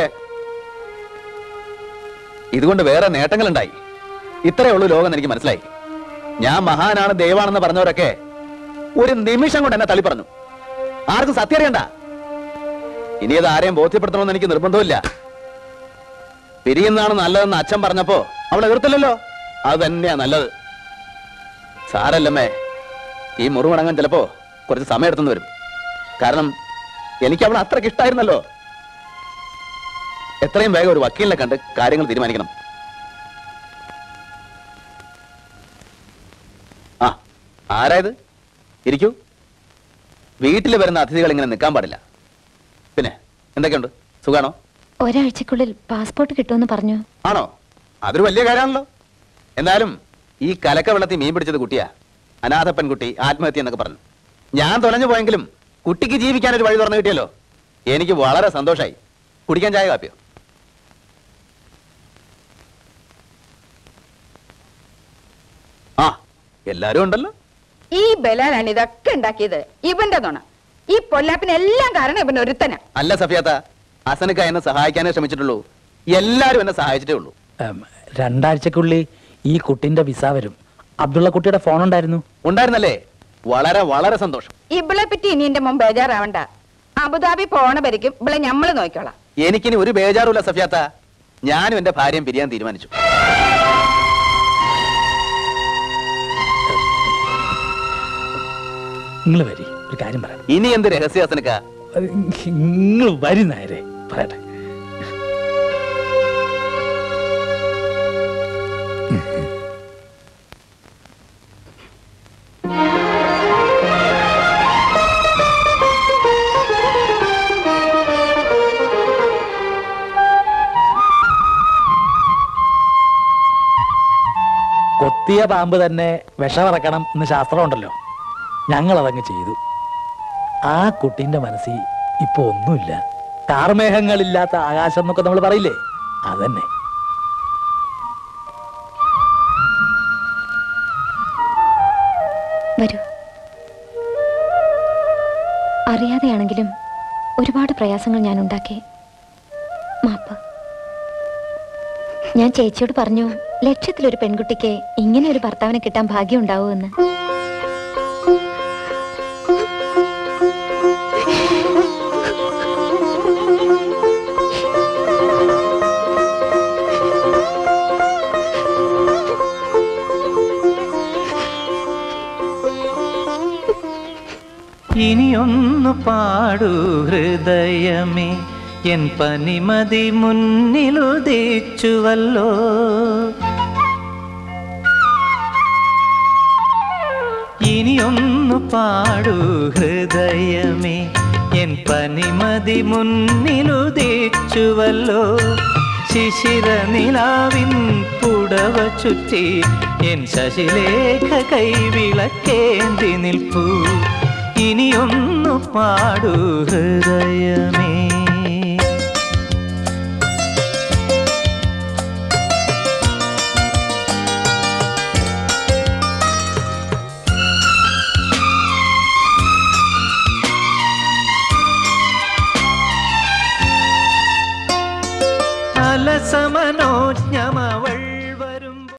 ഇതുകൊണ്ട് വേറെ നേട്ടങ്ങളുണ്ടായി ഇത്രയേ ഉള്ളൂ ലോകം എന്ന് എനിക്ക് മനസ്സിലായി ഞാൻ മഹാനാണ് ദൈവാണെന്ന് പറഞ്ഞവരൊക്കെ ഒരു നിമിഷം കൊണ്ട് എന്നെ തള്ളി പറഞ്ഞു ആർക്കും സത്യം അറിയണ്ട ഇനി അത് ആരെയും ബോധ്യപ്പെടുത്തണമെന്ന് എനിക്ക് നിർബന്ധമില്ല പിരിയുന്നതാണ് നല്ലതെന്ന് അച്ഛൻ പറഞ്ഞപ്പോ അവൾ എതിർത്തില്ലല്ലോ അത് തന്നെയാ നല്ലത് സാരല്ലമ്മേ ഈ മുറിമടങ്ങാൻ ചിലപ്പോ കുറച്ച് സമയം എടുത്തെന്ന് വരും കാരണം എനിക്ക് അവൾ അത്രയ്ക്ക് ഇഷ്ടായിരുന്നല്ലോ എത്രയും വേഗം ഒരു വക്കീലിനെ കണ്ട് കാര്യങ്ങൾ തീരുമാനിക്കണം ആ ആരായത് ഇരിക്കൂ വീട്ടിൽ വരുന്ന അതിഥികൾ ഇങ്ങനെ നിൽക്കാൻ പാടില്ല പിന്നെ എന്തൊക്കെയുണ്ട് സുഖാണോ ഒരാഴ്ചക്കുള്ളിൽ പാസ്പോർട്ട് കിട്ടുമെന്ന് പറഞ്ഞു ആണോ അതൊരു വലിയ കാര്യമാണല്ലോ എന്നാലും ഈ കലക്ക വെള്ളത്തിൽ മീൻ പിടിച്ചത് കുട്ടിയാ അനാഥ പെൺകുട്ടി ആത്മഹത്യ എന്നൊക്കെ പറഞ്ഞു ഞാൻ തുലഞ്ഞു പോയെങ്കിലും കുട്ടിക്ക് ജീവിക്കാൻ ഒരു വഴി തുറന്നു കിട്ടിയല്ലോ എനിക്ക് വളരെ സന്തോഷായി കുടിക്കാൻ ചായ കാപ്പിയോ ആ എല്ലാരും ഉണ്ടല്ലോ ഈ ബലാലാണ് ഇതൊക്കെ ഉണ്ടാക്കിയത് ഇവന്റെ നുണ ഈ പൊല്ലാപ്പിനെല്ലാം കാരണം ഇവൻ ഒരുത്തനാ അല്ല സഫിയാത്ത അസനക്ക എന്നെ സഹായിക്കാനേ ശ്രമിച്ചിട്ടുള്ളൂ എല്ലാരും എന്നെ സഹായിച്ചിട്ടേ ഉള്ളൂ ഉം, രണ്ടാഴ്ചക്കുള്ളിൽ ഈ കുട്ടിന്റെ വിസ വരും അബ്ദുള്ള കുട്ടിയുടെ ഫോൺ ഉണ്ടായിരുന്നു ഉണ്ടായിരുന്നല്ലേ വളരെ വളരെ സന്തോഷം ഇവളെ പറ്റി ഇനി എന്റെ മുമ്പ് ബേജാറാവണ്ട അബുദാബി പോണ വരയ്ക്കും ഇവളെ ഞമ്മള് നോക്കിക്കോളാം എനിക്കിനി ഒരു ബേജാറുമില്ല സഫിയാത്ത ഞാനും എന്റെ ഭാര്യയും പിരിയാൻ തീരുമാനിച്ചു നിങ്ങൾ വരി ഒരു കാര്യം പറയാം ഇനി എന്ത് രഹസ്യ അസനക്ക നിങ്ങൾ വരി നേരെ പറയട്ടെ കൊത്തിയ പാമ്പ് തന്നെ വിഷമിറക്കണം എന്ന് ശാസ്ത്രമുണ്ടല്ലോ ഞങ്ങൾ അതങ്ങ് ചെയ്തു ആ കുട്ടീന്റെ മനസ്സിൽ ഇപ്പൊ ഒന്നുമില്ല കാർമേഘങ്ങളില്ലാത്ത ആകാശം എന്നൊക്കെ നമ്മൾ പറയില്ലേ അതന്നെ വരൂ അറിയാതെയാണെങ്കിലും ഒരുപാട് പ്രയാസങ്ങൾ ഞാൻ ഉണ്ടാക്കി മാപ്പ് ഞാൻ ചേച്ചിയോട് പറഞ്ഞു ലക്ഷ്യത്തിലൊരു പെൺകുട്ടിക്ക് ഇങ്ങനെ ഒരു ഭർത്താവിനെ കിട്ടാൻ ഭാഗ്യം ഉണ്ടാവുമെന്ന് ഇനിയൊന്നു പാടൂ ഹൃദയമേ എൻ പനിമതി മുന്നിലുദിച്ചുവല്ലോ ഇനിയൊന്നു പാടൂ ഹൃദയമേ എൻ പനിമതി മുന്നിലുദിച്ചുവല്ലോ ശിശിര നിലാവിൻ പുടവ ചുറ്റി എൻ ശശിലേഖ കൈവിളക്കേന്തി നിൽപ്പൂ ഇനിയൊന്നു പാടൂ ഹൃദയമേ അലസമനോജ്ഞമവൾ